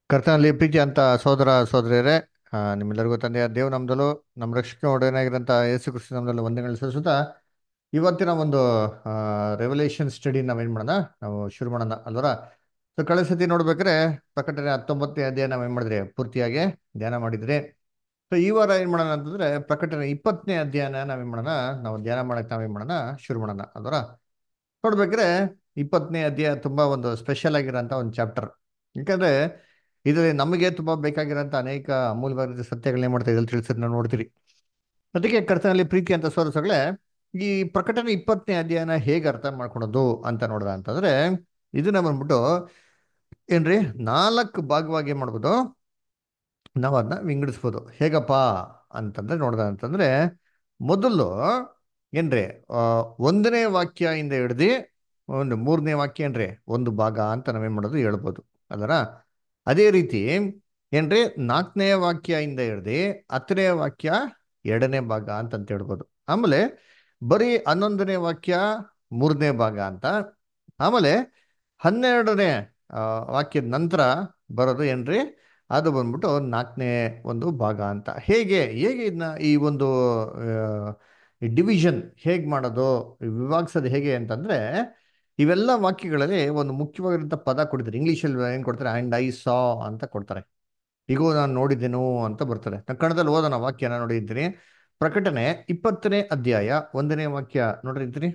ಕರ್ತನಲ್ಲಿ ಪ್ರೀತಿ ಅಂತ ಸೋದರ ಸೋದರಿಯರೇ ಆ, ನಿಮ್ಮೆಲ್ಲರಿಗೂ ತಂದೆಯ ದೇವ್ ನಮ್ದಲು ನಮ್ಮ ರಕ್ಷಕ ಒಡೆಯನಾಗಿರಂತ ಯೇಸು ಕ್ರಿಸ್ತ ನಮ್ದಲ್ಲಿ ವಂದನೆಗಳು ಸಲ್ಲಿಸುತ್ತಾ ಇವತ್ತಿನ ಒಂದು ರೆವಲ್ಯೂಷನ್ ಸ್ಟಡಿ ನಾವೇನ್ ಮಾಡೋಣ ನಾವು ಶುರು ಮಾಡೋಣ ಅಲ್ವರ ಸೊ ಕಳೆದ ಸತಿ ನೋಡ್ಬೇಕಾದ್ರೆ ಪ್ರಕಟಣೆ ಹತ್ತೊಂಬತ್ತನೇ ಅಧ್ಯಾಯ ನಾವೇನ್ ಮಾಡಿದ್ರಿ ಪೂರ್ತಿಯಾಗಿ ಧ್ಯಾನ ಮಾಡಿದ್ರಿ ಸೊ ಈ ವಾರ ಏನ್ ಮಾಡೋಣ ಅಂತಂದ್ರೆ ಪ್ರಕಟಣೆ ಇಪ್ಪತ್ತನೇ ಅಧ್ಯಾಯನ ನಾವೇನ್ ಮಾಡೋಣ ನಾವು ಧ್ಯಾನ ಮಾಡಕ್ ನಾವೇನ್ ಮಾಡೋಣ ಶುರು ಮಾಡೋಣ ಅಲ್ವರ ನೋಡ್ಬೇಕ್ರೆ ಇಪ್ಪತ್ತನೇ ಅಧ್ಯಾಯ ತುಂಬಾ ಒಂದು ಸ್ಪೆಷಲ್ ಆಗಿರೋಂಥ ಒಂದು ಚಾಪ್ಟರ್ ಯಾಕಂದ್ರೆ ಇದರಲ್ಲಿ ನಮಗೆ ತುಂಬಾ ಬೇಕಾಗಿರೋಂಥ ಅನೇಕ ಅಮೂಲ್ಯವಾದ ಸತ್ಯಗಳನ್ನ ಮಾಡ್ತಾ ಇದ್ರಲ್ಲಿ ತಿಳಿಸೋದು ನಾವು ನೋಡ್ತೀರಿ ಅದಕ್ಕೆ ಕರ್ತನಲ್ಲಿ ಪ್ರೀತಿ ಅಂತ ಸೋರಸಗಳೇ ಈ ಪ್ರಕಟಣೆ ಇಪ್ಪತ್ತನೇ ಅಧ್ಯಾಯನ ಹೇಗೆ ಅರ್ಥ ಮಾಡ್ಕೊಳೋದು ಅಂತ ನೋಡ್ದ ಅಂತಂದ್ರೆ ಇದನ್ನ ಬಂದ್ಬಿಟ್ಟು ಏನ್ರಿ ನಾಲ್ಕು ಭಾಗವಾಗಿ ಏನ್ ಮಾಡ್ಬೋದು ನಾವು ಅದನ್ನ ವಿಂಗಡಿಸ್ಬೋದು ಹೇಗಪ್ಪ ಅಂತಂದ್ರೆ ನೋಡ್ದ ಅಂತಂದ್ರೆ ಮೊದಲು ಏನ್ರಿ ಆ, ಒಂದನೇ ವಾಕ್ಯ ಇಂದ ಹಿಡ್ದು ಒಂದು ಮೂರನೇ ವಾಕ್ಯ ಏನ್ರಿ ಒಂದು ಭಾಗ ಅಂತ ನಾವೇನ್ ಮಾಡೋದು ಹೇಳ್ಬೋದು ಅದರ ಅದೇ ರೀತಿ ಏನ್ರಿ ನಾಲ್ಕನೇ ವಾಕ್ಯ ಇಂದ ಹಿಡ್ದು ಹತ್ತನೇ ವಾಕ್ಯ ಎರಡನೇ ಭಾಗ ಅಂತಂತ ಹೇಳ್ಬೋದು ಆಮೇಲೆ ಬರೀ ಹನ್ನೊಂದನೇ ವಾಕ್ಯ ಮೂರನೇ ಭಾಗ ಅಂತ ಆಮೇಲೆ ಹನ್ನೆರಡನೇ ಆ, ವಾಕ್ಯದ ನಂತರ ಬರೋದು ಏನ್ರಿ ಅದು ಬಂದ್ಬಿಟ್ಟು ನಾಲ್ಕನೇ ಒಂದು ಭಾಗ ಅಂತ ಹೇಗೆ ಹೇಗೆ ಇದನ್ನ ಈ ಒಂದು ಡಿವಿಷನ್ ಹೇಗೆ ಮಾಡೋದು ವಿಭಾಗಿಸೋದು ಹೇಗೆ ಅಂತಂದ್ರೆ ಇವೆಲ್ಲ ವಾಕ್ಯಗಳಲ್ಲಿ ಒಂದು ಮುಖ್ಯವಾಗಿರುವಂಥ ಪದ ಕೊಡ್ತಾರೆ ಇಂಗ್ಲೀಷಲ್ಲಿ ಏನು ಕೊಡ್ತಾರೆ ಆ್ಯಂಡ್ ಐ ಸಾ ಅಂತ ಕೊಡ್ತಾರೆ ಈಗೋ ನಾನು ನೋಡಿದ್ದೆನು ಅಂತ ಬರ್ತಾರೆ ನಾನು ಕನ್ನಡದಲ್ಲಿ ಓದೋಣ ವಾಕ್ಯನ ನೋಡಿದ್ದೀನಿ ಪ್ರಕಟಣೆ ಇಪ್ಪತ್ತನೇ ಅಧ್ಯಾಯ ಒಂದನೇ ವಾಕ್ಯ ನೋಡಿರ್ತೀನಿ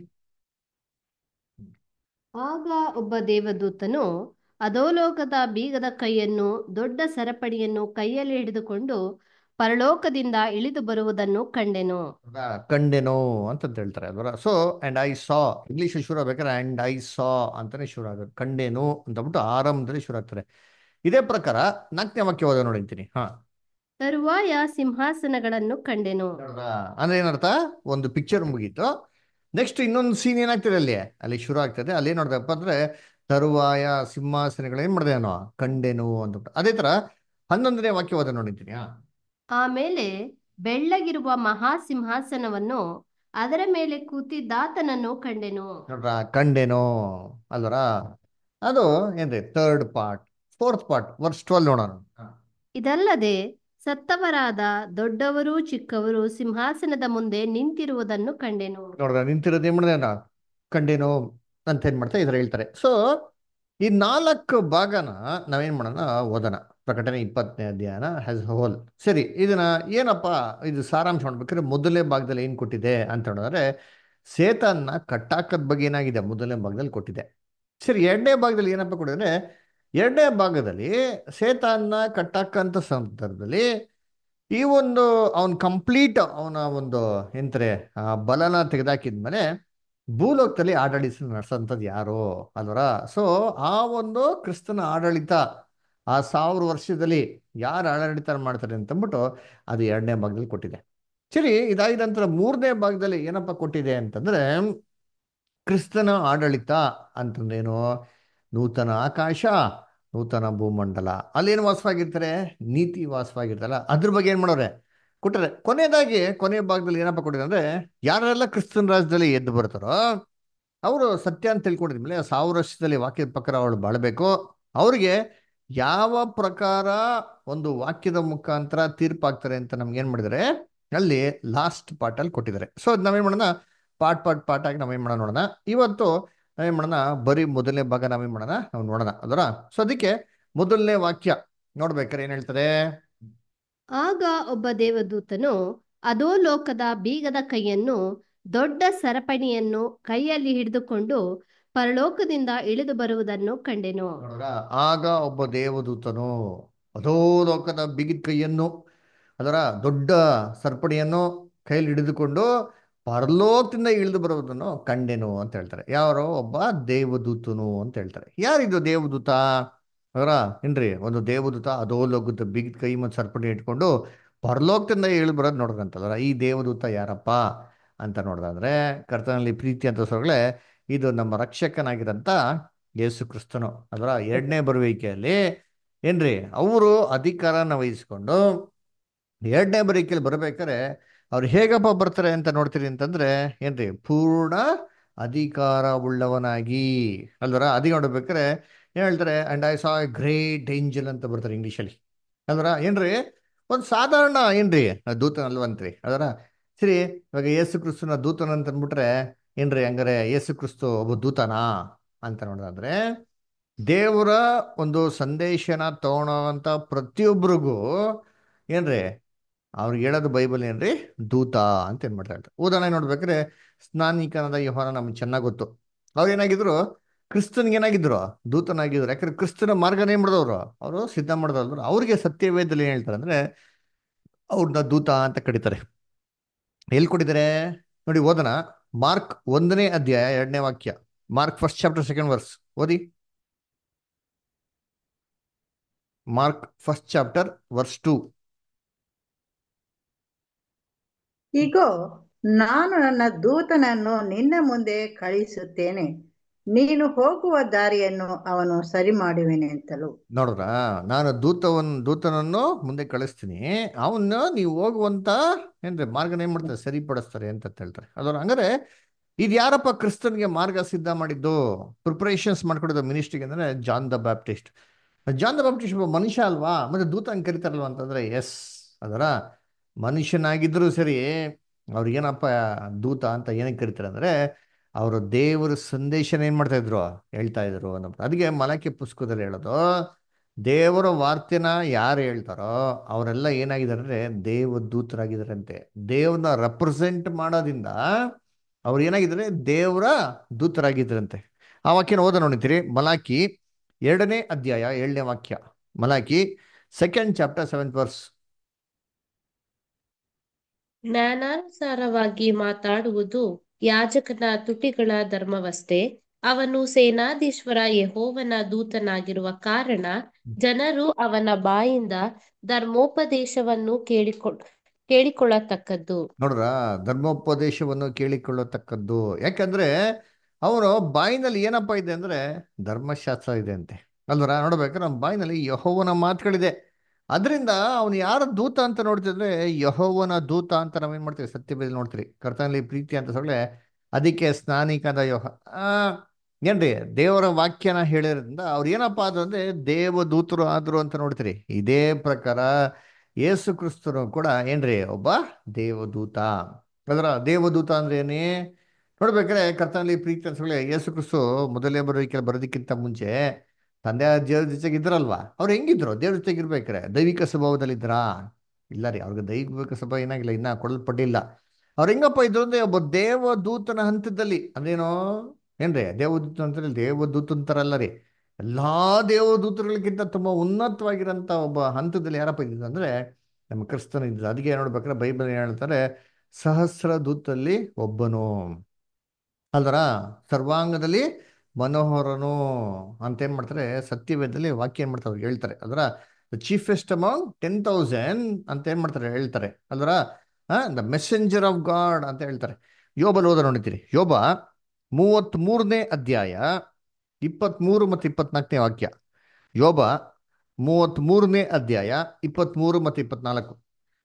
ಆಗ ಒಬ್ಬ ದೇವದೂತನು ಅಧೋಲೋಕದ ಬೀಗದ ಕೈಯನ್ನು ದೊಡ್ಡ ಸರಪಣಿಯನ್ನು ಕೈಯಲ್ಲಿ ಹಿಡಿದುಕೊಂಡು ಪರಲೋಕದಿಂದ ಇಳಿದು ಬರುವುದನ್ನು ಕಂಡೆನು ಕಂಡೆನೋ ಅಂತಂತ ಹೇಳ್ತಾರೆ ಅಲ್ವರ so and I saw English ಶುರು ಆಗ್ಬೇಕಾದ್ರೆ ಅಂಡ್ ಐ ಸಾ ಅಂತಾನೆ ಶುರು ಆಗುತ್ತೆ ಕಂಡೇನು ಅಂತಬಿಟ್ಟು ಆರಂಭದಲ್ಲಿ ಶುರು ಆಗ್ತಾರೆ ಇದೇ ಪ್ರಕಾರ ನಾಲ್ಕನೇ ವಾಕ್ಯ ಓದ ನೋಡಿದ್ದೀನಿ ಹಾ ತರುವಾಯ ಸಿಂಹಾಸನಗಳನ್ನು ಕಂಡೆನು ನೋಡ್ರಾ? ಅಂದ್ರೆ ಏನರ್ಥ ಒಂದು ಪಿಕ್ಚರ್ ಮುಗೀತು ನೆಕ್ಸ್ಟ್ ಇನ್ನೊಂದು ಸೀನ್ ಏನಾಗ್ತದೆ ಅಲ್ಲಿ ಅಲ್ಲಿ ಶುರು ಆಗ್ತದೆ ಅಲ್ಲಿ ಏನ್ ನೋಡ್ದಪ್ಪ ಅಂದ್ರೆ ತರುವಾಯ ಸಿಂಹಾಸನಗಳು ಏನ್ ಮಾಡಿದೆ ನಾನು ಕಂಡೆನು ಅಂತ ಅದೇ ತರ ಹನ್ನೊಂದನೇ ವಾಕ್ಯ ಓದ ನೋಡಿದ್ದೀನಿ ಹಾ ಆಮೇಲೆ ಬೆಳ್ಳಗಿರುವ ಮಹಾ ಸಿಂಹಾಸನವನ್ನು ಅದರ ಮೇಲೆ ಕೂತಿದ್ದಾತನನ್ನು ಕಂಡೆನು ನೋಡ್ರ ಕಂಡೆನೋ ಅಲ್ವರ ಅದು ಏನ್ರಿ third part fourth part verse twelve ನೋಡೋಣ ಹಾ. ಇದಲ್ಲದೆ ಸತ್ತವರಾದ ದೊಡ್ಡವರು ಚಿಕ್ಕವರು ಸಿಂಹಾಸನದ ಮುಂದೆ ನಿಂತಿರುವುದನ್ನು ಕಂಡೆನು ನೋಡ್ರ ನಿಂತಿರೋದು ಏನ್ ಮಾಡಿದೆ ನಾ ಕಂಡೇನೋ ಅಂತ ಏನ್ ಮಾಡ್ತಾ ಇದ್ರ ಹೇಳ್ತಾರೆ ಸೊ ಈ ನಾಲ್ಕು ಭಾಗನ ನಾವೇನ್ ಮಾಡೋಣ ಓದೋಣ ಪ್ರಕಟಣೆ ಇಪ್ಪತ್ತನೇ ಅಧ್ಯಾಯನ ಹ್ಯಾಸ್ ಹೋಲ್ ಸರಿ ಇದನ್ನ ಏನಪ್ಪ ಇದು ಸಾರಾಂಶ ಮಾಡ್ಬೇಕಾದ್ರೆ ಮೊದಲನೇ ಭಾಗದಲ್ಲಿ ಏನ್ ಕೊಟ್ಟಿದೆ ಅಂತ ಹೇಳಿದ್ರೆ ಸೇತನ್ನ ಕಟ್ಟಾಕದ ಬಗ್ಗೆ ಏನಾಗಿದೆ ಮೊದಲನೇ ಭಾಗದಲ್ಲಿ ಕೊಟ್ಟಿದೆ ಸರಿ ಎರಡನೇ ಭಾಗದಲ್ಲಿ ಏನಪ್ಪ ಕೊಟ್ಟಿದ್ರೆ ಎರಡನೇ ಭಾಗದಲ್ಲಿ ಸೇತನ್ನ ಕಟ್ಟಾಕಂತ ಸಂದರ್ಭದಲ್ಲಿ ಈ ಒಂದು ಅವನ್ ಕಂಪ್ಲೀಟ್ ಅವನ ಒಂದು ಎಂತಾರೆ ಆ ಬಲನ ತೆಗೆದಾಕಿದ್ಮೇಲೆ ಭೂಲೋಕದಲ್ಲಿ ಆಡಳಿತ ನಡೆಸೋಂಥದ್ದು ಯಾರು ಅಲ್ವರ ಸೊ ಆ ಒಂದು ಕ್ರಿಸ್ತನ ಆಡಳಿತ ಆ ಸಾವಿರ ವರ್ಷದಲ್ಲಿ ಯಾರು ಆಡಳಿತ ಮಾಡ್ತಾರೆ ಅಂತಂದ್ಬಿಟ್ಟು ಅದು ಎರಡನೇ ಭಾಗದಲ್ಲಿ ಕೊಟ್ಟಿದೆ ಸರಿ ಇದಾದ ನಂತರ ಮೂರನೇ ಭಾಗದಲ್ಲಿ ಏನಪ್ಪ ಕೊಟ್ಟಿದೆ ಅಂತಂದ್ರೆ ಕ್ರಿಸ್ತನ ಆಡಳಿತ ಅಂತಂದೇನು ನೂತನ ಆಕಾಶ ನೂತನ ಭೂಮಂಡಲ ಅಲ್ಲೇನು ವಾಸವಾಗಿರ್ತಾರೆ ನೀತಿ ವಾಸವಾಗಿರ್ತಾರಲ್ಲ ಅದ್ರ ಬಗ್ಗೆ ಏನ್ ಮಾಡೋರೆ ಕೊಟ್ಟರೆ ಕೊನೆಯದಾಗಿ ಕೊನೆಯ ಭಾಗದಲ್ಲಿ ಏನಪ್ಪ ಕೊಟ್ಟಿದೆ ಅಂದ್ರೆ ಯಾರೆಲ್ಲ ಕ್ರಿಸ್ತನ ರಾಜ್ಯದಲ್ಲಿ ಎದ್ದು ಬರ್ತಾರೋ ಅವರು ಸತ್ಯ ಅಂತ ತಿಳ್ಕೊಂಡಿದ್ಮೇಲೆ ಸಾವಿರ ವರ್ಷದಲ್ಲಿ ವಾಕ್ಯದ ಪ್ರಕಾರ ಅವಳು ಬಾಳ್ಬೇಕು ಅವ್ರಿಗೆ ಯಾವ ಪ್ರಕಾರ ಒಂದು ವಾಕ್ಯದ ಮುಖಾಂತರ ತೀರ್ಪಾಗ್ತಾರೆ ಅಂತ ನಮ್ಗೆ ಏನ್ ಮಾಡಿದ್ದಾರೆ ಅಲ್ಲಿ ಲಾಸ್ಟ್ ಪಾರ್ಟ್ ಅಲ್ಲಿ ಕೊಟ್ಟಿದ್ದಾರೆ ಸೊ ಅದ್ ನಾವೇನ್ ಮಾಡೋಣ ಪಾರ್ಟ್ ಪಾರ್ಟ್ ಪಾರ್ಟ್ ಆಗಿ ನಾವೇನ್ ಮಾಡೋಣ ನೋಡೋಣ ಇವತ್ತು ನಾವೇನ್ ಮಾಡೋಣ ಬರೀ ಮೊದಲನೇ ಭಾಗ ನಾವೇನ್ ಮಾಡೋಣ ನಾವು ನೋಡೋಣ ಅದರ ಸೊ ಅದಕ್ಕೆ ಮೊದಲನೇ ವಾಕ್ಯ ನೋಡ್ಬೇಕಾರೆ ಏನ್ ಹೇಳ್ತಾರೆ ಆಗ ಒಬ್ಬ ದೇವದೂತನು ಅಧೋಲೋಕದ ಬೀಗದ ಕೈಯನ್ನು ದೊಡ್ಡ ಸರಪಣಿಯನ್ನು ಕೈಯಲ್ಲಿ ಹಿಡಿದುಕೊಂಡು ಪರಲೋಕದಿಂದ ಇಳಿದು ಬರುವುದನ್ನು ಕಂಡೆನು ನೋಡ್ರ ಆಗ ಒಬ್ಬ ದೇವದೂತನು ಅದೋ ಲೋಕದ ಬಿಗಿದ ಕೈಯನ್ನು ಅದರ ದೊಡ್ಡ ಸರ್ಪಣಿಯನ್ನು ಕೈಯಲ್ಲಿ ಹಿಡಿದುಕೊಂಡು ಪರಲೋಕದಿಂದ ಇಳಿದು ಬರುವುದನ್ನು ಕಂಡೆನು ಅಂತ ಹೇಳ್ತಾರೆ ಯಾರೋ ಒಬ್ಬ ದೇವದೂತನು ಅಂತ ಹೇಳ್ತಾರೆ ಯಾರಿದು ದೇವದೂತ ಅದರ ಏನ್ರಿ ಒಂದು ದೇವದೂತ ಅದೋ ಲೋಕದ ಬಿಗಿದ ಕೈ ಮತ್ತು ಸರ್ಪಣಿ ಇಟ್ಕೊಂಡು ಪರಲೋಕದಿಂದ ಇಳಿದು ಬರೋದು ನೋಡ್ರಂತಲ್ಲ ಈ ದೇವದೂತ ಯಾರಪ್ಪ ಅಂತ ನೋಡ್ದಾದ್ರೆ ಕರ್ತನಲ್ಲಿ ಪ್ರೀತಿ ಅಂತ ಸೊಗಳೆ ಇದು ನಮ್ಮ ರಕ್ಷಕನಾಗಿರಂತ ಯೇಸು ಕ್ರಿಸ್ತನು ಅದರ ಎರಡನೇ ಬರುವಿಕೆಯಲ್ಲಿ ಏನ್ರಿ ಅವರು ಅಧಿಕಾರನ ವಹಿಸ್ಕೊಂಡು ಎರಡನೇ ಬರುವಿಕೆಯಲ್ಲಿ ಬರ್ಬೇಕಾದ್ರೆ ಅವ್ರು ಹೇಗಪ್ಪ ಬರ್ತಾರೆ ಅಂತ ನೋಡ್ತೀರಿ ಅಂತಂದ್ರೆ ಏನ್ರಿ ಪೂರ್ಣ ಅಧಿಕಾರ ಉಳ್ಳವನಾಗಿ ಅಲ್ವರ ಅದಿ ನೋಡ್ಬೇಕಾದ್ರೆ ಏನ್ ಹೇಳ್ತಾರೆ and I saw a great angel ಅಂತ ಬರ್ತಾರೆ ಇಂಗ್ಲೀಷಲ್ಲಿ ಅದರ ಏನ್ರಿ ಒಂದು ಸಾಧಾರಣ ಏನ್ರಿ ದೂತನ ಅಲ್ವಂತ್ರಿ ಅದರ ಸರಿ ಇವಾಗ ಯೇಸು ಕ್ರಿಸ್ತನ ದೂತನ ಅಂತ ಅಂದ್ಬಿಟ್ರೆ ಏನ್ರಿ ಹಂಗಾರೆ ಯೇಸು ಕ್ರಿಸ್ತು ಒಬ್ಬ ದೂತನಾ ಅಂತ ನೋಡೋದಾದ್ರೆ ದೇವರ ಒಂದು ಸಂದೇಶನ ತಗೊಳೋವಂಥ ಪ್ರತಿಯೊಬ್ಬರಿಗೂ ಏನ್ರಿ ಅವ್ರಿಗೆ ಹೇಳೋದು ಬೈಬಲ್ ಏನ್ರಿ ದೂತ ಅಂತ ಏನ್ ಮಾಡ್ತಾ ಇರ್ತಾರೆ ಉದಾಹರಣೆ ನೋಡ್ಬೇಕಾದ್ರೆ ಸ್ನಾನಿಕನಾದ ಯೋಹಾನ ನಮ್ಗೆ ಚೆನ್ನಾಗಿ ಗೊತ್ತು ಅವ್ರು ಏನಾಗಿದ್ರು ಕ್ರಿಸ್ತನ್ಗೆ ಏನಾಗಿದ್ರು ದೂತನಾಗಿದ್ರು ಯಾಕಂದ್ರೆ ಕ್ರಿಸ್ತನ ಮಾರ್ಗನ ಏನ್ ಮಾಡಿದವರು ಅವರು ಸಿದ್ಧ ಮಾಡಿದವರು ಅವ್ರಿಗೆ ಸತ್ಯವೇದಲ್ಲಿ ಏನ್ ಹೇಳ್ತಾರೆ ಅಂದ್ರೆ ಅವ್ರನ್ನ ದೂತ ಅಂತ ಕರೀತಾರೆ ಎಲ್ಲಿ ಕೊಟ್ಟಿದ್ದಾರೆ ನೋಡಿ ಓದನ ಮಾರ್ಕ್ ಒಂದನೇ ಅಧ್ಯಾಯ ಎರಡನೇ ವಾಕ್ಯ Mark first chapter second verse ಓದಿ Mark first chapter verse two ಇಗೋ ನಾನು ನನ್ನ ದೂತನನ್ನು ನಿನ್ನ ಮುಂದೆ ಕಳುಹಿಸುತ್ತೇನೆ ನೀನು ಹೋಗುವ ದಾರಿಯನ್ನು ಅವನು ಸರಿ ಮಾಡುವೆನೆ ಅಂತಲೂ ನೋಡ್ರ ನಾನು ದೂತವನ್ನು ದೂತನನ್ನು ಮುಂದೆ ಕಳಿಸ್ತೀನಿ ಅವನ್ನ ನೀವು ಹೋಗುವಂತ ಏನ್ರಿ ಮಾರ್ಗನ ಏನ್ ಮಾಡ್ತಾರೆ ಸರಿಪಡಿಸ್ತಾರೆ ಅಂತ ಹೇಳ್ತಾರೆ ಅದರ ಹಂಗಾರೆ ಇದು ಯಾರಪ್ಪ ಕ್ರಿಸ್ತನ್ಗೆ ಮಾರ್ಗ ಸಿದ್ಧ ಮಾಡಿದ್ದು ಪ್ರಿಪರೇಷನ್ಸ್ ಮಾಡ್ಕೊಡೋದು ಮಿನಿಸ್ಟ್ರಿಗೆ ಅಂದ್ರೆ John the Baptist John the Baptist ಒಬ್ಬ ಮನುಷ್ಯ ಅಲ್ವಾ ಮತ್ತೆ ದೂತ ಹಂಗೆ ಕರಿತಾರಲ್ವಾ ಅಂತಂದ್ರೆ ಎಸ್ ಅದರ ಮನುಷ್ಯನಾಗಿದ್ರು ಸರಿ ಅವ್ರಿಗೇನಪ್ಪ ದೂತ ಅಂತ ಏನಕ್ಕೆ ಕರಿತಾರೆ ಅಂದ್ರೆ ಅವರು ದೇವರ ಸಂದೇಶನ ಏನ್ ಮಾಡ್ತಾ ಇದ್ರು ಹೇಳ್ತಾ ಇದ್ರು ಅನ್ನೋ ಅದಕ್ಕೆ ಮಲಕೆ ಪುಸ್ತಕದಲ್ಲಿ ಹೇಳೋದು ದೇವರ ವಾರ್ತೆನ ಯಾರು ಹೇಳ್ತಾರೋ ಅವರೆಲ್ಲ ಏನಾಗಿದ್ದಾರೆ ಅಂದ್ರೆ ದೇವ ದೂತರಾಗಿದ್ದಾರಂತೆ ದೇವ್ರನ್ನ ರೆಪ್ರೆಸೆಂಟ್ ಮಾಡೋದ್ರಿಂದ ಅವ್ರು ಏನಾಗಿದ್ದಾರೆ ದೇವರ ದೂತರಾಗಿದ್ದಾರಂತೆ ಆ ವಾಕ್ಯನ ಓದ ನೋಡಿತೀರಿ ಮಲಾಕಿ ಎರಡನೇ ಅಧ್ಯಾಯ ಏಳನೇ ವಾಕ್ಯ Malachi second chapter seventh verse ಜ್ಞಾನಾನುಸಾರವಾಗಿ ಮಾತಾಡುವುದು ಯಾಜಕನ ತುಟಿಗಳ ಧರ್ಮವಷ್ಟೇ ಅವನು ಸೇನಾಧೀಶ್ವರ ಯೆಹೋವನ ದೂತನಾಗಿರುವ ಕಾರಣ ಜನರು ಅವನ ಬಾಯಿಂದ ಧರ್ಮೋಪದೇಶವನ್ನು ಕೇಳಿಕೊ ಕೇಳಿಕೊಳ್ಳತಕ್ಕದ್ದು ನೋಡ್ರ ಧರ್ಮೋಪದೇಶವನ್ನು ಕೇಳಿಕೊಳ್ಳತಕ್ಕದ್ದು ಯಾಕಂದ್ರೆ ಅವನು ಬಾಯಿನಲ್ಲಿ ಏನಪ್ಪ ಇದೆ ಅಂದ್ರೆ ಧರ್ಮಶಾಸ್ತ್ರ ಇದೆ ಅಂತೆ ಅಲ್ವರ ನೋಡ್ಬೇಕಾದ್ರೆ ನಮ್ಮ ಬಾಯಿನಲ್ಲಿ ಯಹೋವನ ಮಾತುಗಳಿದೆ ಅದರಿಂದ ಅವನು ಯಾರ ದೂತ ಅಂತ ನೋಡ್ತಿದ್ರೆ ಯಹೋವನ ದೂತ ಅಂತ ನಾವೇನ್ ಮಾಡ್ತೀವಿ ಸತ್ಯಬೇದಲ್ಲಿ ನೋಡ್ತೀರಿ ಕರ್ತನಲ್ಲಿ ಪ್ರೀತಿ ಅಂತ ಸೊಳ್ಳೆ ಅದಕ್ಕೆ ಸ್ನಾನಿಕದ ಯೋಹ ಆ ಏನ್ರಿ ದೇವರ ವಾಕ್ಯನ ಹೇಳಿರೋದ್ರಿಂದ ಅವ್ರು ಏನಪ್ಪ ಆದ್ರು ಅಂದ್ರೆ ದೇವದೂತರು ಆದ್ರು ಅಂತ ನೋಡ್ತೀರಿ ಇದೇ ಪ್ರಕಾರ ಯೇಸು ಕ್ರಿಸ್ತನು ಕೂಡ ಏನ್ರಿ ಒಬ್ಬ ದೇವದೂತ ಅದರ ದೇವದೂತ ಅಂದ್ರೆ ಏನೇ ನೋಡ್ಬೇಕಾದ್ರೆ ಕರ್ತನಲ್ಲಿ ಪ್ರೀತಿ ಅನ್ಸೊಳ್ಳೆ ಯೇಸು ಕ್ರಿಸ್ತು ಮೊದಲೇ ಬರೋದಕ್ಕೆ ಬರೋದಕ್ಕಿಂತ ಮುಂಚೆ ತಂದೆ ದೇವ್ರ ಜೊತೆಗೆ ಇದ್ರಲ್ವಾ ಅವ್ರು ಹೆಂಗಿದ್ರು ದೇವ್ರ ಜೊತೆಗೆ ಇರ್ಬೇಕಾರೆ ದೈವಿಕ ಸ್ವಭಾವದಲ್ಲಿ ಇದ್ರಾ ಇಲ್ಲ ರೀ ಅವ್ರಿಗೆ ದೈವಿಕ ಸ್ವಭಾವ ಏನಾಗಿಲ್ಲ ಇನ್ನ ಕೊಡಲ್ಪಟ್ಟಿಲ್ಲ ಅವ್ರು ಹೆಂಗಪ್ಪ ಇದ್ರು ಅಂದ್ರೆ ಒಬ್ಬ ದೇವದೂತನ ಹಂತದಲ್ಲಿ ಅಂದ್ರೇನೋ ಏನ್ರಿ ದೇವದೂತ ಅಂತ ದೇವದೂತ ಅಂತಾರಲ್ಲ ರೀ ಎಲ್ಲಾ ದೇವದೂತರುಗಳಿಗಿಂತ ತುಂಬಾ ಉನ್ನತವಾಗಿರೋಂಥ ಒಬ್ಬ ಹಂತದಲ್ಲಿ ಯಾರಪ್ಪ ಇದ್ದಿದ್ದು ಅಂದ್ರೆ ನಮ್ಮ ಕ್ರಿಸ್ತನ ಇದ್ದ ಅದಕ್ಕೆ ನೋಡ್ಬೇಕಾದ್ರೆ ಬೈಬಲ್ ಏನ್ ಹೇಳ್ತಾರೆ ಸಹಸ್ರ ದೂತಲ್ಲಿ ಒಬ್ಬನು ಅಲ್ದರ ಸರ್ವಾಂಗದಲ್ಲಿ ಮನೋಹರನು ಅಂತ ಏನ್ ಮಾಡ್ತಾರೆ ಸತ್ಯವೇದದಲ್ಲಿ ವಾಕ್ಯ ಏನ್ ಮಾಡ್ತಾರೆ ಅವ್ರು ಹೇಳ್ತಾರೆ ಅದರ ಚೀಫೆಸ್ಟ್ ಅಮೌಂಗ್ ಟೆನ್ ತೌಸಂಡ್ ಅಂತ ಏನ್ ಮಾಡ್ತಾರೆ ಹೇಳ್ತಾರೆ ಅಲ್ದರ ದ ಮೆಸೆಂಜರ್ ಆಫ್ ಗಾಡ್ ಅಂತ ಹೇಳ್ತಾರೆ ಯೋಬಲ್ ಓದ ನೋಡಿತೀರಿ ಯೋಬ ಮೂವತ್ತ್ ಮೂರನೇ ಅಧ್ಯಾಯ ಇಪ್ಪತ್ತ್ಮೂರು ಮತ್ತು ಇಪ್ಪತ್ನಾಲ್ಕನೇ ವಾಕ್ಯ ಯೋಬ ಮೂವತ್ತ್ ಮೂರನೇ ಅಧ್ಯಾಯ ಇಪ್ಪತ್ತ್ಮೂರು ಮತ್ತು ಇಪ್ಪತ್ನಾಲ್ಕು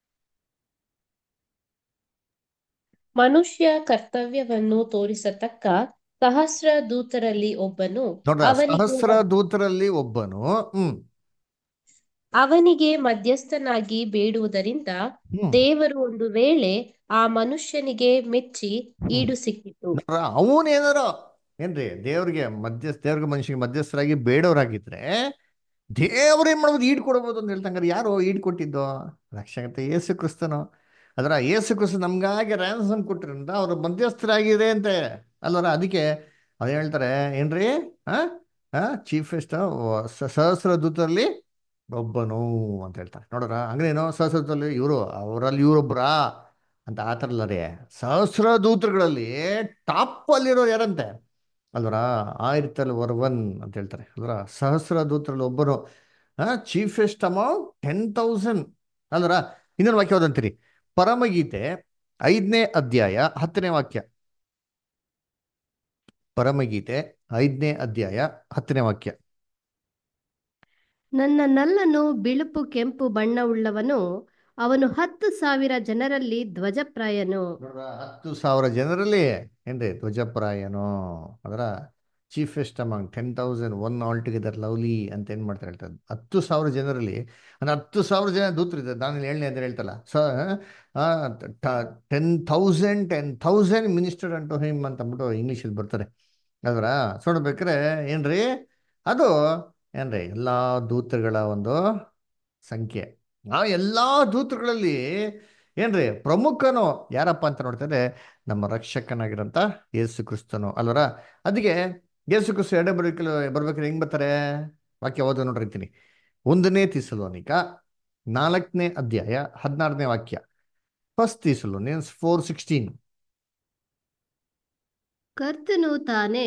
ಮನುಷ್ಯ ಕರ್ತವ್ಯವನ್ನು ತೋರಿಸತಕ್ಕ ಸಹಸ್ರ ದೂತರಲ್ಲಿ ಒಬ್ಬನು ನೋಡ್ರ ಅವನಿಗೆ ಸಹಸ್ರ ದೂತರಲ್ಲಿ ಒಬ್ಬನು ಹ್ಮ್ ಅವನಿಗೆ ಮಧ್ಯಸ್ಥನಾಗಿ ಬೇಡುವುದರಿಂದ ಹ್ಮ್ ದೇವರು ಒಂದು ವೇಳೆ ಆ ಮನುಷ್ಯನಿಗೆ ಮೆಚ್ಚಿ ಈಡು ಸಿಕ್ಕಿತು ನೋಡ್ರ ಅವನೇನಾರ ಏನ್ರಿ ದೇವ್ರಿಗೆ ಮಧ್ಯಸ್ಥ ದೇವ್ರಿಗೆ ಮನುಷ್ಯನಿಗೆ ಮಧ್ಯಸ್ಥರಾಗಿ ಬೇಡವರಾಗಿದ್ರೆ ದೇವ್ರು ಏನ್ ಮಾಡ್ಬೋದು ಈಡ್ ಕೊಡ್ಬೋದು ಅಂತ ಹೇಳ್ತಂಗಾರೆ ಯಾರು ಈಡ್ ಕೊಟ್ಟಿದ್ದು ರಕ್ಷಕತೆ ಯೇಸು ಕ್ರಿಸ್ತನು ಅದರ ಯೇಸು ಕ್ರಿಸ್ತ ನಮ್ಗಾಗಿ ರ್ಯಾನ್ಸಮ್ ಕೊಟ್ಟಿರಿಂದ ಅವ್ರು ಮಧ್ಯಸ್ಥರಾಗಿದೆ ಅಂತೆ ಅಲ್ವರ ಅದಕ್ಕೆ ಅವ್ರು ಹೇಳ್ತಾರೆ ಏನ್ರಿ ಆ ಚೀಫೆಸ್ಟ್ ಸಹಸ್ರ ದೂತರಲ್ಲಿ ಒಬ್ಬನು ಅಂತ ಹೇಳ್ತಾರೆ ನೋಡ್ರ ಹಂಗೇನೋ ಸಹಸ್ರ ದೂತರಲ್ಲಿ ಇವರು ಅವರಲ್ಲಿ ಇವರೊಬ್ರಾ ಅಂತ ಆ ಥರ ಅಲ್ಲ ರೀ ಸಹಸ್ರ ದೂತರುಗಳಲ್ಲಿ ಟಾಪ್ ಅಲ್ಲಿರೋರು ಯಾರಂತೆ ಅಲ್ವರ ಆಯಿರ್ತಲ್ ವರ್ವನ್ ಅಂತ ಹೇಳ್ತಾರೆ ಅಲ್ವರ ಸಹಸ್ರ ದೂತರಲ್ಲಿ ಒಬ್ಬರು ಚೀಫೆಸ್ಟ್ ಅಮೌಂಟ್ ಟೆನ್ ತೌಸಂಡ್ ಅಲ್ವರ ಇನ್ನೊಂದು ವಾಕ್ಯ ಯಾವ್ದಂತೀರಿ ಪರಮಗೀತೆ ಐದನೇ ಅಧ್ಯಾಯ ಹತ್ತನೇ ವಾಕ್ಯ ಪರಮಗೀತೆ ಐದನೇ ಅಧ್ಯಾಯ ಹತ್ತನೇ ವಾಕ್ಯ ನನ್ನ ನಲ್ಲನು ಬಿಳುಪು ಕೆಂಪು ಬಣ್ಣವುಳ್ಳವನು ಅವನು ಹತ್ತು ಸಾವಿರ ಜನರಲ್ಲಿ ಧ್ವಜಪ್ರಾಯನು ನೋಡ್ರ ಹತ್ತು ಸಾವಿರ ಜನರಲ್ಲಿ ಏನ್ರಿ ಧ್ವಜಪ್ರಾಯನು ಅದರ chiefest among ten thousand one all together lovely ಅಂತ ಏನು ಮಾಡ್ತಾರೆ ಹೇಳ್ತಾರೆ ಹತ್ತು ಸಾವಿರ ಜನರಲ್ಲಿ ಅಂದ್ರೆ ಹತ್ತು ಸಾವಿರ ಜನ ದೂತರಿದ್ದಾರೆ ನಾನು ಏಳನೇ ಅಂತ ಹೇಳ್ತಲ್ಲ so ten thousand ten thousand minister unto him ಅಂತ ಅಂದ್ಬಿಟ್ಟು ಇಂಗ್ಲೀಷಲ್ಲಿ ಬರ್ತಾರೆ ಅಲ್ವರ ಸೊ ನೋಡ್ಬೇಕಾರೆ ಏನ್ರಿ ಅದು ಏನ್ರಿ ಎಲ್ಲ ದೂತರುಗಳ ಒಂದು ಸಂಖ್ಯೆ ಆ ಎಲ್ಲ ದೂತರುಗಳಲ್ಲಿ ಏನ್ರಿ ಪ್ರಮುಖನು ಯಾರಪ್ಪ ಅಂತ ನೋಡ್ತಾರೆ ನಮ್ಮ ರಕ್ಷಕನಾಗಿರೋಂಥ ಯೇಸು ಕ್ರಿಸ್ತನು ಅಲ್ವರ ಅದಕ್ಕೆ ಯೇಸು ಕ್ರಿಸ್ತು ಎರಡೇ ಬರ್ಬೇಕಲ್ಲ ಬರ್ಬೇಕಾದ್ರೆ ಹೆಂಗ್ ಬರ್ತಾರೆ ವಾಕ್ಯ ಓದೋ ನೋಡಿರ್ತೀನಿ ಒಂದನೇ ತಿಸಲೋನಿಕ ನಾಲ್ಕನೇ ಅಧ್ಯಾಯ ಹದಿನಾರನೇ ವಾಕ್ಯ ಫಸ್ಟ್ ತಿಸಲೋನಿಯನ್ಸ್ ಫೋರ್ ಸಿಕ್ಸ್ಟೀನ್ ಕರ್ತನು ತಾನೇ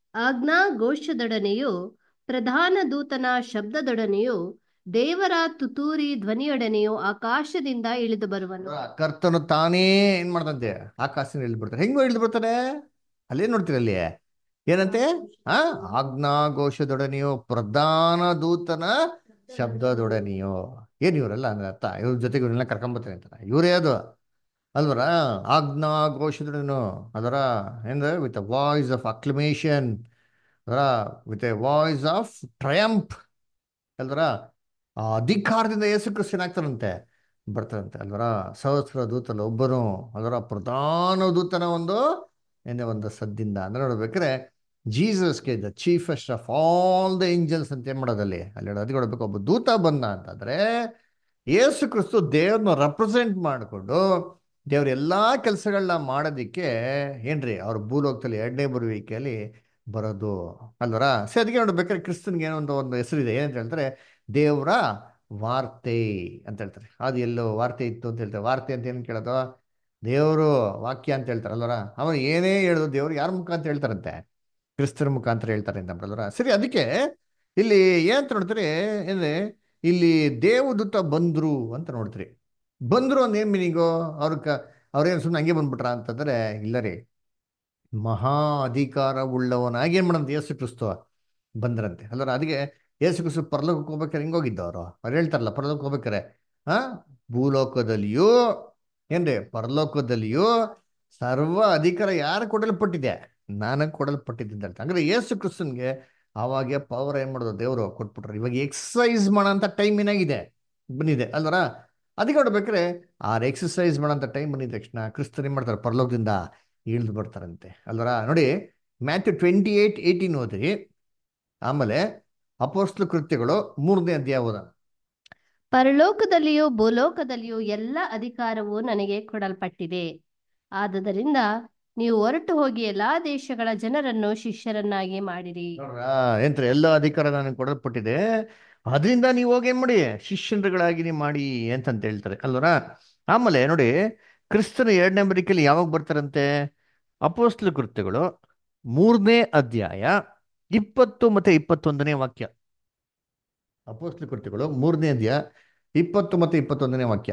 ಆಜ್ಞಾಘೋಷದೊಡನೆಯೂ ಪ್ರಧಾನ ದೂತನ ಶಬ್ದದೊಡನೆಯೂ ದೇವರ ತುತೂರಿ ಧ್ವನಿಯೊಡನೆಯೂ ಆಕಾಶದಿಂದ ಇಳಿದು ಬರುವನು ಕರ್ತನು ತಾನೇ ಏನ್ ಮಾಡ್ದಂತೆ ಆಕಾಶದಿಂದ ಇಳಿದು ಬರ್ತಾರೆ ಹೆಂಗೋ ಇಳಿದು ಬರ್ತಾರೆ ಅಲ್ಲೇನ್ ನೋಡ್ತೀರ ಅಲ್ಲಿ ಏನಂತೆ ಆ ಆಜ್ಞಾಘೋಷದೊಡನೆಯೋ ಪ್ರಧಾನ ದೂತನ ಶಬ್ದದೊಡನೆಯೋ ಏನ್ ಇವರೆಲ್ಲ ಅಂದ್ರೆ ಅರ್ಥ ಇವ್ರ ಜೊತೆಗೆ ಇವ್ರನ್ನೆಲ್ಲ ಕರ್ಕೊಂಬರ್ತಾರೆ ಅಂತಾರ ಇವರೇ ಅದು ಅಲ್ವರ ಆಜ್ಞಾಘೋಷದೊಡನು ಅದರ ಅಂದ್ರೆ with a voice of acclamation ಅದರ with a voice of triumph ಅಲ್ವರ ಆ ಅಧಿಕಾರದಿಂದ ಯೇಸು ಕ್ರಿಸ್ತ ಏನಾಗ್ತಾರಂತೆ ಬರ್ತಾರಂತೆ ಅಲ್ವರ ಸಹಸ್ರ ದೂತಲ್ಲ ಒಬ್ಬನು ಅದರ ಪ್ರಧಾನ ದೂತನ ಒಂದು ಏನೇ ಒಂದು ಸದ್ದಿಂದ ಅಂದ್ರೆ ನೋಡ್ಬೇಕಾದ್ರೆ ಜೀಸಸ್ಗೆ the chiefest of all the angels ಅಂತ ಏನ್ ಮಾಡೋದಲ್ಲಿ ಅಲ್ಲಿ ಅದಕ್ಕೆ ನೋಡ್ಬೇಕು ಒಬ್ಬ ದೂತ ಬಂದ ಅಂತಂದ್ರೆ ಯೇಸು ಕ್ರಿಸ್ತು ದೇವ್ರನ್ನ ರೆಪ್ರೆಸೆಂಟ್ ಮಾಡಿಕೊಂಡು ದೇವ್ರ ಎಲ್ಲಾ ಕೆಲಸಗಳನ್ನ ಮಾಡೋದಿಕ್ಕೆ ಏನ್ರಿ ಅವ್ರ ಭೂಲೋಕದಲ್ಲಿ ಎರಡನೇ ಬರುವಿಕೆಯಲ್ಲಿ ಬರೋದು ಅಲ್ವರ ಸರಿ ಅದಕ್ಕೆ ನೋಡ್ಬೇಕಾದ್ರೆ ಕ್ರಿಸ್ತನ್ಗೆ ಏನೋ ಒಂದು ಒಂದು ಹೆಸರಿದೆ ಏನಂತ ಹೇಳ್ತಾರೆ ದೇವರ ವಾರ್ತೆ ಅಂತ ಹೇಳ್ತಾರೆ ಅದು ಎಲ್ಲೋ ವಾರ್ತೆ ಇತ್ತು ಅಂತ ಹೇಳ್ತಾರೆ ವಾರ್ತೆ ಅಂತ ಏನು ಕೇಳೋದು ದೇವರು ವಾಕ್ಯ ಅಂತ ಹೇಳ್ತಾರೆ ಅಲ್ವರ ಅವನು ಏನೇ ಹೇಳೋದು ದೇವ್ರು ಯಾರ ಮುಖಾಂತರ ಹೇಳ್ತಾರಂತೆ ಕ್ರಿಸ್ತರ ಮುಖಾಂತರ ಹೇಳ್ತಾರೆ ಅಂತ ಅಲ್ವರ ಸರಿ ಅದಕ್ಕೆ ಇಲ್ಲಿ ಏನಂತ ನೋಡ್ತಾರೆ ಅಂದ್ರೆ ಇಲ್ಲಿ ದೇವದೂತ ಬಂದ್ರು ಅಂತ ನೋಡ್ತೀರಿ ಬಂದ್ರು ಅಂದ್ ಏನ್ ಮೀನಿಂಗು ಅವ್ರ ಕ ಅವ್ರೇನು ಸುಮ್ಮನೆ ಹಂಗೆ ಬಂದ್ಬಿಟ್ರ ಅಂತಂದ್ರೆ ಇಲ್ಲ ರೀ ಮಹಾ ಅಧಿಕಾರ ಉಳ್ಳವನಾಗಿ ಏನ್ ಮಾಡಂತ ಯೇಸು ಕ್ರಿಸ್ತು ಬಂದ್ರಂತೆ ಅಲ್ಲರ ಅದಕ್ಕೆ ಯೇಸು ಕ್ರಿಸ್ತು ಪರಲೋಕಕ್ಕೆ ಹೋಗ್ಬೇಕಾರೆ ಹೆಂಗ್ ಹೋಗಿದ್ದ ಅವರು ಅವ್ರು ಹೇಳ್ತಾರಲ್ಲ ಪರಲೋಕಕ್ಕೆ ಹೋಗ್ಬೇಕಾರೆ ಆ ಭೂಲೋಕದಲ್ಲಿಯೂ ಏನ್ರಿ ಪರಲೋಕದಲ್ಲಿಯೂ ಸರ್ವ ಅಧಿಕಾರ ಯಾರು ಕೊಡಲ್ಪಟ್ಟಿದೆ ನನಗೆ ಕೊಡಲ್ಪಟ್ಟಿದ್ದೆ ಅಂತ ಅಂದ್ರೆ ಯೇಸು ಕ್ರಿಸ್ತನ್ಗೆ ಅವಾಗೆ ಪವರ್ ಏನ್ ಮಾಡೋದು ದೇವರು ಕೊಟ್ಬಿಟ್ರು ಇವಾಗ ಎಕ್ಸಸೈಸ್ ಮಾಡೋಂಥ ಟೈಮ್ ಏನಾಗಿದೆ ಬಂದಿದೆ ಅಲ್ವರ ಅದಕ್ಕೆ ನೋಡ್ಬೇಕಾರೆ ಆ ಎಕ್ಸಸೈಸ್ ಮಾಡೋಂಥ ಟೈಮ್ ಬಂದಿದ ತಕ್ಷಣ ಕ್ರಿಸ್ತನ್ ಏನ್ ಮಾಡ್ತಾರೆ ಪರಲೋಕದಿಂದ ಇಳಿದು ಬರ್ತಾರಂತೆ ಅಲ್ವರ ನೋಡಿ ಮ್ಯಾಥ್ಯೂ ಟ್ವೆಂಟಿ ಏಟ್ ಏಯ್ಟೀನ್ ಓದ್ರಿ ಆಮೇಲೆ ಅಪೋಸ್ಟ್ಲ ಕೃತ್ಯಗಳು ಮೂರನೇ ಅಧ್ಯಾಯ ಓದ ಪರಲೋಕದಲ್ಲಿಯೂ ಭೂಲೋಕದಲ್ಲಿಯೂ ಎಲ್ಲ ಅಧಿಕಾರವು ನನಗೆ ಕೊಡಲ್ಪಟ್ಟಿದೆ ಆದುದರಿಂದ ನೀವು ಹೊರಟು ಹೋಗಿ ಎಲ್ಲಾ ದೇಶಗಳ ಜನರನ್ನು ಶಿಷ್ಯರನ್ನಾಗಿ ಮಾಡಿರಿ ನೋಡ್ರಾ ಏನ್ರಿ ಎಲ್ಲ ಅಧಿಕಾರ ನನಗೆ ಕೊಡಲ್ಪಟ್ಟಿದೆ ಅದರಿಂದ ನೀವು ಹೋಗಿ ಏನ್ ಮಾಡಿ ಶಿಷ್ಯರುಗಳಾಗಿ ನೀವು ಮಾಡಿ ಅಂತಂತ ಹೇಳ್ತಾರೆ ಅಲ್ವರ ಆಮೇಲೆ ನೋಡಿ ಕ್ರಿಸ್ತನ ಎರಡನೇ ಬರಿಕೆಯಲ್ಲಿ ಯಾವಾಗ ಬರ್ತಾರಂತೆ ಅಪೋಸ್ಟ್ಲ ಕೃತ್ಯಗಳು ಮೂರನೇ ಅಧ್ಯಾಯ ಇಪ್ಪತ್ತು ಮತ್ತೆ ಇಪ್ಪತ್ತೊಂದನೇ ವಾಕ್ಯ ಅಪೋಸ್ಟ್ಲ ಕೃತ್ಯಗಳು ಮೂರನೇ ಅಧ್ಯಾಯ ಇಪ್ಪತ್ತು ಮತ್ತೆ ಇಪ್ಪತ್ತೊಂದನೇ ವಾಕ್ಯ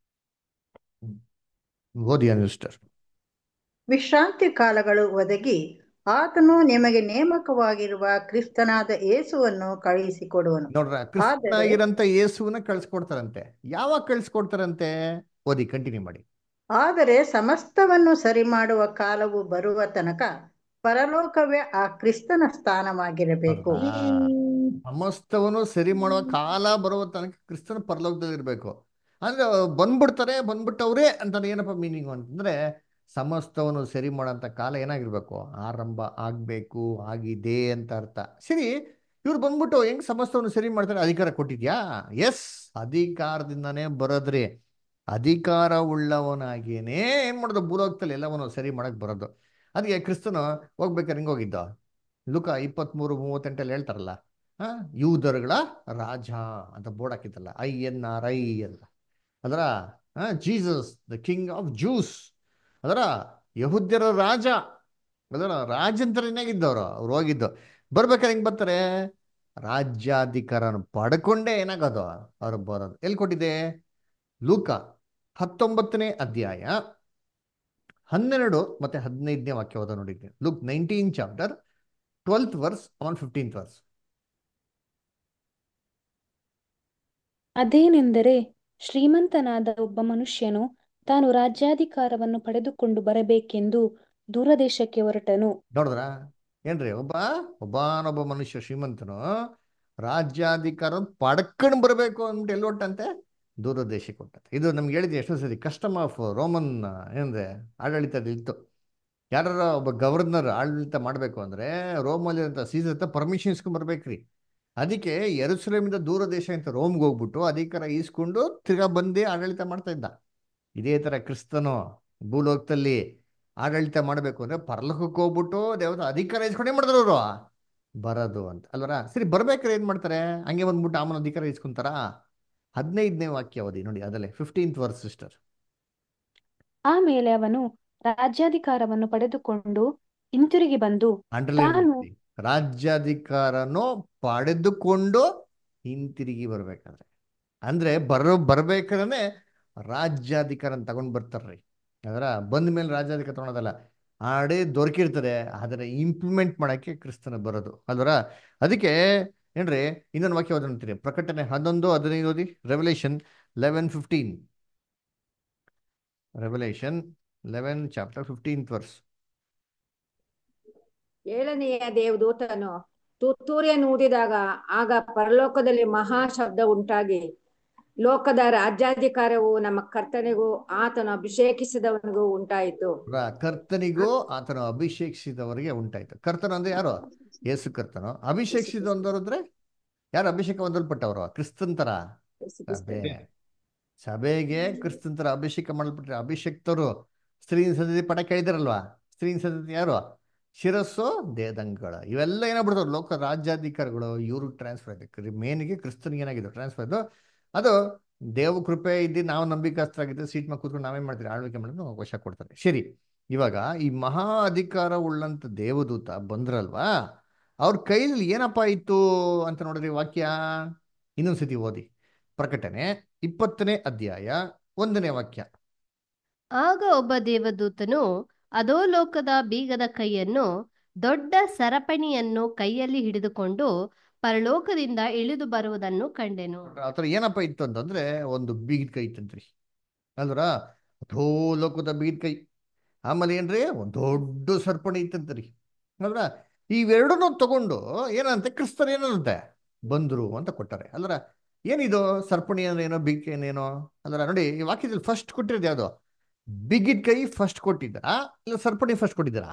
ಓದಿ ಅನಿಸ್ಟರ್ ವಿಶ್ರಾಂತಿ ಕಾಲಗಳು ಒದಗಿ ಆತನು ನಿಮಗೆ ನೇಮಕವಾಗಿರುವ ಕ್ರಿಸ್ತನಾದ ಯೇಸುವನ್ನು ಕಳುಹಿಸಿಕೊಡುವನು ನೋಡ್ರ ಕ್ರಿಸ್ತನಾಗಿರಂತ ಯೇಸುವನ್ನ ಕಳ್ಸ್ಕೊಡ್ತಾರಂತೆ ಯಾವಾಗ ಕಳ್ಸ್ಕೊಡ್ತಾರಂತೆ ಓದಿ ಕಂಟಿನ್ಯೂ ಮಾಡಿ ಆದರೆ ಸಮಸ್ತವನ್ನು ಸರಿ ಮಾಡುವ ಕಾಲವು ಬರುವ ತನಕ ಪರಲೋಕವೇ ಆ ಕ್ರಿಸ್ತನ ಸ್ಥಾನವಾಗಿರಬೇಕು ನೋಡ್ರಾ? ಸಮಸ್ತವನ್ನು ಸರಿ ಮಾಡುವ ಕಾಲ ಬರುವ ತನಕ ಕ್ರಿಸ್ತನ ಪರಲೋಕದಲ್ಲಿ ಇರಬೇಕು ಅಂದ್ರೆ ಬಂದ್ಬಿಡ್ತಾರೆ ಬಂದ್ಬಿಟ್ಟವ್ರೆ ಅಂತ ಏನಪ್ಪ ಮೀನಿಂಗ್ ಅಂತಂದ್ರೆ ಸಮಸ್ತವನ್ನು ಸರಿ ಮಾಡೋಂಥ ಕಾಲ ಏನಾಗಿರ್ಬೇಕು ಆರಂಭ ಆಗ್ಬೇಕು ಆಗಿದೆ ಅಂತ ಅರ್ಥ ಸರಿ ಇವ್ರು ಬಂದ್ಬಿಟ್ಟು ಹೆಂಗ್ ಸಮಸ್ತವನ್ನು ಸರಿ ಮಾಡ್ತಾರೆ ಅಧಿಕಾರ ಕೊಟ್ಟಿದ್ಯಾ ಎಸ್ ಅಧಿಕಾರದಿಂದಾನೇ ಬರೋದ್ರಿ ಅಧಿಕಾರ ಉಳ್ಳವನಾಗೇನೆ ಏನ್ ಮಾಡೋದು ಭೂಲೋಕದಲ್ಲಿ ಎಲ್ಲವನ್ನು ಸರಿ ಮಾಡಕ್ ಬರೋದು ಅದಕ್ಕೆ ಕ್ರಿಸ್ತನು ಹೋಗ್ಬೇಕಾದ್ರೆ ಹೆಂಗ್ ಹೋಗಿದ್ದ ಲುಕ ಇಪ್ಪತ್ಮೂರು ಮೂವತ್ತೆಂಟಲ್ಲಿ ಹೇಳ್ತಾರಲ್ಲ ಆ ಯೂದರ್ಗಳ ರಾಜ ಅಂತ ಬೋರ್ಡ್ ಹಾಕಿದ್ದಲ್ಲ ಐ ಎನ್ ಆರ್ ಐ ಅಂತ ಅದರ Jesus the king of Jews ಅದರ ಯಹುದ್ಯರ ರಾಜ ಅದರ ರಾಜಂತರನಾಗಿದ್ದವರು ಅವ್ರು ಹೋಗಿದ್ದು ಬರ್ಬೇಕಾದ್ರೆ ಹೆಂಗ್ ಬರ್ತಾರೆ ರಾಜ್ಯಾಧಿಕಾರನ ಪಡ್ಕೊಂಡೇ ಏನಾಗೋದು ಅವ್ರು ಬರೋದು ಎಲ್ಲಿ ಕೊಟ್ಟಿದೆ ಲೂಕ ಹತ್ತೊಂಬತ್ತನೇ ಅಧ್ಯಾಯ ಹನ್ನೆರಡು ಮತ್ತೆ ಹದಿನೈದನೇ ವಾಕ್ಯ ಓದ ನೋಡಿದ್ದೆ Luke nineteen chapter twelfth verse on fifteenth verse ಅದೇನೆಂದರೆ ಶ್ರೀಮಂತನಾದ ಒಬ್ಬ ಮನುಷ್ಯನು ತಾನು ರಾಜ್ಯಾಧಿಕಾರವನ್ನು ಪಡೆದುಕೊಂಡು ಬರಬೇಕೆಂದು ದೂರದೇಶಕ್ಕೆ ಹೊರಟನು ನೋಡಿದ್ರ ಏನ್ರಿ ಒಬ್ಬ ಒಬ್ಬನೊಬ್ಬ ಮನುಷ್ಯ ಶ್ರೀಮಂತನು ರಾಜ್ಯಾಧಿಕಾರ ಪಡ್ಕೊಂಡು ಬರಬೇಕು ಅಂದ್ಬಿಟ್ಟು ಎಲ್ಲಿ ಹೊಟ್ಟಂತೆ ದೂರ ದೇಶಕ್ಕೆ ಕೊಟ್ಟಂತೆ ಇದು ನಮ್ಗೆ ಹೇಳಿದ್ವಿ ಎಷ್ಟೋ ಸರಿ ಕಸ್ಟಮ್ ಆಫ್ ರೋಮನ್ ಏನಂದ್ರೆ ಆಡಳಿತದ ಇತ್ತು ಯಾರ ಒಬ್ಬ ಗವರ್ನರ್ ಆಡಳಿತ ಮಾಡಬೇಕು ಅಂದ್ರೆ ರೋಮಲ್ಲಿರೋಂಥ ಸೀಸರ್ ಹತ್ರ ಪರ್ಮಿಷನ್ ಇಸ್ಕೊಂಡ್ ಬರ್ಬೇಕ್ರಿ ಅದಕ್ಕೆ ಎರಸುಲೇಮಿಂದ ದೂರ ದೇಶ ಅಂತ ರೋಮ್ಗೆ ಹೋಗ್ಬಿಟ್ಟು ಅಧಿಕಾರ ಈಸ್ಕೊಂಡು ತಿರ್ಗಾ ಬಂದು ಆಡಳಿತ ಮಾಡ್ತಾ ಇದ್ದ ಇದೇ ತರ ಕ್ರಿಸ್ತನು ಭೂಲೋಕದಲ್ಲಿ ಆಡಳಿತ ಮಾಡಬೇಕು ಅಂದ್ರೆ ಪರಲೋಕಕ್ಕೆ ಹೋಗ್ಬಿಟ್ಟು ದೇವರ ಅಧಿಕಾರ ಇಸ್ಕೊಂಡೇ ಮಾಡಿದ್ರು ಅವರು ಬರೋದು ಅಂತ ಅಲ್ವರ ಸರಿ ಬರ್ಬೇಕಾದ್ರೆ ಏನ್ ಮಾಡ್ತಾರೆ ಹಂಗೆ ಬಂದ್ಬಿಟ್ಟು ಆಮನ ಅಧಿಕಾರ ಇಸ್ಕೊಂತಾರ ಹದಿನೈದನೇ ವಾಕ್ಯ ಅವಧಿ ನೋಡಿ ಅದಲ್ಲೇ ಫಿಫ್ಟೀನ್ತ್ ವರ್ಸ್ ಸಿಸ್ಟರ್ ಆಮೇಲೆ ಅವನು ರಾಜ್ಯಾಧಿಕಾರವನ್ನು ಪಡೆದುಕೊಂಡು ಹಿಂತಿರುಗಿ ಬಂದು ಅಂಡರ್ಲೈನ್ ತಾನು ಮಾಡ್ತೀವಿ ರಾಜ್ಯಾಧಿಕಾರನು ಪಡೆದುಕೊಂಡು ಹಿಂತಿರುಗಿ ಬರ್ಬೇಕಾದ್ರೆ ಅಂದ್ರೆ ಬರೋ ಬರ್ಬೇಕಾದ್ರೆ ರಾಜ್ಯಾಧಿಕಾರ ತಗೊಂಡ್ ಬರ್ತಾರ್ರಿ ಅದರ ಬಂದ ಮೇಲೆ ರಾಜ್ಯಾಧಿಕಾರ ತಗೊಳೋದಲ್ಲ ಆಡೇ ದೊರಕಿರ್ತದೆ ಅದನ್ನ ಇಂಪ್ಲಿಮೆಂಟ್ ಮಾಡಕ್ಕೆ ಕ್ರಿಸ್ತನ ಬರೋದು ಅಲ್ವರ ಅದಕ್ಕೆ ಏನ್ರಿ ಇನ್ನೊಂದು ವಾಕ್ಯ ಓದಂತೀರಿ ಪ್ರಕಟಣೆ ಹನ್ನೊಂದು ಹದಿನೈದು ಓದಿ Revelation eleven fifteen Revelation eleven chapter fifteenth verse ಏಳನೆಯ ದೇವದೂತನು ತುತ್ತೂರಿಯನ್ನು ಊದಿದಾಗ ಆಗ ಪರಲೋಕದಲ್ಲಿ ಮಹಾ ಶಬ್ದ ಉಂಟಾಗಿ ಲೋಕದ ರಾಜ್ಯಾಧಿಕಾರವು ನಮ್ಮ ಕರ್ತನಿಗೂ ಆತನು ಅಭಿಷೇಕಿಸಿದವನಿಗೂ ಉಂಟಾಯಿತು ರ- ಕರ್ತನಿಗೂ ಆತನು ಅಭಿಷೇಕಿಸಿದವರಿಗೆ ಉಂಟಾಯ್ತು ಕರ್ತನ ಅಂದ್ರೆ ಯಾರು ಯೇಸು ಕರ್ತನು ಅಭಿಷೇಕಿಸಿದವರು ಅಂದ್ರೆ ಯಾರು ಅಭಿಷೇಕ ಹೊಂದಲ್ಪಟ್ಟವರು ಕ್ರಿಸ್ತನ್ ತರ ಸಭೆ ಸಭೆಗೆ ಕ್ರಿಸ್ತನ್ ತರ ಅಭಿಷೇಕ ಮಾಡಲ್ಪಟ್ರೆ ಅಭಿಷೇಕ್ತರು ಸ್ತ್ರೀನ್ ಸದತಿ ಪಟ ಕೇಳಿದಾರಲ್ವಾ ಸ್ತ್ರೀನ್ ಸದತಿ ಯಾರು ಶಿರಸ್ಸು ದೇದಂಗಳ ಇವೆಲ್ಲ ಏನಾಗ್ಬಿಡ್ತಾವ ಲೋಕ ರಾಜ್ಯಾಧಿಕಾರಿಗಳು ಇವರು ಟ್ರಾನ್ಸ್ಫರ್ ಆಗಿದೆ ಮೇನ್ಗೆ ಕ್ರಿಸ್ತನ್ಗೆ ಏನಾಗಿದೆ ಟ್ರಾನ್ಸ್ಫರ್ ಅದು ಅದು ದೇವ ಕೃಪೆ ಇದ್ದು ನಾವು ನಂಬಿಕಸ್ಥರಾಗಿದ್ದರೆ ಸೀಟ್ ಮೇಲೆ ಕೂತ್ಕೊಂಡು ನಾವೇನ್ ಮಾಡ್ತೀವಿ ಆಳ್ವಿಕೆ ಮಾಡಿದ್ರೆ ನಾವು ವಶ ಕೊಡ್ತಾರೆ ಸರಿ ಇವಾಗ ಈ ಮಹಾ ಅಧಿಕಾರ ಉಳ್ಳಂತ ದೇವದೂತ ಬಂದ್ರಲ್ವಾ ಅವ್ರ ಕೈಲಿ ಏನಪ್ಪ ಇತ್ತು ಅಂತ ನೋಡ್ರಿ ವಾಕ್ಯ ಇನ್ನೊಂದ್ಸತಿ ಓದಿ ಪ್ರಕಟಣೆ ಇಪ್ಪತ್ತನೇ ಅಧ್ಯಾಯ ಒಂದನೇ ವಾಕ್ಯ ಆಗ ಒಬ್ಬ ದೇವದೂತನು ಅಧೋಲೋಕದ ಬೀಗದ ಕೈಯನ್ನು ದೊಡ್ಡ ಸರಪಣಿಯನ್ನು ಕೈಯಲ್ಲಿ ಹಿಡಿದುಕೊಂಡು ಪರಲೋಕದಿಂದ ಇಳಿದು ಬರುವುದನ್ನು ಕಂಡೆನು ಆತರ ಏನಪ್ಪ ಇತ್ತು ಅಂತಂದ್ರೆ ಒಂದು ಬೀಗದ ಕೈ ಇತ್ತಂತ್ರಿ ಅಲ್ವರ ಅಧೋ ಲೋಕದ ಬೀಗದ ಕೈ ಆಮೇಲೆ ಏನ್ರಿ ಒಂದ್ ದೊಡ್ಡ ಸರ್ಪಣಿ ಇತ್ತಂತ್ರಿ ಅಲ್ರ ಇವೆರಡನ್ನೂ ತಗೊಂಡು ಏನಂತೆ ಕ್ರಿಸ್ತರು ಏನಂತೆ ಬಂದ್ರು ಅಂತ ಕೊಟ್ಟಾರೆ ಅಲ್ರ ಏನಿದು ಸರ್ಪಣಿ ಅಂದ್ರೆ ಏನೋ ಬಿಗ್ ಏನೇನೋ ಅಲ್ರ ನೋಡಿ ಈ ವಾಕ್ಯದಲ್ಲಿ ಫಸ್ಟ್ ಕೊಟ್ಟಿರೋದು ಯಾವ್ದು ಬಿಗಿದ್ ಕೈ ಫಸ್ಟ್ ಕೊಟ್ಟಿದ್ದಾರಾ ಇಲ್ಲ ಸರ್ಪಣಿ ಫಸ್ಟ್ ಕೊಟ್ಟಿದ್ದಾರಾ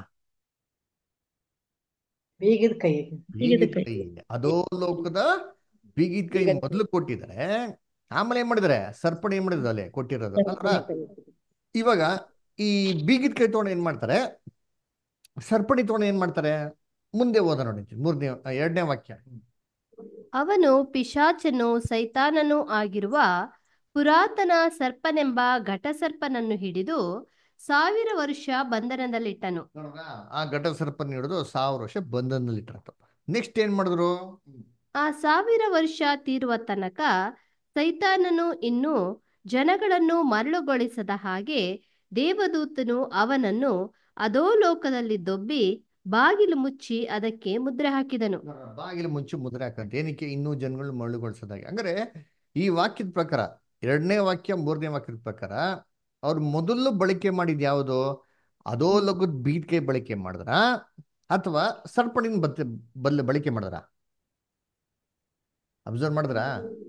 ಬೀಗದ ಕೈ ಬೀಗಿದ ಕೈ ಅದೋ ಲೋಕದ ಬೀಗಿದ ಕೈ ಮೊದಲು ಕೊಟ್ಟಿದ್ದಾರೆ ಆಮೇಲೆ ಏನ್ ಮಾಡಿದಾರೆ ಸರ್ಪಣಿ ಏನ್ ಮಾಡಿದ್ರು ಅಲ್ಲಿ ಕೊಟ್ಟಿರೋದು ಅಲ್ರ ಇವಾಗ ಈ ಬೀಗಿದ ಕೈ ತಗೊಂಡು ಏನ್ ಮಾಡ್ತಾರೆ ಸರ್ಪಣಿ ತಗೊಂಡು ಏನ್ ಮಾಡ್ತಾರೆ ಮುಂದೆ ಓದ ನೋಡಿ ಮೂರನೇ ಎರಡನೇ ವಾಕ್ಯ ಅವನು ಪಿಶಾಚನು ಸೈತಾನನೂ ಆಗಿರುವ ಪುರಾತನ ಸರ್ಪನೆಂಬ ಘಟಸರ್ಪನನ್ನು ಹಿಡಿದು ಸಾವಿರ ವರ್ಷ ಬಂಧನದಲ್ಲಿಟ್ಟನು ನೋಡ್ರಾ? ಆ ಘಟ ಸರ್ಪನ ಹಿಡಿದು ಸಾವಿರ ವರ್ಷ ಬಂಧನದಲ್ಲಿ ಇಟ್ಟರಪ್ಪ ನೆಕ್ಸ್ಟ್ ಏನ್ ಮಾಡಿದ್ರು ಆ ಸಾವಿರ ವರ್ಷ ತೀರುವ ತನಕ ಸೈತಾನನು ಇನ್ನು ಜನಗಳನ್ನು ಮರಳುಗೊಳಿಸದ ಹಾಗೆ ದೇವದೂತನು ಅವನನ್ನು ಅಧೋಲೋಕದಲ್ಲಿ ದೊಬ್ಬಿ ಬಾಗಿಲು ಮುಚ್ಚಿ ಅದಕ್ಕೆ ಮುದ್ರೆ ಹಾಕಿದನು ಬಾಗಿಲು ಮುಂಚೆ ಮುದ್ರೆ ಹಾಕಂತ ಏನಕ್ಕೆ ಇನ್ನೂ ಜನಗಳು ಮರಳುಗೊಳಿಸೋದಾಗಿ ಅಂದ್ರೆ ಈ ವಾಕ್ಯದ ಪ್ರಕಾರ ಎರಡನೇ ವಾಕ್ಯ ಮೂರನೇ ವಾಕ್ಯದ ಪ್ರಕಾರ ಅವ್ರು ಮೊದಲು ಬಳಕೆ ಮಾಡಿದ ಯಾವುದು ಅದೋ ಲಗದ ಬೀದ್ಕೆ ಬಳಕೆ ಮಾಡಿದ್ರ ಅಥವಾ ಸರ್ಪಣಿನ ಬತ್ತೆ ಬಲ್ಲ ಬಳಕೆ ಮಾಡಿದ್ರ ಅಬ್ಸರ್ವ್ ಮಾಡಿದ್ರ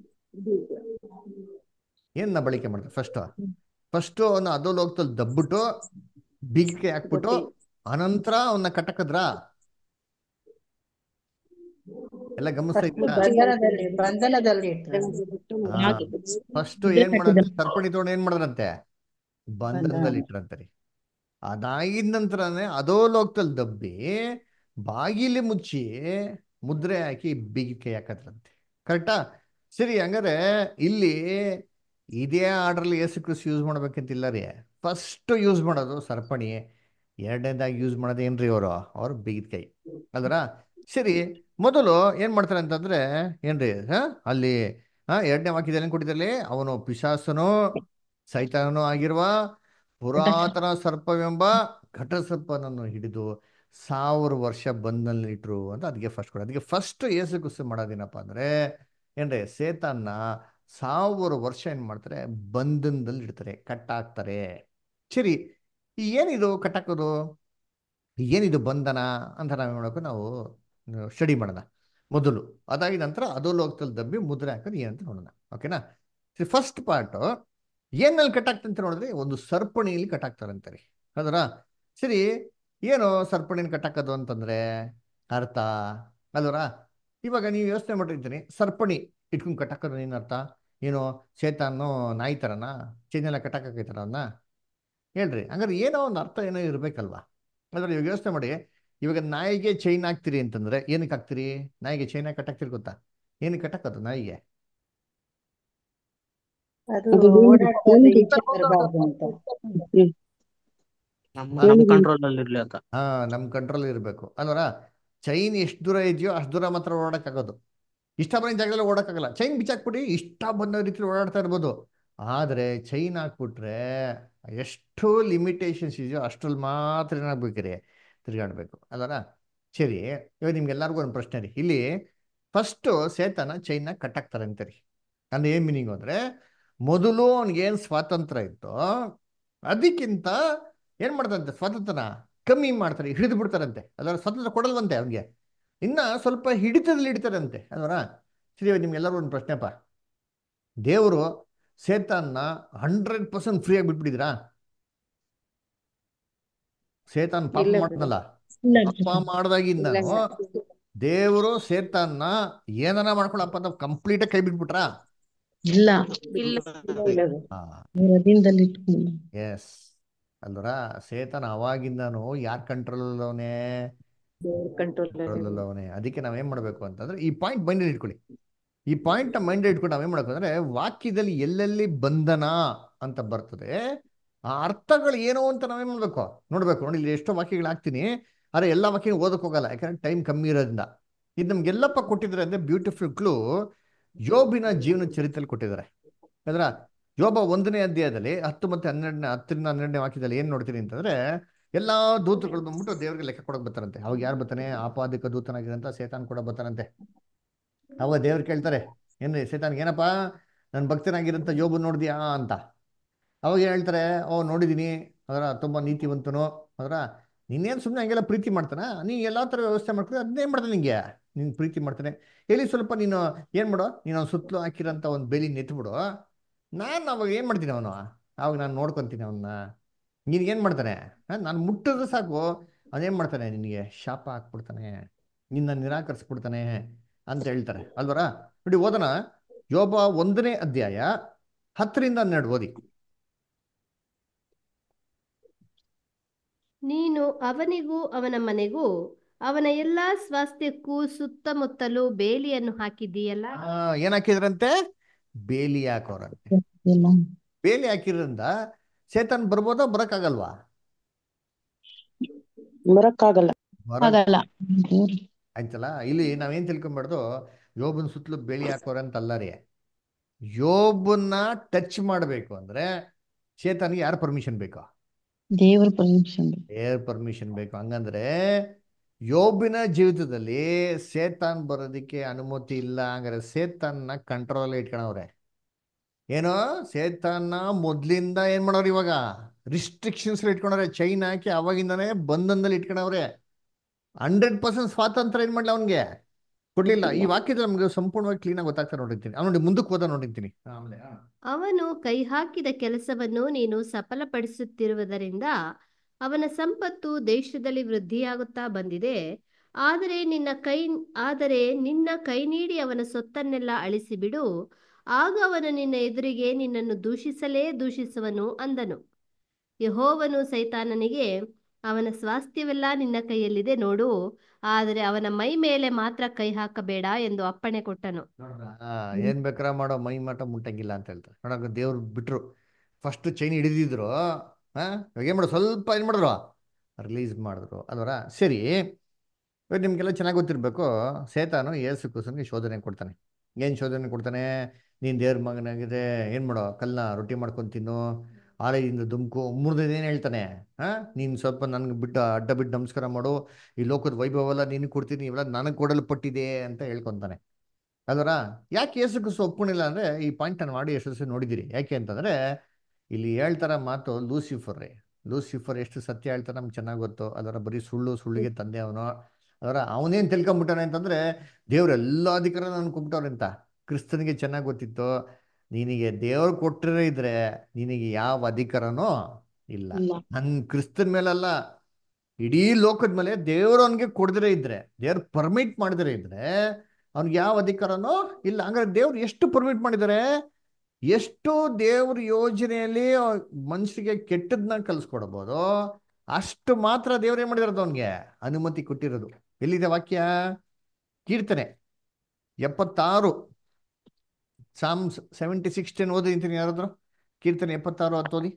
ಏನ್ನ ಬಳಕೆ ಮಾಡಿದ್ರ ಫಸ್ಟ್ ಫಸ್ಟ್ ಅವನ್ನ ಅದೋ ಲೋಕದಲ್ಲಿ ದಬ್ಬಿಟ್ಟು ಬೀಗಿಕೆ ಹಾಕ್ಬಿಟ್ಟು ಅನಂತರ ಅವನ್ನ ಕಟ್ಟಕದ್ರ ಎಲ್ಲ ಗಮನಿಸ್ತಾ ಇದ್ದೀರಾ ಬಂಧನದಲ್ಲಿ ಬಂಧನದಲ್ಲಿ ಇಟ್ರು ಫಸ್ಟ್ ಏನ್ ಮಾಡಿದ್ರೆ ಸರ್ಪಣಿ ತಗೊಂಡು ಏನ್ ಮಾಡಿದ್ರಂತೆ ಬಂಧನದಲ್ಲಿ ಇಟ್ರಂತೆ ಅದಾಗಿದ ನಂತರನೇ ಅದೋ ಲೋಕದಲ್ಲಿ ದಬ್ಬಿ ಬಾಗಿಲಿ ಮುಚ್ಚಿ ಮುದ್ರೆ ಹಾಕಿ ಬಿಗಿ ಕೈ ಹಾಕದ್ರಂತೆ ಕರೆಕ್ಟಾ ಸರಿ ಹಂಗಾರೆ ಇಲ್ಲಿ ಇದೇ ಆರ್ಡ್ರಲ್ಲಿ ಏಸು ಕ್ರಿಸ್ ಯೂಸ್ ಮಾಡ್ಬೇಕಂತಿಲ್ಲ ರೀ ಫಸ್ಟ್ ಯೂಸ್ ಮಾಡೋದು ಸರ್ಪಣಿ ಎರಡನೇದಾಗಿ ಯೂಸ್ ಮಾಡೋದು ಏನ್ರಿ ಅವರು ಅವ್ರು ಬಿಗಿದ ಕೈ ಅಲ್ರ ಸರಿ ಮೊದಲು ಏನ್ ಮಾಡ್ತಾರೆ ಅಂತಂದ್ರೆ ಏನ್ರಿ ಹ ಅಲ್ಲಿ ಹಾ ಎರಡನೇ ವಾಕ್ಯದಲ್ಲಿ ಏನ್ ಕೊಟ್ಟಿದ್ದಲ್ಲಿ ಅವನು ಪಿಶಾಸನು ಸೈತಾನನು ಆಗಿರುವ ಪುರಾತನ ಸರ್ಪವೆಂಬ ಘಟ ಸರ್ಪನನ್ನು ಹಿಡಿದು ಸಾವಿರ ವರ್ಷ ಬಂದಲ್ಲಿ ಇಟ್ರು ಅಂತ ಅದಕ್ಕೆ ಫಸ್ಟ್ ಕೊಡ ಅದಕ್ಕೆ ಫಸ್ಟ್ ಏಸು ಕುಸು ಮಾಡೋದೇನಪ್ಪ ಅಂದ್ರೆ ಏನ್ರಿ ಸೇತಾನ್ನ ಸಾವಿರ ವರ್ಷ ಏನ್ ಮಾಡ್ತಾರೆ ಬಂಧನದಲ್ಲಿ ಇಡ್ತಾರೆ ಕಟ್ಟಾಕ್ತಾರೆ ಸರಿ ಈ ಏನಿದು ಕಟ್ಟಾಕೋದು ಏನಿದು ಬಂಧನ ಅಂತ ನಾವು ನೋಡೋಕೆ ನಾವು ಸ್ಟಡಿ ಮಾಡೋಣ ಮೊದಲು ಅದಾಗಿ ನಂತರ ಅಧೋಲೋಕದಲ್ಲಿ ದಬ್ಬಿ ಮುದ್ರೆ ಹಾಕೋದು ಏನಂತ ನೋಡೋಣ ಓಕೆನಾ ಫಸ್ಟ್ ಪಾರ್ಟು ಏನಲ್ಲಿ ಕಟ್ಟಾಗ್ತಂತ ನೋಡಿದ್ರೆ ಒಂದು ಸರಪಣಿಯಲ್ಲಿ ಕಟ್ಟಾಕ್ತಾರಂತಾರೆ ಅದರ ಸರಿ ಏನು ಸರಪಣಿನ ಕಟ್ಟಾಕೋದು ಅಂತಂದ್ರೆ ಅರ್ಥ ಅಲ್ವರ ಇವಾಗ ನೀವು ಯೋಚನೆ ಮಾಡಿರ್ತೀನಿ ಸರಪಣಿ ಇಟ್ಕೊಂಡು ಕಟ್ಟಾಕೋದು ಏನು ಅರ್ಥ ಏನು ಸೇತಾನು ನಾಯಿ ಥರನ ಚೈನೆಲ್ಲ ಕಟ್ಟಾಕೈತಾರ ಅವನ್ನ ಹೇಳ್ರಿ ಹಂಗಾರೆ ಏನೋ ಒಂದು ಅರ್ಥ ಏನೋ ಇರಬೇಕಲ್ವಾ ಅದ್ರ ಇವಾಗ ಯೋಚನೆ ಮಾಡಿ ಇವಾಗ ನಾಯಿಗೆ ಚೈನ್ ಹಾಕ್ತೀರಿ ಅಂತಂದ್ರೆ ಏನಕ್ಕೆ ಹಾಕ್ತೀರಿ ನಾಯಿಗೆ ಚೈನ್ ಹಾಕಿ ಕಟ್ಟಾಕ್ತೀರಿ ಗೊತ್ತಾ ಏನಕ್ಕೆ ಕಟ್ಟಾಕೋದು ನಾಯಿಗೆ ಅದು ಅದು ಏನು ಓಡಾಡ್ತದೆ ಏನು ಈಚೆ ಬರಬಾರ್ದು ಅಂತ ನಮ್ಮ ಹಾ. ನಮ್ಮ ಕಂಟ್ರೋಲ್ ಅಲ್ಲಿ ಇರ್ಲಿ ಅಂತ ಹಾ ನಮ್ ಕಂಟ್ರೋಲ್ ಇರಬೇಕು ಅಲ್ವರ ಚೈನ್ ಎಷ್ಟು ದೂರ ಇದೆಯೋ ಅಷ್ಟು ದೂರ ಮಾತ್ರ ಓಡಾಡಕ್ಕಾಗೋದು ಇಷ್ಟ ಬಂದ ಜಾಗದಲ್ಲಿ ಓಡಕ್ಕಾಗಲ್ಲ ಚೈನ್ ಬಿಚ್ಚಾಕ್ಬಿಟ್ಟು ಇಷ್ಟ ಬಂದ ರೀತಿಲಿ ಓಡಾಡ್ತಾ ಇರ್ಬೋದು ಆದರೆ ಚೈನ್ ಹಾಕ್ಬಿಟ್ರೆ ಎಷ್ಟು ಲಿಮಿಟೇಷನ್ಸ್ ಇದೆಯೋ ಅಷ್ಟ್ರಲ್ಲಿ ಮಾತ್ರ ಏನಾಗ್ಬೇಕ್ರಿ ತಿರ್ಗಾಡ್ಬೇಕು ಅಲ್ವರ ಸರಿ ಇವಾಗ ನಿಮ್ಗೆಲ್ಲರಿಗೂ ಒಂದು ಪ್ರಶ್ನೆ ರೀ ಇಲ್ಲಿ ಫಸ್ಟು ಸೇತನ ಚೈನ್ನ ಕಟ್ಟಾಕ್ತಾರೆ ಅಂತೀರಿ ಅಂದ್ರೆ ಏನ್ ಮೀನಿಂಗ್ ಅಂದ್ರೆ ಮೊದಲು ಅವ್ನಿಗೇನು ಸ್ವಾತಂತ್ರ್ಯ ಇತ್ತೋ ಅದಕ್ಕಿಂತ ಏನ್ ಮಾಡ್ತಾರಂತೆ ಸ್ವಾತಂತ್ರ್ಯನ ಕಮ್ಮಿ ಮಾಡ್ತಾರೆ ಹಿಡಿದು ಬಿಡ್ತಾರಂತೆ ಅದರ ಸ್ವಾತಂತ್ರ್ಯ ಕೊಡಲ್ವಂತೆ ಅವ್ನಿಗೆ ಇನ್ನ ಸ್ವಲ್ಪ ಹಿಡಿತದಲ್ಲಿ ಹಿಡಿತಾರಂತೆ ಅದರ ಸರಿ ಇವಾಗ ನಿಮ್ಗೆಲ್ಲರೂ ಒಂದು ಪ್ರಶ್ನೆಪ್ಪ ದೇವರು ಸೇತಾನ್ನ ಹಂಡ್ರೆಡ್ ಪರ್ಸೆಂಟ್ ಫ್ರೀ ಆಗಿ ಬಿಟ್ಬಿಟ್ಟಿದ್ರಾ ಸೇತಾನ್ ಪಾಪ ಇಲ್ಲ ಮಾಡ್ದಲ್ಲ ಇಲ್ಲ ಪಾಪ ಮಾಡ್ದಾಗಿಂದನು ಇಲ್ಲ ದೇವರು ಸೇತಾನ್ನ ಏನನ ಮಾಡ್ಕೊಳಪ್ಪ ಅಂತ ಕಂಪ್ಲೀಟ್ ಕೈ ಬಿಟ್ಬಿಟ್ರಾ ಇಲ್ಲ ಇಲ್ಲ ಇಲ್ಲ ಅದು. ಹಾ ಅವ್ರ ಅಧೀನದಲ್ಲಿ ಇಟ್ಕೊಂಡು ಎಸ್ ಅಲ್ವರ ಸೇತನ ಅವಾಗಿಂದನು ಯಾರ್ ಕಂಟ್ರೋಲ್ ಅವನೇ ದೇವ್ರ ಕಂಟ್ರೋಲ್ ಕಂಟ್ರೋಲ್ ಅವನೇ ಅದಕ್ಕೆ ನಾವೇನ್ ಮಾಡ್ಬೇಕು ಅಂತಂದ್ರೆ ಈ ಪಾಯಿಂಟ್ ಮೈಂಡ್ ಇಟ್ಕೊಳ್ಳಿ ಈ ಪಾಯಿಂಟ್ ಮೈಂಡ್ ಇಟ್ಕೊಂಡು ನಾವೇನ್ ಮಾಡ್ಬೇಕು ಅಂದ್ರೆ ವಾಕ್ಯದಲ್ಲಿ ಎಲ್ಲೆಲ್ಲಿ ಬಂಧನ ಅಂತ ಬರ್ತದೆ ಆ ಅರ್ಥಗಳು ಏನು ಅಂತ ನಾವೇನ್ ಮಾಡ್ಬೇಕು ನೋಡ್ಬೇಕು ನೋಡಿ ಇಲ್ಲಿ ಎಷ್ಟೋ ವಾಕ್ಯಗಳು ಹಾಕ್ತೀನಿ ಆದ್ರೆ ಎಲ್ಲ ವಾಕ್ಯ ಓದಕ್ ಹೋಗಲ್ಲ ಯಾಕಂದ್ರೆ ಟೈಮ್ ಕಮ್ಮಿ ಇರೋದ್ರಿಂದ ಇದು ನಮ್ಗೆಲ್ಲಪ್ಪ ಕೊಟ್ಟಿದ್ದಾರೆ ಅಂದ್ರೆ ಬ್ಯೂಟಿಫುಲ್ ಕ್ಲೂ ಯೋಬಿನ ಜೀವನ ಚರಿತ್ರೆಯಲ್ಲಿ ಕೊಟ್ಟಿದ್ದಾರೆ ಅದರ ಯೋಬ ಒಂದನೇ ಅಧ್ಯಾಯದಲ್ಲಿ ಹತ್ತು ಮತ್ತೆ ಹನ್ನೆರಡನೇ ಹತ್ತರಿಂದ ಹನ್ನೆರಡನೇ ವಾಕ್ಯದಲ್ಲಿ ಏನ್ ನೋಡ್ತೀನಿ ಅಂತಂದ್ರೆ ಎಲ್ಲಾ ದೂತರುಗಳು ಬಂದ್ಬಿಟ್ಟು ದೇವರಿಗೆ ಲೆಕ್ಕ ಕೊಡಕ್ ಬರ್ತಾರಂತೆ ಅವಾಗ ಯಾರು ಬರ್ತಾನೆ ಆಪಾದಿಕ ದೂತನಾಗಿರಂತ ಸೇತಾನ್ ಕೂಡ ಬರ್ತಾರಂತೆ ಅವಾಗ ದೇವ್ರು ಕೇಳ್ತಾರೆ ಏನ್ರಿ ಸೇತಾನ್ ಏನಪ್ಪ ನನ್ನ ಭಕ್ತನಾಗಿರಂತ ಯೋಬು ನೋಡಿದ್ಯಾ ಅಂತ ಅವಾಗ ಏನ್ ಹೇಳ್ತಾರೆ ಓ ನೋಡಿದೀನಿ ಅದರ ತುಂಬಾ ನೀತಿವಂತನು ಅದರ ನೀನೇನು ಸುಮ್ಮನೆ ಹಂಗೆಲ್ಲ ಪ್ರೀತಿ ಮಾಡ್ತಾನ ನೀ ಎಲ್ಲಾ ಥರ ವ್ಯವಸ್ಥೆ ಮಾಡ್ಕೊಂಡು ಅದನ್ನೇ ಮಾಡ್ತಾನೆ ನಿಂಗೆ ನೀನು ಪ್ರೀತಿ ಮಾಡ್ತಾನೆ ಎಲ್ಲಿ ಸ್ವಲ್ಪ ನೀನು ಏನು ಮಾಡೋ ನೀನು ಅವ್ನ ಸುತ್ತಲೂ ಹಾಕಿರೋಂಥ ಒಂದು ಬೇಲಿ ನೆತ್ಬಿಡು ನಾನು ಅವಾಗ ಏನು ಮಾಡ್ತೀನಿ ಅವನು ಅವಾಗ ನಾನು ನೋಡ್ಕೊತೀನಿ ಅವನ್ನ ನೀನು ಏನು ಮಾಡ್ತಾನೆ ನಾನು ಮುಟ್ಟಿದ್ರೆ ಸಾಕು ಅವನೇನು ಮಾಡ್ತಾನೆ ನಿನಗೆ ಶಾಪ ಹಾಕ್ಬಿಡ್ತಾನೆ ನಿನ್ನ ನಿರಾಕರಿಸ್ಬಿಡ್ತಾನೆ ಅಂತ ಹೇಳ್ತಾರೆ ಅಲ್ವರ ನೋಡಿ ಓದೋಣ ಯೋಬ ಒಂದನೇ ಅಧ್ಯಾಯ ಹತ್ತರಿಂದ ಹನ್ನೆರಡು ಓದಿ ನೀನು ಅವನಿಗೂ ಅವನ ಮನೆಗೂ ಅವನ ಎಲ್ಲಾ ಸ್ವಾಸ್ಥ್ಯಕ್ಕೂ ಸುತ್ತಮುತ್ತಲೂ ಬೇಲಿಯನ್ನು ಹಾಕಿದ್ದೀಯಲ್ಲ ಆ, ಏನ್ ಹಾಕಿದ್ರಂತೆ ಬೇಲಿ ಹಾಕೋರಂತೆ ಇಲ್ಲ ಬೇಲಿ ಹಾಕಿದ್ರಿಂದ ಸೇತನ್ ಬರ್ಬೋದಾ ಬರಕ್ಕಾಗಲ್ವಾ ಬರಕ್ಕಾಗಲ್ಲ ಬರ ಆಗಲ್ಲ ಆಯ್ತಲ್ಲ ಇಲ್ಲಿ ನಾವೇನ್ ತಿಳ್ಕೊಂಬಾರ್ದು ಯೋಬನ್ ಸುತ್ತಲೂ ಬೇಲಿ ಹಾಕೋರೆ ಅಂತ ಅಲ್ಲ ರೀ ಯೋಬನ್ನ ಟಚ್ ಮಾಡಬೇಕು ಅಂದ್ರೆ ಚೇತನ್ಗೆ ಯಾರ ಪರ್ಮಿಷನ್ ಬೇಕು ದೇವ್ರ ಪರ್ಮಿಷನ್ ಏರ್ ಪರ್ಮಿಷನ್ ಬೇಕು ಹಂಗಂದ್ರೆ ಯೋಬಿನ ಜೀವಿತದಲ್ಲಿ ಸೇತಾನ್ ಬರೋದಕ್ಕೆ ಅನುಮತಿ ಇಲ್ಲ ಹಂಗಾರೆ ಸೇತಾನ್ನ ಕಂಟ್ರೋಲ್ ಇಟ್ಕೊಳವ್ರೆ ಏನೋ ಸೇತಾನ್ನ ಮೊದ್ಲಿಂದ ಏನ್ ಮಾಡೋರು ಇವಾಗ ರಿಸ್ಟ್ರಿಕ್ಷನ್ಸ್ ಇಟ್ಕೊಂಡವ್ರೆ ಚೈನ್ ಹಾಕಿ ಅವಾಗಿಂದಾನೇ ಬಂಧನದಲ್ಲಿ ಇಟ್ಕೊಂಡವ್ರೆ ಹಂಡ್ರೆಡ್ ಪರ್ಸೆಂಟ್ ಸ್ವಾತಂತ್ರ್ಯ ಏನ್ ಮಾಡ್ಲಿ ಅವನ್ಗೆ ಕೊಡ್ಲಿಲ್ಲ ಈ ವಾಕ್ಯದಲ್ಲಿ ನಮ್ಗೆ ಸಂಪೂರ್ಣವಾಗಿ ಕ್ಲೀನ್ ಆಗಿ ಗೊತ್ತಾಗ್ತಾ ನೋಡಿರ್ತೀನಿ ಅವ್ನು ನೋಡಿ ಮುಂದಕ್ಕೆ ಹೋದ ನೋಡಿರ್ತೀನಿ ಆಮೇಲೆ ಆ. ಅವನು ಕೈ ಹಾಕಿದ ಕೆಲಸವನ್ನು ನೀನು ಸಫಲಪಡಿಸುತ್ತಿರುವುದರಿಂದ ಅವನ ಸಂಪತ್ತು ದೇಶದಲ್ಲಿ ವೃದ್ಧಿಯಾಗುತ್ತಾ ಬಂದಿದೆ ಆದರೆ ನಿನ್ನ ಕೈ ಆದರೆ ನಿನ್ನ ಕೈ ನೀಡಿ ಅವನ ಸೊತ್ತನ್ನೆಲ್ಲ ಅಳಿಸಿಬಿಡು ಆಗ ಅವನು ನಿನ್ನ ಎದುರಿಗೆ ನಿನ್ನನ್ನು ದೂಷಿಸಲೇ ದೂಷಿಸುವನು ಅಂದನು ಯೆಹೋವನು ಸೈತಾನನಿಗೆ ಅವನ ಸ್ವಾಸ್ಥ್ಯವೆಲ್ಲ ನಿನ್ನ ಕೈಯಲ್ಲಿದೆ ನೋಡು ಆದರೆ ಅವನ ಮೈ ಮೇಲೆ ಮಾತ್ರ ಕೈ ಹಾಕಬೇಡ ಎಂದು ಅಪ್ಪಣೆ ಕೊಟ್ಟನು ಆ, ಏನ್ ಬೇಕಾರ ಮಾಡೋ ಮೈ ಮಠ ಮುಟ್ಟಂಗಿಲ್ಲ ಅಂತ ಹೇಳ್ತಾರೆ ನೋಡಕ ದೇವ್ರು ಬಿಟ್ರು ಫಸ್ಟ್ ಚೈನ್ ಹಿಡಿದಿದ್ರು ಹಾ ಇವಾಗ ಏನ್ ಮಾಡೋದು ಸ್ವಲ್ಪ ಏನ್ ಮಾಡಿದ್ರು ರಿಲೀಸ್ ಮಾಡಿದ್ರು ಅಲ್ವರ ಸರಿ ಇವಾಗ ನಿಮ್ಗೆಲ್ಲ ಚೆನ್ನಾಗಿ ಗೊತ್ತಿರ್ಬೇಕು ಸೇತಾನು ಏಸು ಕುಸನ್ಗೆ ಶೋಧನೆ ಕೊಡ್ತಾನೆ ಏನ್ ಶೋಧನೆ ಕೊಡ್ತಾನೆ ನೀನ್ ದೇವ್ರ ಮಗನಾಗಿದೆ ಏನ್ ಮಾಡೋ ಕಲ್ನ ರೊಟ್ಟಿ ಮಾಡ್ಕೊಂಡು ತಿನ್ನು ಆಲಯದಿಂದ ದುಮ್ಕು ಮೂರನೇದು ಏನ್ ಹೇಳ್ತಾನೆ ಹಾ ನೀನ್ ಸ್ವಲ್ಪ ನನ್ಗೆ ಬಿಟ್ಟು ಅಡ್ಡ ಬಿಟ್ಟು ನಮಸ್ಕಾರ ಮಾಡು ಈ ಲೋಕದ ವೈಭವ ಎಲ್ಲ ನಿನಗೆ ಕೊಡ್ತೀನಿ ಇವೆಲ್ಲ ನನಗೆ ಕೊಡಲ್ಪಟ್ಟಿದೆ ಅಂತ ಹೇಳ್ಕೊಂತಾನೆ ಅಲ್ವರ ಯಾಕೆ ಯೇಸು ಕ್ರಿಸ್ತು ಒಪ್ಕೊಂಡಿಲ್ಲ ಅಂದ್ರೆ ಈ ಪಾಯಿಂಟ್ ನಾನು ಮಾಡಿ ಎಷ್ಟು ಸಲ ನೋಡಿದ್ದೀರಿ ಯಾಕೆ ಅಂತಂದ್ರೆ ಇಲ್ಲಿ ಹೇಳ್ತಾರ ಮಾತು ಲೂಸಿಫರ್ ರೀ ಲೂಸಿಫರ್ ಎಷ್ಟು ಸತ್ಯ ಹೇಳ್ತಾನೆ ನಮ್ಗೆ ಚೆನ್ನಾಗಿ ಗೊತ್ತು ಅದರ ಬರೀ ಸುಳ್ಳು ಸುಳ್ಳಿಗೆ ತಂದೆ ಅವನು ಅದರ ಅವನೇನು ತಿಳ್ಕೊಂಬಿಟ್ಟಾನೆ ಅಂತಂದ್ರೆ ದೇವ್ರ ಎಲ್ಲ ಅಧಿಕಾರ ಅನ್ಕೊಂಬಿಟ್ಟವ್ರೆ ಅಂತ ಕ್ರಿಸ್ತನಿಗೆ ಚೆನ್ನಾಗಿ ಗೊತ್ತಿತ್ತು ನಿನಗೆ ದೇವ್ರು ಕೊಟ್ಟಿರೋ ಇದ್ರೆ ನಿನಗೆ ಯಾವ ಅಧಿಕಾರನೂ ಇಲ್ಲ ಇಲ್ಲ ನನ್ ಕ್ರಿಸ್ತನ ಮೇಲಲ್ಲ ಇಡೀ ಲೋಕದ ಮೇಲೆ ದೇವ್ರು ಅವನಿಗೆ ಕೊಡದಿರೇ ಇದ್ರೆ ದೇವ್ರು ಪರ್ಮಿಟ್ ಮಾಡಿದ್ರೆ ಇದ್ರೆ ಅವ್ನಿಗೆ ಯಾವ ಅಧಿಕಾರನೂ ಇಲ್ಲ ಹಂಗಾರೆ ದೇವ್ರು ಎಷ್ಟು ಪರ್ಮಿಟ್ ಮಾಡಿದ್ದಾರೆ ಎಷ್ಟು ದೇವ್ರ ಯೋಜನೆಯಲ್ಲಿ ಮನುಷ್ಯರಿಗೆ ಕೆಟ್ಟದನ್ನ ಕಲಿಸ್ಕೊಡ್ಬೋದು ಅಷ್ಟು ಮಾತ್ರ ದೇವ್ರು ಏನ್ ಮಾಡಿದಾರೆ ಅವನಿಗೆ ಅನುಮತಿ ಕೊಟ್ಟಿರೋದು ಎಲ್ಲಿದೆ ವಾಕ್ಯ ಕೀರ್ತನೆ ಎಪ್ಪತ್ತಾರು ಸಾಮ್ಸ್ ಸೆವೆಂಟಿ ಸಿಕ್ಸ್ ಟೆನ್ ಓದಿ ಅಂತೀನಿ ಯಾರಾದ್ರು ಕೀರ್ತನೆ ಎಪ್ಪತ್ತಾರು ಹತ್ತು ಓದಿ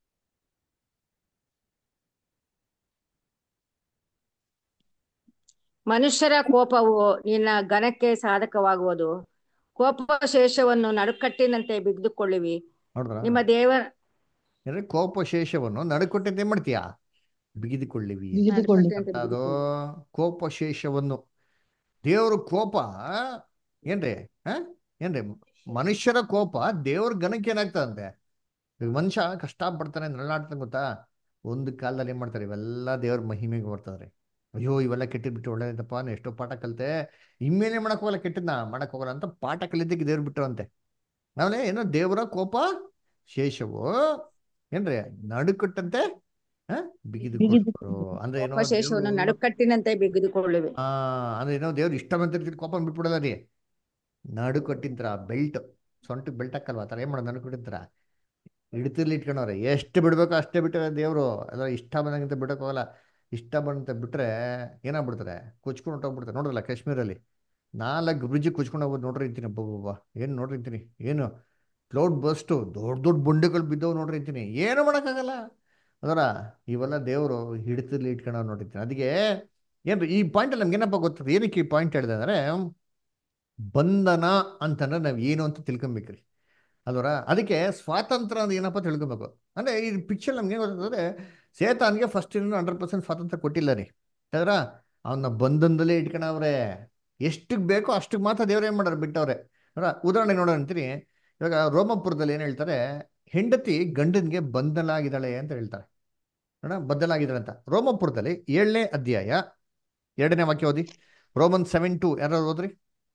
ಮನುಷ್ಯರ ಕೋಪವು ನಿನ್ನ ಘನಕ್ಕೆ ಸಾಧಕವಾಗುವುದು ಕೋಪ ಶೇಷವನ್ನು ನಡುಕಟ್ಟಿನಂತೆ ಬಿಗಿದುಕೊಳ್ಳುವಿ ನೋಡ್ರ ನಿಮ್ಮ ದೇವರ ಅಂದ್ರೆ ಕೋಪ ಶೇಷವನ್ನು ನಡುಕೊಟ್ಟಂತೆ ಏನ್ ಮಾಡ್ತೀಯಾ ಬಿಗಿದುಕೊಳ್ಳಿವಿ ಬಿಗಿದುಕೊಳ್ಳಿ ನಡುಕಟ್ಟಿನಂತೆ ಅದು ಬಿಗಿದುಕೊಳ್ಳುವಿ. ಕೋಪ ಶೇಷವನ್ನು ದೇವ್ರ ಕೋಪ ಏನ್ರಿ ಹ ಏನ್ರಿ ಮನುಷ್ಯರ ಕೋಪ ದೇವ್ರ ಘನಕ್ಕೆ ಏನಾಗ್ತದಂತೆ ಈಗ ಮನುಷ್ಯ ಕಷ್ಟ ಪಡ್ತಾನೆ ನರಳಾಡ್ತಾನೆ ಗೊತ್ತಾ ಒಂದು ಕಾಲದಲ್ಲಿ ಏನ್ ಮಾಡ್ತಾರೆ ಇವೆಲ್ಲ ದೇವ್ರ ಮಹಿಮೆಗೆ ಬರ್ತಾರೆ ಅಯ್ಯೋ ಇವೆಲ್ಲ ಕೆಟ್ಟಿದ್ಬಿಟ್ಟು ಒಳ್ಳೇದಪ್ಪ ನಾನು ಎಷ್ಟೋ ಪಾಠ ಕಲಿತೆ ಇನ್ಮೇಲೆ ಮಾಡಕ್ ಹೋಗಲ್ಲ ಕೆಟ್ಟದ್ನ ಮಾಡಕ್ ಹೋಗಲ್ಲ ಅಂತ ಪಾಠ ಕಲಿದ್ದಕ್ಕೆ ದೇವ್ರು ಬಿಟ್ಟರಂತೆ ಆಮೇಲೆ ಏನೋ ದೇವರ ಕೋಪ ಶೇಷವು ಏನ್ರಿ ನಡುಕಟ್ಟಂತೆ ಹ ಬಿಗಿದು ಬಿಗಿದು ಕೊಟ್ಟರು ಅಂದ್ರೆ ಏನೋ ಕೋಪ ಶೇಷವನ್ನು ದೇವ್ರು ನಡುಕಟ್ಟಿನಂತೆ ಬಿಗಿದುಕೊಳ್ಳುವೆ ಆ ಅಂದ್ರೆ ಏನೋ ದೇವ್ರು ಇಷ್ಟ ಬಂತಿರ್ತಿದ್ ಕೋಪ ಬಿಟ್ಬಿಡಲ್ಲ ರೀ ನಡು ಕೊಟ್ಟಿದ್ರ ಬೆಲ್ಟ್ ಸೊಂಟಕ್ಕೆ ಬೆಲ್ಟ್ ಹಾಕಲ್ವಾ ಆ ಥರ ಏನ್ ಮಾಡೋದು ನಡು ಕೊಟ್ಟಿದ್ರ ಹಿಡ್ತಿರ್ಲಿ ಇಟ್ಕೊಂಡವ್ರೆ ಎಷ್ಟು ಬಿಡ್ಬೇಕೋ ಅಷ್ಟೇ ಬಿಟ್ಟರೆ ದೇವ್ರು ಎಲ್ಲ ಇಷ್ಟ ಬಂದಂಗಿಂತ ಬಿಡಕ್ ಹೋಗಲ್ಲ ಇಷ್ಟ ಬಂದಂತ ಬಿಟ್ರೆ ಏನಾಗ್ಬಿಡ್ತಾರೆ ಕೊಚ್ಕೊಂಡು ಹೊಟ್ಟೋಗ್ಬಿಡ್ತಾರೆ ನೋಡ್ರಲ್ಲ ಕಾಶ್ಮೀರಲ್ಲಿ ನಾಲ್ಕು ಬ್ರಿಡ್ಜ್ ಕೊಚ್ಕೊಂಡು ಹೋಗ್ಬೋದು ನೋಡ್ರಿ ಅಂತೀನಿ ಒಬ್ಬೊಬ್ಬ ಏನು ನೋಡ್ರಿ ಅಂತೀನಿ ಏನು ಕ್ಲೌಡ್ ಬಸ್ಟು ದೊಡ್ಡ ದೊಡ್ಡ ಬಂಡೆಗಳು ಬಿದ್ದವು ನೋಡ್ರಿ ಅಂತೀನಿ ಏನು ಮಾಡೋಕ್ಕಾಗಲ್ಲ ಅದರ ಇವೆಲ್ಲ ದೇವರು ಹಿಡ್ತಿರ್ಲಿ ಇಟ್ಕೊಂಡು ನೋಡಿರ್ತೀನಿ ಅದಕ್ಕೆ ಏನ್ರಿ ಈ ಪಾಯಿಂಟಲ್ಲಿ ನಮ್ಗೆ ಏನಪ್ಪ ಗೊತ್ತದ ಏನಕ್ಕೆ ಈ ಪಾಯಿಂಟ್ ಹೇಳಿದೆ ಅಂದರೆ ಬಂಧನ ಅಂತಂದ್ರೆ ನಾವು ಏನು ಅಂತ ತಿಳ್ಕೊಬೇಕ್ರಿ ಅಲ್ವರ ಅದಕ್ಕೆ ಸ್ವಾತಂತ್ರ್ಯ ಅಂದ್ರೆ ಏನಪ್ಪ ತಿಳ್ಕೊಬೇಕು ಅಂದ್ರೆ ಈ ಪಿಕ್ಚರ್ ನಮ್ಗೆ ಏನು ಗೊತ್ತಂದ್ರೆ ಸೇತಾನ್ಗೆ ಫಸ್ಟ್ ಹಂಡ್ರೆಡ್ ಪರ್ಸೆಂಟ್ ಸ್ವಾತಂತ್ರ್ಯ ಕೊಟ್ಟಿಲ್ಲ ರೀ ಯಾವ್ದ್ರ ಅವನ್ನ ಬಂಧನದಲ್ಲೇ ಇಟ್ಕೊಂಡವ್ರೆ ಎಷ್ಟಕ್ಕೆ ಬೇಕೋ ಅಷ್ಟಕ್ಕೆ ಮಾತ್ರ ದೇವ್ರು ಏನು ಮಾಡೋರು ಬಿಟ್ಟವ್ರೆ ಅಲ್ಲ ಉದಾಹರಣೆ ನೋಡೋಣ ಅಂತೀನಿ ಇವಾಗ ರೋಮಪುರದಲ್ಲಿ ಏನು ಹೇಳ್ತಾರೆ ಹೆಂಡತಿ ಗಂಡನಿಗೆ ಬಂಧನಾಗಿದ್ದಾಳೆ ಅಂತ ಹೇಳ್ತಾರೆ ನೋಡ ಬದಲಾಗಿದ್ದಾಳೆ ಅಂತ ರೋಮಪುರದಲ್ಲಿ ಏಳನೇ ಅಧ್ಯಾಯ ಎರಡನೇ ವಾಕ್ಯ ಓದಿ ರೋಮನ್ ಸೆವೆನ್ ಟು ಯಾರು ಓದ್ರಿ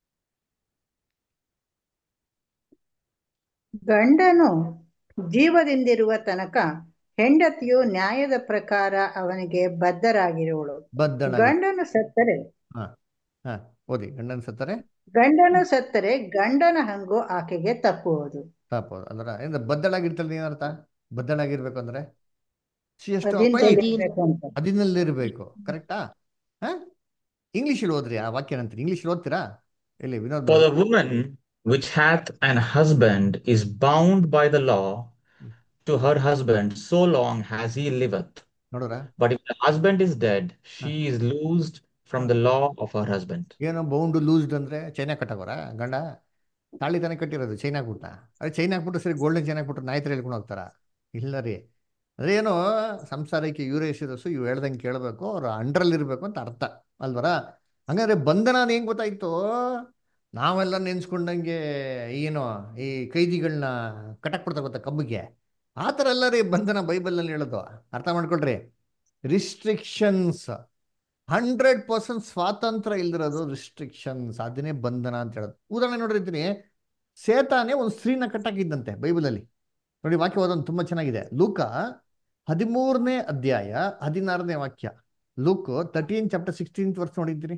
ಗಂಡನು ಜೀವದಿಂದಿರುವ ತನಕ ಹೆಂಡತಿಯು ನ್ಯಾಯದ ಪ್ರಕಾರ ಅವನಿಗೆ ಬದ್ಧರಾಗಿರುವಳು ಬದ್ದನಾಗಿ ಗಂಡನು ಸತ್ತರೆ ಹಾ ಹಾ ಓದಿ ಗಂಡನ ಸತ್ತರೆ ಗಂಡನು ಸತ್ತರೆ ಗಂಡನ ಹಂಗು ಆಕೆಗೆ ತಪ್ಪುವುದು ಪಾಪ ಅಂದ್ರೆ ಏನ್ ಬದ್ದಳಾಗಿರ್ತಾಳೆ ಏನರ್ಥ ಬದ್ದಳಾಗಿರ್ಬೇಕು ಅಂದ್ರೆ She has to ಅಧೀನದಲ್ಲಿ abide. ಇರ್ಬೇಕು ಅಂತ ಅದಿನಲ್ಲಿರ್ಬೇಕು ಕರೆಕ್ಟಾ ಹಾ ಇಂಗ್ಲಿಷಲ್ಲಿ ಓದ್ರಿ ಆ ವಾಕ್ಯ ಅಂತೀರಿ ಇಂಗ್ಲಿಷ್ ಓದ್ತೀರಾ ಇಲ್ಲಿ Vinod For brother. the woman which hath an husband is bound by the law to her husband so long as he liveth. ನೋಡ್ರ But if the husband is dead, she is loosed from the law of her husband. ಏನೋ bound loosed ಅಂದ್ರೆ ಚೈನಾ ಕಟ್ಟಗೋರ ಗಂಡ ತಾಳಿ ತಾನೇ ಕಟ್ಟಿರೋದು China ಹಾಕ್ಬಿಟ್ಟ ಅದೇ China ಹಾಕ್ಬಿಟ್ಟು ಸರಿ ಗೋಲ್ಡನ್ ಚೈನಾ ಹಾಕ್ಬಿಟ್ಟು ನಾಯಿ ತರ ಹೇಳ್ಕೊಂಡು ಹೋಗ್ತಾರ ಇಲ್ಲ ರೀ ಅದೇ ಏನೋ ಸಂಸಾರಕ್ಕೆ ಇವರೇ ಶಿರಸ್ಸು ಇವು ಹೇಳ್ದಂಗೆ ಕೇಳಬೇಕು ಅವ್ರು ಅಂಡ್ರಲ್ಲಿ ಇರಬೇಕು ಅಂತ ಅರ್ಥ ಅಲ್ವರ ಹಂಗಾದ್ರೆ ಬಂಧನ ಅದು ಹೆಂಗ್ ಗೊತ್ತಾಯ್ತು ನಾವೆಲ್ಲ ನೆನ್ಸ್ಕೊಂಡಂಗೆ ಏನು ಈ ಕೈದಿಗಳನ್ನ ಕಟಕ್ ಬಿಡ್ತಾ ಗೊತ್ತಾ ಕಬ್ಬಿಗೆ ಆ ಥರ ಎಲ್ಲ ರೀ ಬಂಧನ ಬೈಬಲ್ನಲ್ಲಿ ಹೇಳೋದು ಅರ್ಥ ಮಾಡ್ಕೊಳ್ರಿ ರಿಸ್ಟ್ರಿಕ್ಷನ್ಸ್ ಹಂಡ್ರೆಡ್ ಪರ್ಸೆಂಟ್ ಸ್ವಾತಂತ್ರ್ಯ ಇಲ್ದಿರೋದು ರಿಸ್ಟ್ರಿಕ್ಷನ್ಸ್ ಅದನ್ನೇ ಬಂಧನ ಅಂತ ಹೇಳೋದು ಉದಾಹರಣೆ ನೋಡಿರ್ತೀನಿ ಸೇತಾನೆ ಒಂದು ಸ್ತ್ರೀನ ಕಟ್ಟಾಕಿದ್ದಂತೆ ಬೈಬಲಲ್ಲಿ ನೋಡಿ ವಾಕ್ಯ ಓದೋದು ತುಂಬಾ ಚೆನ್ನಾಗಿದೆ ಲೂಕ ಹದಿಮೂರನೇ ಅಧ್ಯಾಯ ಹದಿನಾರನೇ ವಾಕ್ಯ Luke thirteen chapter sixteen verse ನೋಡಿದ್ದೀರಿ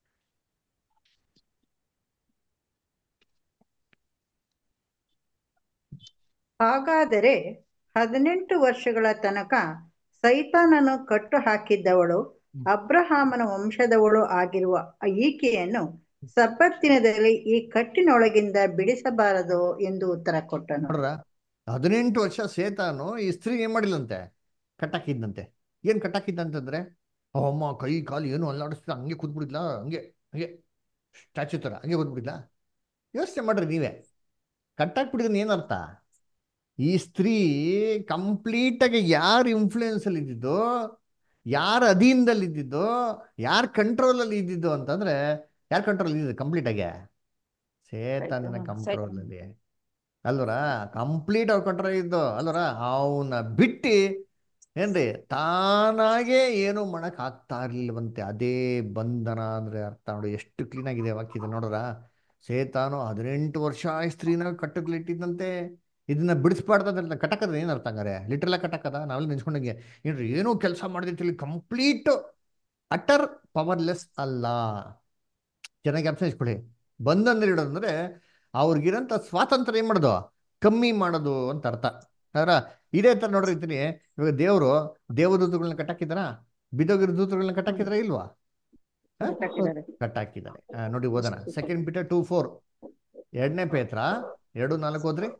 ಹಾಗಾದರೆ ಹದಿನೆಂಟು ವರ್ಷಗಳ ತನಕ ಸೈತಾನನು ಕಟ್ಟು ಹಾಕಿದ್ದವಳು ಅಬ್ರಹಾಮನ ವಂಶದವಳು ಆಗಿರುವ ಈಕೆಯನ್ನು ಸಬ್ಬತ್ತಿನದಲ್ಲಿ ಈ ಕಟ್ಟಿನೊಳಗಿಂದ ಬಿಡಿಸಬಾರದು ಎಂದು ಉತ್ತರ ಕೊಟ್ಟನು ನೋಡ್ರ ಹದಿನೆಂಟು ವರ್ಷ ಸೇತಾನು ಈ ಸ್ತ್ರೀ ಏನ್ ಮಾಡಿಲ್ಲಂತೆ ಕಟ್ಟಾಕಿದ್ದಂತೆ ಏನ್ ಕಟ್ಟಾಕಿದ್ದಂತಂದ್ರೆ ಅಮ್ಮ ಕೈ ಕಾಲು ಏನು ಅಲ್ಲಾಡಿಸ್ತಾ ಹಂಗೆ ಕೂತ್ಬಿಡಿದ್ಲ ಹಂಗೆ ಹಂಗೆ ಸ್ಟ್ಯಾಚು ತರ ಹಂಗೆ ಕೂತ್ಬಿಡಿದ್ಲ ಯೋಚನೆ ಮಾಡ್ರಿ ನೀವೇ ಕಟ್ಟಾಕ್ಬಿಟ್ಟಿದ್ರೆ ಏನರ್ಥ ಈ ಸ್ತ್ರೀ ಕಂಪ್ಲೀಟ್ ಆಗಿ ಯಾರ ಇನ್ಫ್ಲೂಯೆನ್ಸ್ ಅಲ್ಲಿ ಇದ್ದಿದ್ದು ಯಾರ ಅಧೀನದಲ್ಲಿ ಇದ್ದಿದ್ದು ಯಾರ ಕಂಟ್ರೋಲ್ ಅಲ್ಲಿ ಇದ್ದಿದ್ದು ಅಂತಂದ್ರೆ ಯಾರ ಕಂಟ್ರೋಲ್ ಇದ್ದಿದ್ದು ಕಂಪ್ಲೀಟ್ ಆಗಿ ಸೇತನ ಸೈತಾನ. ಕಂಟ್ರೋಲ್ ಅಲ್ಲಿ ಅಲ್ವರ ಕಂಪ್ಲೀಟ್ ಅವ್ರ ಕಂಟ್ರೋಲ್ ಇದ್ದು ಅಲ್ವರ ಅವನ್ನ ಬಿಟ್ಟು ಏನ್ರಿ ತಾನಾಗೆ ಏನು ಮಾಡಕ್ ಆಗ್ತಾ ಇರ್ಲಿಲ್ವಂತೆ ಅದೇ ಬಂಧನ ಅಂದ್ರೆ ಅರ್ಥ ನೋಡಿ ಎಷ್ಟು ಕ್ಲೀನ್ ಆಗಿದೆ ವಾಕ್ಯ ಇದು ನೋಡ್ರ ಸೇತಾನು ಹದಿನೆಂಟು ವರ್ಷ ಈ ಸ್ತ್ರೀನ ಕಟ್ಟಕ್ಲಿಟ್ಟಿದ್ದಂತೆ ಇದನ್ನ ಬಿಡಿಸ್ಬಾರ್ದಂತ ಕಟಕದ ಏನ್ ಅರ್ಥ ಹಂಗಾರೆ ಲಿಟ್ರಲ್ಲ ಕಟಕದ ನಾವೆಲ್ಲ ನೆನ್ಸ್ಕೊಂಡಂಗೆ ಏನ್ರಿ ಏನೂ ಕೆಲಸ ಮಾಡಿದಿತ್ತು ಕಂಪ್ಲೀಟ್ ಅಟರ್ ಪವರ್ಲೆಸ್ ಅಲ್ಲ ಚೆನ್ನಾಗಿ ಅರ್ಥೈಸ್ಕೊಳ್ಳಿ ಬಂದಂದ್ರೆ ಇಡೋದಂದ್ರೆ ಅವ್ರಿಗಿರೋಂಥ ಸ್ವಾತಂತ್ರ್ಯ ಏನ್ ಮಾಡೋದು ಕಮ್ಮಿ ಮಾಡೋದು ಅಂತ ಅರ್ಥ ಅದರ ಇದೇ ತರ ನೋಡ್ರಿ ಇರ್ತೀನಿ ಇವಾಗ ದೇವರು ದೇವದೂತಗಳನ್ನ ಕಟ್ಟಾಕಿದಾರ ಬಿದೋಗಿರೋ ದೂತಗಳನ್ನ ಕಟ್ಟಾಕಿದಾರ ಇಲ್ವಾ ಹ? ಕಟ್ಟಿದ್ದಾರೆ ಕಟ್ಟಾಕಿದ್ದಾರೆ ಆ, ನೋಡಿ ಓದೋಣ ಸೆಕೆಂಡ್ ಪೀಟರ್ ಟೂ ಫೋರ್ ಎರಡನೇ ಪೇತ್ರ ಎರಡು ನಾಲ್ಕು ಹೋದ್ರಿ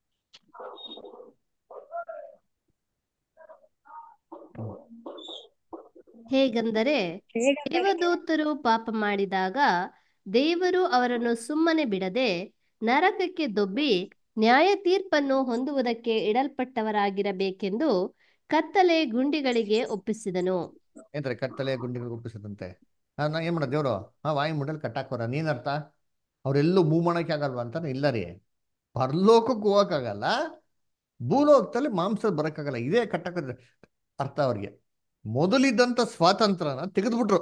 ಹೇಗೆಂದರೆ ದೇವದೂತರು ಪಾಪ ಮಾಡಿದಾಗ ದೇವರು ಅವರನ್ನು ಸುಮ್ಮನೆ ಬಿಡದೆ ನರಕಕ್ಕೆ ದೊಬ್ಬಿ ನ್ಯಾಯ ತೀರ್ಪನ್ನು ಹೊಂದುವುದಕ್ಕೆ ಇಡಲ್ಪಟ್ಟವರಾಗಿರಬೇಕೆಂದು ಕತ್ತಲೆ ಗುಂಡಿಗಳಿಗೆ ಒಪ್ಪಿಸಿದನು ಏನ್ರಿ ಕತ್ತಲೆ ಗುಂಡಿಗೆ ಒಪ್ಪಿಸದಂತೆ ನಾ ಏನ್ ಮಾಡೋದು ದೇವ್ರು ಹಾ ವಾಯು ಮುಂಡಲ್ಲಿ ಕಟ್ಟಾಕೋರ ನೀನರ್ಥ ಅವ್ರೆಲ್ಲೂ ಮೂವ್ ಮಾಡಕ್ಕೆ ಆಗಲ್ವಾ ಅಂತ ಇಲ್ಲ ರೀ ಪರಲೋಕಕ್ಕೆ ಹೋಗಕ್ಕಾಗಲ್ಲ ಭೂಲೋಕದಲ್ಲಿ ಮಾಂಸ ಬರಕ್ಕಾಗಲ್ಲ ಇದೇ ಕಟ್ಟಕ್ಕೆ ಅರ್ಥ ಅವ್ರಿಗೆ ಮೊದಲಿದ್ದಂಥ ಸ್ವಾತಂತ್ರ್ಯನ ತೆಗೆದ್ಬಿಟ್ರು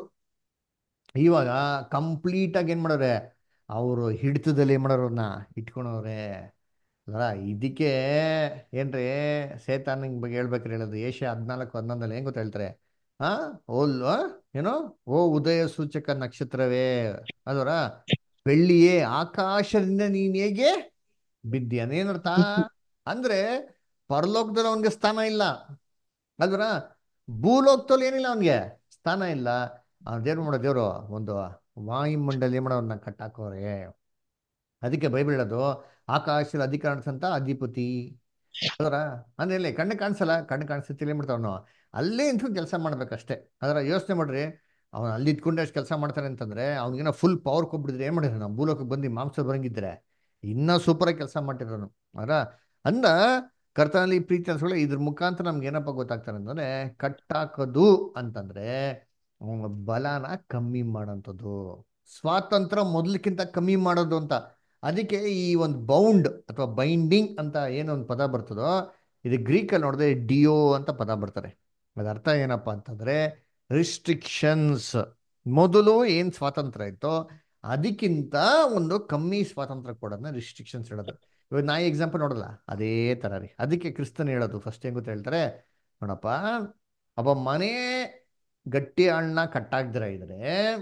ಇವಾಗ ಕಂಪ್ಲೀಟ್ ಆಗಿ ಏನ್ ಮಾಡೋರೆ ಅವರು ಹಿಡಿತದಲ್ಲಿ ಏನ್ ಮಾಡೋರನ್ನ ಇಟ್ಕೊಂಡವ್ರೆ ಅಲ್ಲ ಇದಕ್ಕೆ ಏನ್ರಿ ಸೇತಾನಿಂಗ್ ಬಗ್ಗೆ ಹೇಳ್ಬೇಕ್ರಿ ಹೇಳೋದು ಏಷ್ಯಾ ಹದಿನಾಲ್ಕು ಹನ್ನೊಂದಲ್ಲಿ ಏನ್ ಗೊತ್ತಾ ಹೇಳ್ತಾರೆ ಆ ಓಲ್ ಆ? ಏನೋ ಓ ಉದಯ ಸೂಚಕ ನಕ್ಷತ್ರವೇ ಅದರ ಬೆಳ್ಳಿಯೇ ಆಕಾಶದಿಂದ ನೀನ್ ಹೇಗೆ ಬಿದ್ದೀಯ ಏನರ್ಥ ಅಂದ್ರೆ ಪರಲೋಕದಲ್ಲಿ ಅವನಿಗೆ ಸ್ಥಾನ ಇಲ್ಲ ಅಲ್ವರ ಭೂಲೋಕದಲ್ಲಿ ಏನಿಲ್ಲ ಅವನಿಗೆ ಸ್ಥಾನ ಇಲ್ಲ ಆ ದೇವ್ರು ಮಾಡೋ ದೇವ್ರು ಒಂದು ವಾಯುಮಂಡಲ ಏನ್ ಮಾಡೋನ್ನ ಕಟ್ಟಾಕೋರೆ ಅದಕ್ಕೆ ಬೈಬಲ್ ಹೇಳೋದು ಆಕಾಶದ ಅಧಿಕಾರ ಅಂತ ಅಧಿಪತಿ ಅದರ ಅಂದ್ರೆ ಕಣ್ಣು ಕಾಣಿಸಲ್ಲ ಕಣ್ಣು ಕಾಣಿಸುತ್ತಿಲ್ಲ ಏನ್ ಮಾಡ್ತಾವನು ಅಲ್ಲೇ ನಿಂತ್ಕೊಂಡು ಕೆಲಸ ಮಾಡ್ಬೇಕಷ್ಟೇ ಅದರ ಯೋಚನೆ ಮಾಡ್ರಿ ಅವನು ಅಲ್ಲಿ ಇದ್ಕೊಂಡು ಎಷ್ಟು ಕೆಲಸ ಮಾಡ್ತಾನೆ ಅಂತಂದ್ರೆ ಅವ್ನಿಗೇನೋ ಫುಲ್ ಪವರ್ ಕೊಟ್ಬಿಟ್ಟಿದ್ರೆ ಏನ್ ಮಾಡಿದ್ರು ನಾವು ಭೂಲೋಕಕ್ಕೆ ಬಂದು ಮಾಂಸ ಬರಂಗಿದ್ರೆ ಇನ್ನೂ ಸೂಪರಾಗಿ ಕೆಲಸ ಮಾಡಿರೋನು ಅದರ ಅಂದ ಕರ್ತನಲ್ಲಿ ಪ್ರೀತಿ ಅನ್ಸ್ಕೊಳ್ಳಿ ಇದ್ರ ಮುಖಾಂತರ ನಮ್ಗೆ ಏನಪ್ಪ ಗೊತ್ತಾಗ್ತಾರೆ ಅಂತಂದ್ರೆ ಕಟ್ಟಾಕೋದು ಅಂತಂದ್ರೆ ಅವನ ಬಲನ ಕಮ್ಮಿ ಮಾಡೋಂಥದ್ದು ಸ್ವಾತಂತ್ರ್ಯ ಮೊದಲಕ್ಕಿಂತ ಕಮ್ಮಿ ಮಾಡೋದು ಅಂತ ಅದಕ್ಕೆ ಈ ಒಂದು ಬೌಂಡ್ ಅಥವಾ ಬೈಂಡಿಂಗ್ ಅಂತ ಏನೋ ಒಂದು ಪದ ಬರ್ತದೋ ಇದು ಗ್ರೀಕಲ್ಲಿ ನೋಡಿದ್ರೆ ಡಿಯೋ ಅಂತ ಪದ ಬರ್ತಾರೆ ಅದ ಅರ್ಥ ಏನಪ್ಪ ಅಂತಂದ್ರೆ ರಿಸ್ಟ್ರಿಕ್ಷನ್ಸ್ ಮೊದಲು ಏನ್ ಸ್ವಾತಂತ್ರ್ಯ ಇತ್ತೋ ಅದಕ್ಕಿಂತ ಒಂದು ಕಮ್ಮಿ ಸ್ವಾತಂತ್ರ್ಯ ಕೊಡೋದನ್ನ ರಿಸ್ಟ್ರಿಕ್ಷನ್ಸ್ ಹೇಳೋದು ಇವಾಗ ನಾ ಎಕ್ಸಾಂಪಲ್ ನೋಡಲ್ಲ ಅದೇ ತರ ರೀ ಅದಕ್ಕೆ ಕ್ರಿಸ್ತನ್ ಹೇಳೋದು ಫಸ್ಟ್ ಹೆಂಗ್ ಗೊತ್ತ ಹೇಳ್ತಾರೆ ನೋಡಪ್ಪ ಒಬ್ಬ ಮನೆ ಗಟ್ಟಿ ಹಣ್ಣ ಕಟ್ಟಾಗ್ದಿರ ಇದ್ರೆ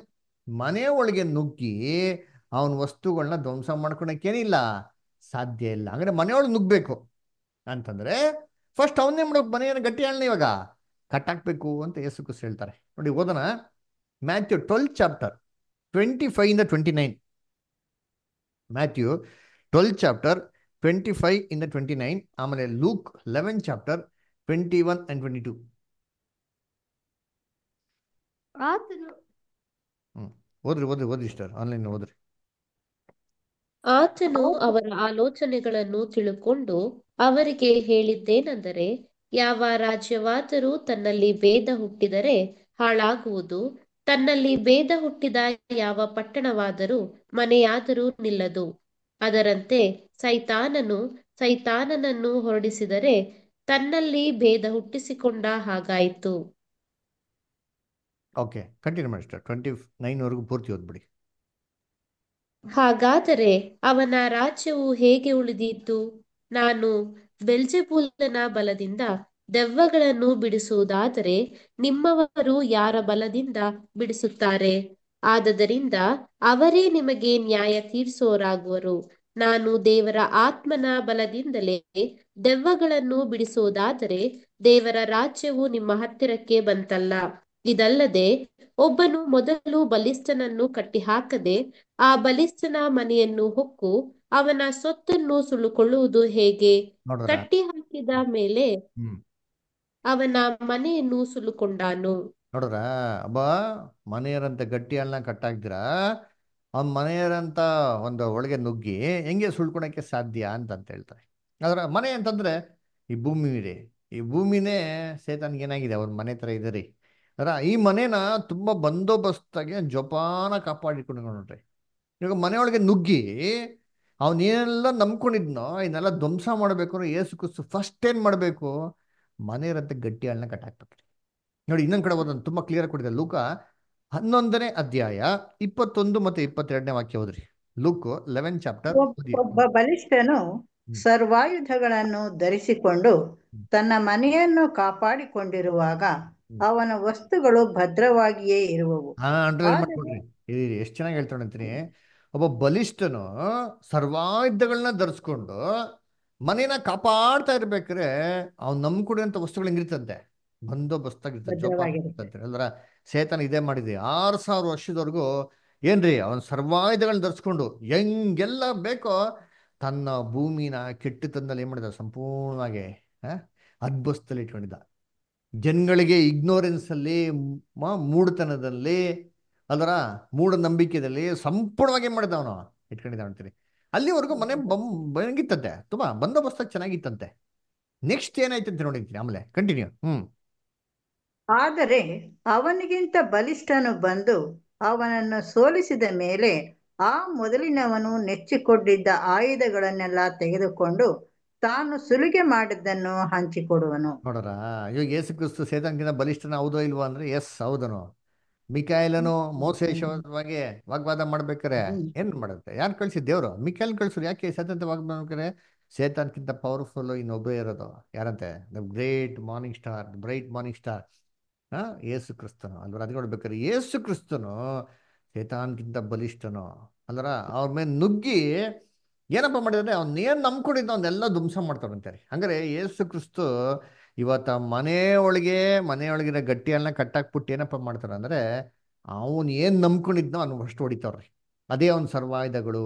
ಮನೆ ಒಳಗೆ ನುಗ್ಗಿ ಅವನ ವಸ್ತುಗಳನ್ನ ಧ್ವಂಸ ಮಾಡ್ಕೊಳಕ್ಕೇನಿಲ್ಲ ಸಾಧ್ಯ ಇಲ್ಲ ಅಂದ್ರೆ ಮನೆಯೊಳಗೆ ನುಗ್ಬೇಕು ಅಂತಂದ್ರೆ ಫಸ್ಟ್ ಅವನ್ನೇ ಮಾಡ್ಬೇಕು ಮನೆಯನ್ನು ಗಟ್ಟಿ ಹಣ್ಣ ಇವಾಗ ಕಟ್ಟಾಕ್ಬೇಕು ಅಂತ ಯೇಸು ಕ್ರಿಸ್ತ ಹೇಳ್ತಾರೆ ನೋಡಿ ಓದೋಣ Matthew twelve chapter twenty five ಇಂದ twenty nine Matthew twelve chapter twenty five ಇಂದ ಟ್ವೆಂಟಿ ನೈನ್ ಆಮೇಲೆ Luke eleven chapter twenty one and twenty two ಆತನು ಹ್ಮ್ ಓದ್ರಿ ಓದ್ರಿ ಓದ್ರಿ ಇಷ್ಟರ್ ಆನ್ಲೈನ್ ಓದ್ರಿ ಆತನು ಅವರ ಆಲೋಚನೆಗಳನ್ನು ತಿಳುಕೊಂಡು ಅವರಿಗೆ ಹೇಳಿದ್ದೇನೆಂದರೆ ಯಾವ ರಾಜ್ಯವಾದರೂ ತನ್ನಲ್ಲಿ ಭೇದ ಹುಟ್ಟಿದರೆ ಹಾಳಾಗುವುದು ತನ್ನಲ್ಲಿ ಭೇದ ಹುಟ್ಟಿದ ಯಾವ ಪಟ್ಟಣವಾದರೂ ಮನೆಯಾದರೂ ನಿಲ್ಲದು ಅದರಂತೆ ಸೈತಾನನು ಸೈತಾನನನ್ನು ಹೊರಡಿಸಿದರೆ ತನ್ನಲ್ಲಿ ಭೇದ ಹುಟ್ಟಿಸಿಕೊಂಡ ಹಾಗಾಯಿತು ಓಕೆ ಕಂಟಿನ್ಯೂ ಮಾಡಿ ಸರ್ ಟ್ವೆಂಟಿ ನೈನ್ವರೆಗೂ ಪೂರ್ತಿ ಓದ್ಬಿಡಿ ಹಾಗಾದರೆ ಅವನ ರಾಜ್ಯವು ಹೇಗೆ ಉಳಿದೀತು ನಾನು ಬೆಲ್ಜೆಬೂಲನ ಬಲದಿಂದ ದೆವ್ವಗಳನ್ನು ಬಿಡಿಸುವುದಾದರೆ ನಿಮ್ಮವರು ಯಾರ ಬಲದಿಂದ ಬಿಡಿಸುತ್ತಾರೆ ಆದದರಿಂದ ಅವರೇ ನಿಮಗೆ ನ್ಯಾಯ ತೀರಿಸುವವರಾಗುವರು ನಾನು ದೇವರ ಆತ್ಮನ ಬಲದಿಂದಲೇ ದೆವ್ವಗಳನ್ನು ಬಿಡಿಸುವುದಾದರೆ ದೇವರ ರಾಜ್ಯವು ನಿಮ್ಮ ಹತ್ತಿರಕ್ಕೆ ಬಂತಲ್ಲ ಇದಲ್ಲದೆ ಒಬ್ಬನು ಮೊದಲು ಬಲಿಷ್ಠನನ್ನು ಕಟ್ಟಿಹಾಕದೆ ಆ ಬಲಿಷ್ಠನ ಮನೆಯನ್ನು ಹೊಕ್ಕು ಅವನ ಸೊತ್ತನ್ನು ಸುಲುಕೊಳ್ಳುವುದು ಹೇಗೆ ನೋಡ್ರ ಕಟ್ಟಿ ಹಾಕಿದ ಮೇಲೆ ಹ್ಮ್ ಅವನ ಮನೆಯನ್ನು ಸುಲುಕೊಂಡಾನು ನೋಡ್ರ ಅಬ್ಬ ಮನೆಯರಂತ ಗಟ್ಟಿ ಹಣ್ಣ ಕಟ್ಟಾಕ್ದಿರಾ ಅವ್ನ ಮನೆಯರಂತ ಒಂದು ಒಳಗೆ ನುಗ್ಗಿ ಹೆಂಗೆ ಸುಳ್ಕೊಳಕ್ಕೆ ಸಾಧ್ಯ ಅಂತ ಅಂತ ಹೇಳ್ತಾರೆ ಅದರ ಮನೆ ಅಂತಂದ್ರೆ ಈ ಭೂಮಿ ಇದೆ ಈ ಭೂಮಿನೇ ಸೇತನ್ಗೆ ಏನಾಗಿದೆ ಅವ್ರ ಮನೆ ತರ ಇದೆ ರೀ ಅದರ ಈ ಮನೇನ ತುಂಬಾ ಬಂದೋಬಸ್ತಾಗಿ ಜೋಪಾನ ಕಾಪಾಡಿಕೊಂಡು ನೋಡ್ರಿ ಇವಾಗ ಮನೆಯೊಳಗೆ ನುಗ್ಗಿ ಅವನೇನೆಲ್ಲ ನಂಬ್ಕೊಂಡಿದ್ನೋ ಇದನ್ನೆಲ್ಲ ಧ್ವಂಸ ಮಾಡಬೇಕು ಅಂದ್ರೆ ಏಸು ಕುಸು ಫಸ್ಟ್ ಏನ್ ಮಾಡಬೇಕು ಮನೆಯವರಂತೆ ಗಟ್ಟಿ ಹಾಳನ್ನ ಕಟ್ಟಾಕ್ಬೇಕ್ರಿ ನೋಡಿ ಇನ್ನೊಂದ್ ಕಡೆ ಓದೋದು ತುಂಬಾ ಕ್ಲಿಯರ್ ಕೊಟ್ಟಿದೆ ಲೂಕ ಹನ್ನೊಂದನೇ ಅಧ್ಯಾಯ ಇಪ್ಪತ್ತೊಂದು ಮತ್ತೆ ಇಪ್ಪತ್ತೆರಡನೇ ವಾಕ್ಯ ಓದ್ರಿ ಲೂಕ್ ಲೆವೆನ್ ಚಾಪ್ಟರ್ ಒಬ್- ಒಬ್ಬ ಬಲಿಷ್ಠನು ಸರ್ವಾಯುಧಗಳನ್ನು ಧರಿಸಿಕೊಂಡು ತನ್ನ ಮನೆಯನ್ನು ಕಾಪಾಡಿಕೊಂಡಿರುವಾಗ ಅವನ ವಸ್ತುಗಳು ಭದ್ರವಾಗಿಯೇ ಇರುವವು ಹಾ ಅಂಡರ್ಲೈನ್ ಆದರೆ ಮಾಡ್ಕೊಡ್ರಿ ಇರಿ ಎಷ್ಟು ಚೆನ್ನಾಗಿ ಹೇಳ್ತಾನೆ ಅಂತೀನಿ ಒಬ್ಬ ಬಲಿಷ್ಠನು ಸರ್ವಾಯುಧಗಳನ್ನ ಧರಿಸ್ಕೊಂಡು ಮನೇನ ಕಾಪಾಡ್ತಾ ಇರ್ಬೇಕಾದ್ರೆ ಅವ್ನು ನಂಬ್ಕೊಡಿರೋಂಥ ವಸ್ತುಗಳು ಹೆಂಗಿರ್ತಂತೆ ಬಂದೋಬಸ್ತಾಗಿರ್ತದೆ ಭದ್ರವಾಗಿರುತ್ತೆ. ಜೋಪಾನ ಅಲ್ರ ಸೇತನ ಇದೇ ಮಾಡಿದೆ ಆರು ಸಾವಿರ ವರ್ಷದವರೆಗೂ ಏನ್ರಿ ಅವನ್ ಸರ್ವಾಯುಧಗಳನ್ನ ಧರಿಸ್ಕೊಂಡು ಹೆಂಗೆಲ್ಲ ಬೇಕೋ ತನ್ನ ಭೂಮಿನ ಕೆಟ್ಟತನದಲ್ಲಿ ಏನ್ ಮಾಡಿದ ಸಂಪೂರ್ಣವಾಗಿ ಆ ಅದ್ಭುತದಲ್ಲಿ ಇಟ್ಕೊಂಡಿದ್ದ ಜನಗಳಿಗೆ ಇಗ್ನೋರೆನ್ಸ್ ಅಲ್ಲಿ ಮ- ಮೂಢತನದಲ್ಲಿ ಅದರ ಮೂಢನಂಬಿಕೆಯಲ್ಲಿ ಸಂಪೂರ್ಣವಾಗಿ ಏನ್ ಮಾಡಿದ ಅವನು ಇಟ್ಕೊಂಡಿದ್ದ ಅಂತೀನಿ ಅಲ್ಲಿವರೆಗೂ ಮನೆ ಬಂ ಬಂಗಿತ್ತಂತೆ ತುಂಬಾ ಬಂದೋಬಸ್ತಾಗಿ ಚೆನ್ನಾಗಿತ್ತಂತೆ ನೆಕ್ಸ್ಟ್ ಏನಾಯ್ತಂತೆ ನೋಡಿರ್ತೀನಿ ಆಮೇಲೆ ಕಂಟಿನ್ಯೂ ಹ್ಮ್ ಆದರೆ ಅವನಿಗಿಂತ ಬಲಿಷ್ಠನು ಬಂದು ಅವನನ್ನು ಸೋಲಿಸಿದ ಮೇಲೆ ಆ ಮೊದಲಿನವನು ನೆಚ್ಚಿಕೊಂಡಿದ್ದ ಆಯುಧಗಳನ್ನೆಲ್ಲ ತೆಗೆದುಕೊಂಡು ತಾನು ಸುಲಿಗೆ ಮಾಡಿದ್ದನ್ನು ಹಂಚಿಕೊಡುವನು ನೋಡೋರ ಇವಾಗ ಯೇಸು ಕ್ರಿಸ್ತು ಸೇತನ್ಕಿಂತ ಬಲಿಷ್ಠನ ಹೌದೋ ಇಲ್ವೋ ಅಂದ್ರೆ ಎಸ್ ಹೌದನು ಮಿಕಾಯಲನು ಮೋಸೇಶವಾಗಿ ವಾಗ್ವಾದ ಮಾಡ್ಬೇಕಾರೆ ಹ್ಮ್. ಏನ್ ಮಾಡುತ್ತೆ ಯಾರು ಕಳ್ಸಿದ್ ದೇವ್ರು ಮಿಕಾಯಲ್ ಕಳ್ಸೋರು ಯಾಕೆ ಸತತ ವಾಗ್ವಾದ ಮಾಡ್ಬೇಕಾರೆ ಸೇತಾನ್ಕಿಂತ ಪವರ್ಫುಲ್ ಇನ್ನೊಬ್ಬರೇ ಇರೋದು ಯಾರಂತೆ the great morning star bright morning star ಹಾ ಯೇಸು ಕ್ರಿಸ್ತನು ಅಲ್ವರ ಅದು ನೋಡ್ಬೇಕಾರೆ ಯೇಸು ಕ್ರಿಸ್ತನು ಸೇತಾನ್ಕಿಂತ ಬಲಿಷ್ಠನು ಅಲ್ವರ ಅವ್ರ ಮೇಲೆ ನುಗ್ಗಿ ಏನಪ್ಪ ಮಾಡಿದ್ರೆ ಅವ್ನ ಏನ್ ನಂಬ್ಕೊಂಡಿದ್ದ ಅವನ್ನೆಲ್ಲ ಧ್ವಂಸ ಮಾಡ್ತಾರಂತಾರೆ ಹಂಗಾರೆ ಯೇಸು ಕ್ರಿಸ್ತು ಇವತ್ತ ಮನೆ ಒಳಗೆ ಮನೆಯೊಳಗಿರೋ ಗಟ್ಟಿಯನ್ನ ಕಟ್ಟಾಕ್ಬಿಟ್ಟು ಏನಪ್ಪ ಮಾಡ್ತಾರೆ ಅಂದ್ರೆ ಅವನ್ ಏನ್ ನಂಬ್ಕೊಂಡಿದ್ನೋ ಅವ್ನು ಅಷ್ಟು ಹೊಡಿತಾವ್ರಿ ಅದೇ ಅವ್ನ ಸರ್ವಾಯುಧಗಳು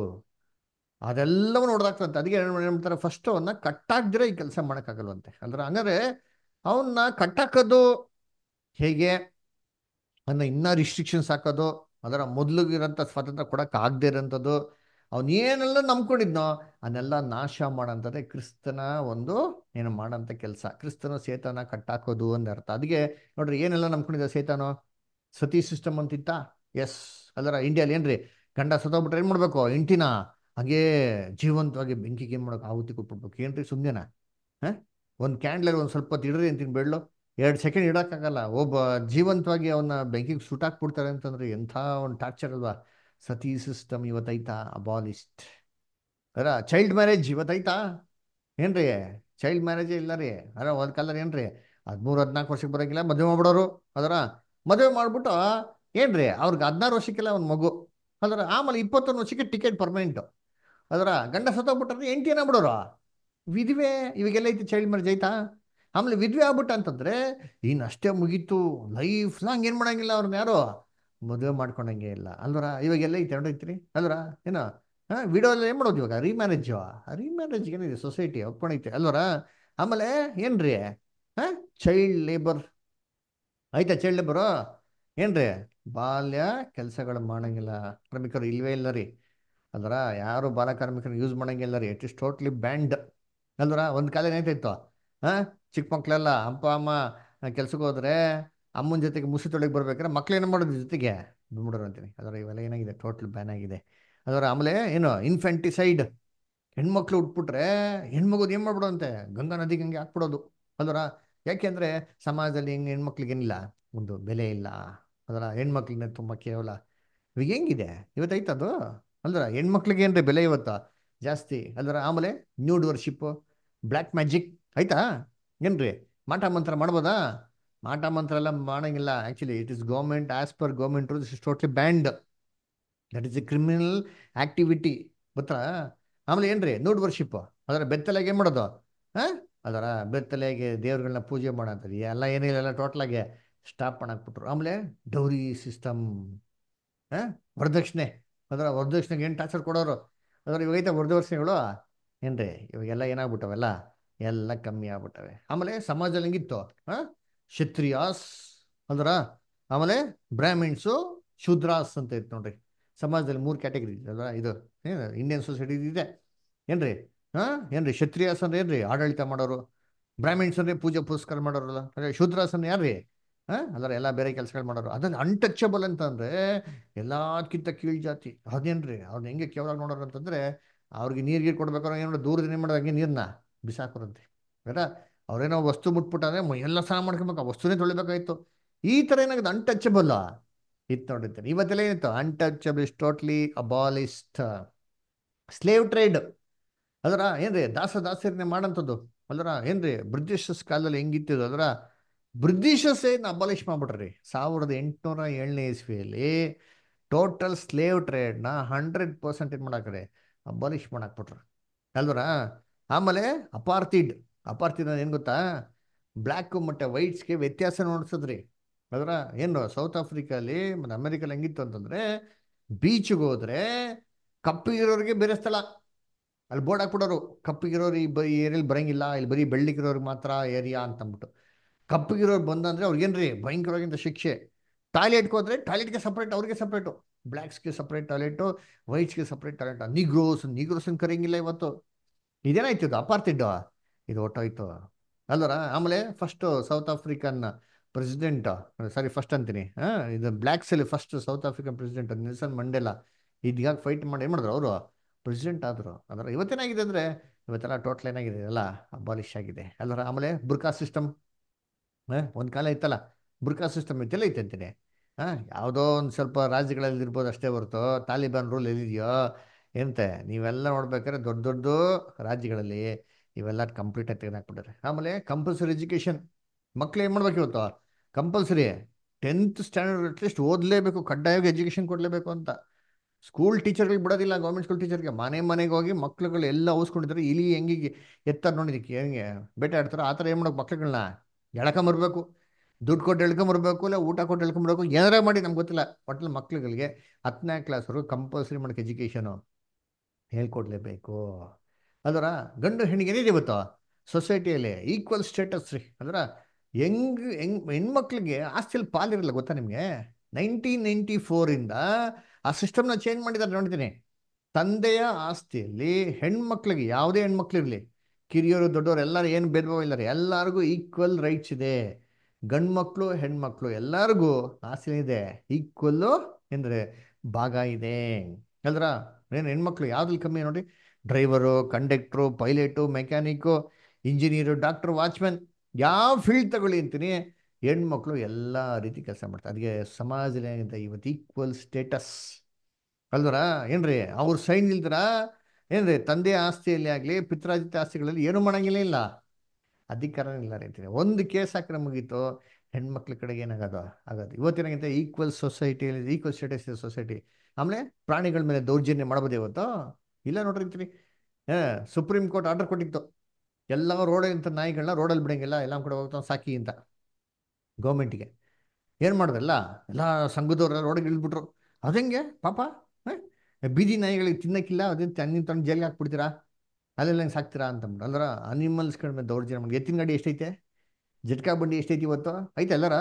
ಅದೆಲ್ಲವೂ ನೋಡ್ದಾಗ್ತಂತೆ ಅದಕ್ಕೆ ಏನ್ ಮಾಡ್ತಾರೆ ಫಸ್ಟ್ ಅವನ್ನ ಕಟ್ಟಾಕ್ದಿರ ಈ ಕೆಲಸ ಮಾಡಕ್ಕಾಗಲ್ವಂತೆ ಅಂದ್ರೆ ಹಂಗಾರೆ ಅವನ್ನ ಕಟ್ಟಾಕೋದು ಹೇಗೆ ಅನ್ನ ಇನ್ನ ರಿಸ್ಟ್ರಿಕ್ಷನ್ಸ್ ಹಾಕೋದು ಅದರ ಮೊದಲಿಗಿರೋಂಥ ಸ್ವಾತಂತ್ರ್ಯ ಕೊಡಕ್ ಆಗದೆ ಇರೋಂಥದ್ದು ಅವನ್ ಏನೆಲ್ಲ ನಂಬ್ಕೊಂಡಿದ್ನೋ ಅದನ್ನೆಲ್ಲ ನಾಶ ಮಾಡಂತದೆ ಕ್ರಿಸ್ತನ ಒಂದು ಏನು ಮಾಡಂತ ಕೆಲಸ ಕ್ರಿಸ್ತನ ಸೇತನ ಕಟ್ಟಾಕೋದು ಅಂತ ಅರ್ಥ ಅದಕ್ಕೆ ನೋಡ್ರಿ ಏನೆಲ್ಲ ನಂಬ್ಕೊಂಡಿದ್ದ ಸೇತಾನು ಸತಿ ಸಿಸ್ಟಮ್ ಅಂತಿತ್ತ ಎಸ್ ಅದರ ಇಂಡಿಯಾಲಿ ಏನ್ರಿ ಗಂಡ ಸತ್ತೋಗ್ಬಿಟ್ರೆ ಏನ್ ಮಾಡ್ಬೇಕು ಇಂಟಿನ ಹಾಗೇ ಜೀವಂತವಾಗಿ ಬೆಂಕಿಗೆ ಏನ್ ಮಾಡೋಕೆ ಆಹುತಿ ಕೊಟ್ಬಿಡ್ಬೇಕು ಏನ್ರಿ ಸುಮ್ಮನೆನಾ ಹ ಒಂದು ಕ್ಯಾಂಡ್ಲಲ್ಲಿ ಒಂದು ಸ್ವಲ್ಪ ಹೊತ್ತು ಇಡ್ರಿ ಅಂತೀನಿ ಬೆಳ್ಳು ಎರಡು ಸೆಕೆಂಡ್ ಇಡೋಕ್ಕಾಗಲ್ಲ ಒಬ್ಬ ಜೀವಂತವಾಗಿ ಅವನ್ನ ಬೆಂಕಿಗೆ ಸುಟ್ಟಾಕ್ಬಿಡ್ತಾರೆ ಅಂತಂದ್ರೆ ಎಂಥ ಒಂದು ಟಾರ್ಚರ್ ಅಲ್ವಾ ಸತಿ ಸಿಸ್ಟಮ್ ಇವತ್ತೈತಾ ಅಬಾಲಿಸ್ಟ್ ಅರ ಚೈಲ್ಡ್ ಮ್ಯಾರೇಜ್ ಇವತ್ತೈತಾ ಏನ್ರಿ ಚೈಲ್ಡ್ ಮ್ಯಾರೇಜೇ ಇಲ್ಲ ರೀ ಅರ ಒಂದು ಕಾಲದಲ್ಲಿ ಏನ್ರಿ ಹದಿಮೂರು ಹದಿನಾಲ್ಕು ವರ್ಷಕ್ಕೆ ಬರೋಂಗಿಲ್ಲ ಮದುವೆ ಮಾಡ್ಬಿಡೋರು ಅದರ ಮದುವೆ ಮಾಡ್ಬಿಟ್ಟು ಏನ್ರಿ ಅವ್ರಿಗೆ ಹದಿನಾರು ವರ್ಷಕ್ಕೆಲ್ಲ ಒಂದು ಮಗು ಅದರ ಆಮೇಲೆ ಇಪ್ಪತ್ತೊಂದು ವರ್ಷಕ್ಕೆ ಟಿಕೆಟ್ ಪರ್ಮನೆಂಟು ಅದರ ಗಂಡ ಸತ್ತೋಗ್ಬಿಟ್ರೆ ಎಂಟಿ ಬಿಡೋರು ವಿಧವೆ ಇವಾಗೆಲ್ಲ ಐತಿ ಚೈಲ್ಡ್ ಮ್ಯಾರೇಜ್ ಆಯ್ತಾ ಆಮೇಲೆ ವಿಧವೆ ಆಗ್ಬಿಟ್ಟ ಅಂತಂದ್ರೆ ಇನ್ನು ಅಷ್ಟೇ ಮುಗೀತು ಲೈಫ್ ಲಾಂಗ್ ಏನು ಮಾಡಂಗಿಲ್ಲ ಅವ್ರನ್ನ ಯಾರು ಮದುವೆ ಮಾಡ್ಕೊಂಡಂಗೆ ಇಲ್ಲ ಅಲ್ವರ ಇವಾಗೆಲ್ಲ ಐತೆ ನೋಡೈತ್ರಿ ಅಲ್ವರ ಏನೋ ಹಾಂ ವಿಡಿಯೋ ಎಲ್ಲ ಏನು ಮಾಡೋದು ಇವಾಗ ರೀಮ್ಯಾರೇಜು ರೀಮ್ಯಾರೇಜ್ ಏನಿದೆ ಸೊಸೈಟಿ ಒಪ್ಕೊಂಡೈತೆ ಅಲ್ವರ ಆಮೇಲೆ ಏನ್ರಿ ಹಾಂ ಚೈಲ್ಡ್ ಲೇಬರ್ ಆಯ್ತಾ ಚೈಲ್ಡ್ ಲೇಬರು ಏನ್ರಿ ಬಾಲ್ಯ ಕೆಲಸಗಳು ಮಾಡಂಗಿಲ್ಲ ಕಾರ್ಮಿಕರು ಇಲ್ವೇ ಇಲ್ಲ ರೀ ಅಲ್ವರ ಯಾರು ಬಾಲ ಕಾರ್ಮಿಕರನ್ನ ಯೂಸ್ ಮಾಡಂಗಿಲ್ಲ ರೀ ಇಟ್ ಇಸ್ ಟೋಟ್ಲಿ ಬ್ಯಾಂಡ್ ಅಲ್ವರ ಒಂದು ಕಾಲ ಏನಾಯ್ತಾಯಿತ್ತು ಹಾಂ ಚಿಕ್ಕ ಮಕ್ಕಳೆಲ್ಲ ಅಪ್ಪ ಅಮ್ಮ ಕೆಲ್ಸಕ್ಕೆ ಹೋದ್ರೆ ಅಮ್ಮನ ಜೊತೆಗೆ ಮುಸಿ ತೊಳೆಗೆ ಬರ್ಬೇಕಾದ್ರೆ ಮಕ್ಳು ಏನು ಮಾಡೋದು ಜೊತೆಗೆ ಬಿಡ್ಬಿಡೋರು ಅಂತೀನಿ ಅದರ ಇವೆಲ್ಲ ಏನಾಗಿದೆ ಟೋಟಲ್ ಬ್ಯಾನ್ ಆಗಿದೆ ಅದರ ಆಮೇಲೆ ಏನು ಇನ್ಫೆಂಟಿಸೈಡ್ ಹೆಣ್ಮಕ್ಳು ಉಟ್ಬಿಟ್ರೆ ಹೆಣ್ಮಗುದು ಏನು ಮಾಡ್ಬಿಡೋಂತೆ ಗಂಗಾ ನದಿಗೆ ಹಂಗೆ ಹಾಕ್ಬಿಡೋದು ಅದರ ಯಾಕೆಂದ್ರೆ ಸಮಾಜದಲ್ಲಿ ಹೆಂಗೆ ಹೆಣ್ಮಕ್ಳಿಗೆ ಏನಿಲ್ಲ ಒಂದು ಬೆಲೆ ಇಲ್ಲ ಅದರ ಹೆಣ್ಮಕ್ಳನ್ನ ತುಂಬ ಕೇವಲ ಇವಾಗ ಹೆಂಗಿದೆ ಇವತ್ತು ಅದು ಅಲ್ದ್ರ ಹೆಣ್ಮಕ್ಳಿಗೆ ಏನ್ರಿ ಬೆಲೆ ಇವತ್ತು ಜಾಸ್ತಿ ಅಲ್ದ್ರ ಆಮೇಲೆ ನ್ಯೂಡ್ ವರ್ಷಿಪ್ ಬ್ಲ್ಯಾಕ್ ಮ್ಯಾಜಿಕ್ ಆಯ್ತಾ ಏನ್ರಿ ಮಾಟ ಮಂತ್ರ ಮಾಡ್ಬೋದಾ ಮಾಟ ಮಂತ್ರ ಎಲ್ಲ ಮಾಡಂಗಿಲ್ಲ actually it is government as per government rules is totally banned that is a criminal activity ಗೊತ್ತಾ ಆಮೇಲೆ ಏನ್ರಿ ನೂಡ್ ವರ್ಷಿಪ್ ಅದರ ಬೆತ್ತಲೆಗೆ ಏನು ಮಾಡೋದು ಹಾಂ ಅದರ ಬೆತ್ತಲೆಗೆ ದೇವ್ರುಗಳನ್ನ ಪೂಜೆ ಮಾಡೋಂಥದ್ದು ಎಲ್ಲ ಏನಿಲ್ಲ ಎಲ್ಲ ಟೋಟಲಾಗಿ ಸ್ಟಾಪ್ ಮಾಡಾಕ್ಬಿಟ್ರು ಆಮೇಲೆ ಡೌರಿ ಸಿಸ್ಟಮ್ ಹಾಂ ವರದಕ್ಷಿಣೆ ಅದರ ವರದಕ್ಷಿಣೆಗೆ ಏನು ಟಾರ್ಚರ್ ಕೊಡೋರು ಅದರ ಇವಾಗೈತೆ ವರದಕ್ಷಿಣೆಗಳು ಏನ್ರಿ ಇವಾಗೆಲ್ಲ ಏನಾಗ್ಬಿಟ್ಟವೆಲ್ಲ ಎಲ್ಲ ಕಮ್ಮಿ ಆಗ್ಬಿಟ್ಟವೆ ಆಮೇಲೆ ಸಮಾಜದಲ್ಲಿ ಹೆಂಗಿತ್ತು ಹಾಂ ಕ್ಷತ್ರಿಯಾಸ್ ಅಂದ್ರ ಆಮೇಲೆ ಬ್ರಾಹ್ಮಿಣ್ಸು ಶೂದ್ರಾಸ್ ಅಂತ ಇತ್ತು ನೋಡ್ರಿ ಸಮಾಜದಲ್ಲಿ ಮೂರು ಕ್ಯಾಟಗರಿ ಅಲ್ವಾ ಇದು ಏನು ಇಂಡಿಯನ್ ಸೊಸೈಟಿ ಇದೆ ಏನ್ರಿ ಹಾಂ ಏನ್ರಿ ಕ್ಷತ್ರಿಯಾಸ್ ಅಂದ್ರೆ ಏನ್ರಿ ಆಡಳಿತ ಮಾಡೋರು ಬ್ರಾಹ್ಮಿಣ್ಸ್ ಅಂದ್ರೆ ಪೂಜೆ ಪುರಸ್ಕಾರ ಮಾಡೋರಲ್ಲ ಅದೇ ಶೂದ್ರಾಸ್ ಅಂದ್ರೆ ಯಾರ್ರಿ ಹಾಂ ಅಲ್ಲರ ಎಲ್ಲ ಬೇರೆ ಕೆಲಸಗಳು ಮಾಡೋರು ಅದನ್ನ ಅನ್ಟಚಬಲ್ ಅಂತಂದ್ರೆ ಎಲ್ಲದಕ್ಕಿಂತ ಕೀಳ್ ಜಾತಿ ಅದೇನ್ರಿ ಅವ್ರನ್ನ ಹೆಂಗೆ ಕೇವಲ ನೋಡೋರು ಅಂತಂದ್ರೆ ಅವ್ರಿಗೆ ನೀರು ಗೀರು ಕೊಡ್ಬೇಕಾದ್ರೆ ಏನು ದೂರದಿಂದ ಏನು ಮಾಡೋದು ಹಂಗೆ ನೀರನ್ನ ಬಿಸಾಕೋರಂತೆ ಬೇಡ ಅವ್ರೇನೋ ವಸ್ತು ಮುಟ್ಬಿಟ್ಟಾದ್ರೆ ಮ- ಎಲ್ಲ ಸ್ನಾನ ಮಾಡ್ಕೊಬೇಕು ಆ ವಸ್ತುನೇ ತೊಳಿಬೇಕಾಯ್ತು ಈ ಥರ ಏನಾಗುತ್ತೆ ಅನ್ಟಚಬಲ್ ಇತ್ತು ನೋಡಿರ್ತಾರೆ ಇವತ್ತೆಲ್ಲ ಏನಿತ್ತು untouchable is totally abolished slave trade ಅದರ ಏನ್ರಿ ದಾಸ ದಾಸರನ್ನೇ ಮಾಡಂಥದ್ದು ಅಲ್ರ ಏನ್ರಿ ಬ್ರಿಟಿಷಸ್ ಕಾಲದಲ್ಲಿ ಹೆಂಗಿತ್ತು ಅದರ ಬ್ರಿಟಿಷಸ್ ಏನು ಅಬಾಲಿಷ್ ಮಾಡ್ಬಿಟ್ರಿ ಸಾವಿರದ ಎಂಟುನೂರ ಏಳನೇ ಇಸ್ವಿಯಲ್ಲಿ ಟೋಟಲ್ ಸ್ಲೇವ್ ಟ್ರೇಡ್ನ ಹಂಡ್ರೆಡ್ ಪರ್ಸೆಂಟ್ ಏನು ಮಾಡಾಕ್ರೆ ಅಬಾಲಿಷ್ ಮಾಡಾಕ್ಬಿಟ್ರು ಅಲ್ವರ ಆಮೇಲೆ ಅಪಾರ್ತಿಡ್ ಅಪಾರ್ತಿಡ್ ಏನು ಗೊತ್ತಾ ಬ್ಲ್ಯಾಕ್ ಮತ್ತು ವೈಟ್ಸ್ಗೆ ವ್ಯತ್ಯಾಸ ನೋಡ್ಸದ್ರಿ ಅದರ ಏನು ಸೌತ್ ಆಫ್ರಿಕಾಲಿ ಮತ್ತು ಅಮೆರಿಕಲ್ಲಿ ಹೆಂಗಿತ್ತು ಅಂತಂದರೆ ಬೀಚ್ಗೆ ಹೋದ್ರೆ ಕಪ್ಪಿಗಿರೋರಿಗೆ ಬೇರೆ ಸ್ಥಳ ಅಲ್ಲಿ ಬೋರ್ಡ್ ಹಾಕ್ಬಿಡೋರು ಕಪ್ಪಿಗಿರೋರು ಈ ಬ ಈ ಏರಿಯಲ್ಲಿ ಬರಂಗಿಲ್ಲ ಇಲ್ಲಿ ಬರೀ ಬೆಳ್ಳಿಗಿರೋರಿಗೆ ಮಾತ್ರ ಏರಿಯಾ ಅಂತಂದ್ಬಿಟ್ಟು ಕಪ್ಪಿಗಿರೋರು ಬಂದಂದ್ರೆ ಅವ್ರಿಗೇನ್ರಿ ಭಯಂಕರವಾಗಿಂತ ಶಿಕ್ಷೆ ಟಾಯ್ಲೆಟ್ಗೆ ಹೋದ್ರೆ ಟಾಯ್ಲೆಟ್ಗೆ ಸಪ್ರೇಟ್ ಅವ್ರಿಗೆ ಸಪ್ರೇಟು ಬ್ಲ್ಯಾಕ್ಸ್ಗೆ ಸಪ್ರೇಟ್ ಟಾಯ್ಲೆಟು ವೈಟ್ಸ್ಗೆ ಸಪ್ರೇಟ್ ಟಾಯ್ಲೆಟ್ ನಿಗ್ರೋಸ್ ನಿಗ್ರೋಸನ್ ಕರೆಯಂಗಿಲ್ಲ ಇವತ್ತು ಇದೇನಾಯ್ತು ಇದು ಅಪಾರ್ತಿಡ್ಡು ಇದು ಒಟ್ಟೋಯ್ತು ಅಲ್ವರ ಆಮೇಲೆ first South African president sorry first ಅಂತೀನಿ ಹಾಂ ಇದು ಬ್ಲ್ಯಾಕ್ಸಲ್ಲಿ first South African president Nelson Mandela ಇದೀಗ ಫೈಟ್ ಮಾಡಿ ಏನು ಮಾಡಿದ್ರು ಅವರು ಪ್ರೆಸಿಡೆಂಟ್ ಆದರು ಅಂದ್ರೆ ಇವತ್ತೇನಾಗಿದೆ ಅಂದರೆ ಇವತ್ತೆಲ್ಲ ಟೋಟಲ್ ಏನಾಗಿದೆ ಎಲ್ಲ ಅಬಾಲಿಷ್ ಆಗಿದೆ ಅಲ್ಲರ ಆಮೇಲೆ ಬುರ್ಕಾ ಸಿಸ್ಟಮ್ ಒಂದು ಕಾಲ ಇತ್ತಲ್ಲ ಬುರ್ಕಾ ಸಿಸ್ಟಮ್ ಇತ್ತೆಲ್ಲ ಐತೆ ಅಂತೀನಿ ಹಾಂ ಯಾವುದೋ ಒಂದು ಸ್ವಲ್ಪ ರಾಜ್ಯಗಳಲ್ಲಿ ಇರ್ಬೋದು ಅಷ್ಟೇ ಹೊರತು ತಾಲಿಬಾನ್ ರೂಲ್ ಎಲ್ಲಿದೆಯೋ ಏನಂತೆ ನೀವೆಲ್ಲ ನೋಡ್ಬೇಕಾದ್ರೆ ದೊಡ್ಡ ದೊಡ್ಡ ರಾಜ್ಯಗಳಲ್ಲಿ ಇವೆಲ್ಲ ಕಂಪ್ಲೀಟಾಗಿ ತೆಗೆದಾಕ್ಬಿಟ್ಟಾರೆ ಆಮೇಲೆ ಕಂಪಲ್ಸರಿ ಎಜುಕೇಷನ್ ಮಕ್ಳು ಏನು ಮಾಡ್ಬೇಕು ಇವತ್ತು ಕಂಪಲ್ಸರಿ ಟೆಂತ್ ಸ್ಟ್ಯಾಂಡರ್ಡ್ ಅಟ್ಲೀಸ್ಟ್ ಓದಲೇಬೇಕು ಕಡ್ಡಾಯವಾಗಿ ಎಜುಕೇಷನ್ ಕೊಡಲೇಬೇಕು ಅಂತ ಸ್ಕೂಲ್ ಟೀಚರ್ಗಳಿಗೆ ಬಿಡೋದಿಲ್ಲ ಗೌರ್ಮೆಂಟ್ ಸ್ಕೂಲ್ ಟೀಚರ್ಗೆ ಮನೆ ಮನೆಗೆ ಹೋಗಿ ಮಕ್ಳುಗಳು ಎಲ್ಲ ಓದಿಸ್ಕೊಂಡಿದ್ದಾರೆ ಇಲಿ ಹೆಂಗೆ ಎತ್ತಾರೆ ನೋಡಿದಕ್ಕೆ ಹೆಂಗೆ ಬೇಟೆ ಆಡ್ತಾರೆ ಆ ಥರ ಏನು ಮಾಡೋಕೆ ಮಕ್ಳುಗಳನ್ನ ಎಳ್ಕೊಂಬರ್ಬೇಕು ದುಡ್ಡು ಕೊಟ್ಟು ಎಳ್ಕೊಂಬರ್ಬೇಕು ಇಲ್ಲ ಊಟ ಕೊಟ್ಟು ಎಳ್ಕೊಂಬರ್ಬೇಕು ಏನಾರ ಮಾಡಿ ನಮ್ಗೆ ಗೊತ್ತಿಲ್ಲ ಒಟ್ಟಲ್ಲಿ ಮಕ್ಳುಗಳಿಗೆ ಹತ್ತನೇ ಕ್ಲಾಸ್ವರೆಗೂ ಕಂಪಲ್ಸರಿ ಮಾಡೋಕೆ ಎಜುಕೇಷನು ಹೇಳ್ಕೊಡ್ಲೇಬೇಕು ಅದರ ಗಂಡು ಹೆಣ್ಣಿಗೆ ಏನಿದೆ ಇವತ್ತು ಸೊಸೈಟಿಯಲ್ಲಿ ಈಕ್ವಲ್ ಸ್ಟೇಟಸ್ ರೀ ಅದರ ಹೆಂಗ್ ಹೆಂಗ್ ಹೆಣ್ಮಕ್ಳಿಗೆ ಆಸ್ತಿಯಲ್ಲಿ ಪಾಲಿರಲ್ಲ ಗೊತ್ತಾ ನಿಮಗೆ ನೈನ್ಟೀನ್ ನೈಂಟಿ ಫೋರಿಂದ ಆ ಸಿಸ್ಟಮ್ನ ಚೇಂಜ್ ಮಾಡಿದ್ದಾರೆ ನೋಡ್ತೀನಿ ತಂದೆಯ ಆಸ್ತಿಯಲ್ಲಿ ಹೆಣ್ಮಕ್ಳಿಗೆ ಯಾವುದೇ ಹೆಣ್ಮಕ್ಳಿರಲಿ ಕಿರಿಯರು ದೊಡ್ಡವರು ಎಲ್ಲರೂ ಏನು ಭೇದ ಭಾವ ಇಲ್ಲ ರೀ ಎಲ್ಲರಿಗೂ ಈಕ್ವಲ್ ರೈಟ್ಸ್ ಇದೆ ಗಂಡು ಮಕ್ಕಳು ಹೆಣ್ಮಕ್ಳು ಎಲ್ಲರಿಗೂ ಆಸ್ತಿ ಇದೆ ಈಕ್ವಲ್ಲು ಅಂದರೆ ಭಾಗ ಇದೆ ಅಲ್ರ ಏನು ಹೆಣ್ಮಕ್ಳು ಯಾವ್ದ್ರಲ್ಲಿ ಕಮ್ಮಿ ನೋಡಿ driver conductor pilot mechanic engineer doctor watchman ಯಾವ ಫೀಲ್ಡ್ ತಗೊಳ್ಳಿ ಅಂತೀನಿ ಹೆಣ್ಮಕ್ಳು ಎಲ್ಲ ರೀತಿ ಕೆಲಸ ಮಾಡ್ತಾರೆ ಅದಕ್ಕೆ ಸಮಾಜದಲ್ಲಿ ಏನಿದೆ ಇವತ್ತು ಈಕ್ವಲ್ ಸ್ಟೇಟಸ್ ಅಲ್ವರ ಏನ್ರಿ ಅವ್ರ ಸೈನ್ ಇಲ್ದ್ರ ಏನ್ರಿ ತಂದೆ ಆಸ್ತಿಯಲ್ಲಿ ಆಗಲಿ ಪಿತ್ರಾಜಿತ ಆಸ್ತಿಗಳಲ್ಲಿ ಏನು ಮಾಡಂಗಿಲ್ಲ ಇಲ್ಲ ಅಧಿಕಾರ ಇಲ್ಲ ರೀ ಅಂತೀನಿ ಒಂದು ಕೇಸ್ ಹಾಕಿದ್ರೆ ಮುಗೀತು ಹೆಣ್ಮಕ್ಳ ಕಡೆಗೆ ಏನಾಗೋದು ಆಗೋದು ಇವತ್ತೇನಾಗೈತೆ ಈಕ್ವಲ್ ಸೊಸೈಟಿಯಲ್ಲಿ ಈಕ್ವಲ್ ಸ್ಟೇಟಸ್ ಇದೆ ಸೊಸೈಟಿ ಆಮೇಲೆ ಪ್ರಾಣಿಗಳ ಮೇಲೆ ದೌರ್ಜನ್ಯ ಮಾಡ್ಬೋದು ಇವತ್ತು ಇಲ್ಲ ನೋಡ್ರಿ ಅಂತೀನಿ ಹಾಂ ಸುಪ್ರೀಂ ಕೋರ್ಟ್ ಆರ್ಡರ್ ಕೊಟ್ಟಿತ್ತು ಎಲ್ಲ ರೋಡ್ ಇಂಥ ನಾಯಿಗಳನ್ನ ರೋಡಲ್ಲಿ ಬಿಡಂಗಿಲ್ಲ ಎಲ್ಲ ಕಡೆ ಹೋಗ್ತಾವೆ ಸಾಕಿ ಅಂತ ಗೌರ್ಮೆಂಟಿಗೆ ಏನು ಮಾಡಿದ್ರಲ್ಲ ಎಲ್ಲ ಸಂಘದವ್ರ ರೋಡಿಗೆ ಇಳಿದ್ಬಿಟ್ರು ಅದಂಗೆ ಪಾಪ ಬೀದಿ ನಾಯಿಗಳಿಗೆ ತಿನ್ನಕ್ಕಿಲ್ಲ ಅದನ್ನ ತನ್ನಿನ ತಂದು ಜೈಲಿಗೆ ಹಾಕ್ಬಿಡ್ತೀರಾ ಅಲ್ಲೆಲ್ಲ ಹೆಂಗೆ ಸಾಕ್ತೀರಾ ಅಂತಂದ್ಬಿಟ್ಟು ಅಲ್ಲರ ಅನಿಮಲ್ಸ್ ಕಡಿಮೆ ದೌರ್ಜನ್ಯ ಮಾಡಿ ಎತ್ತಿನ ಗಾಡಿ ಎಷ್ಟೈತೆ ಜಟ್ಕಾ ಬಂಡಿ ಎಷ್ಟೈತಿ ಇವತ್ತು ಐತೆ ಅಲ್ಲರ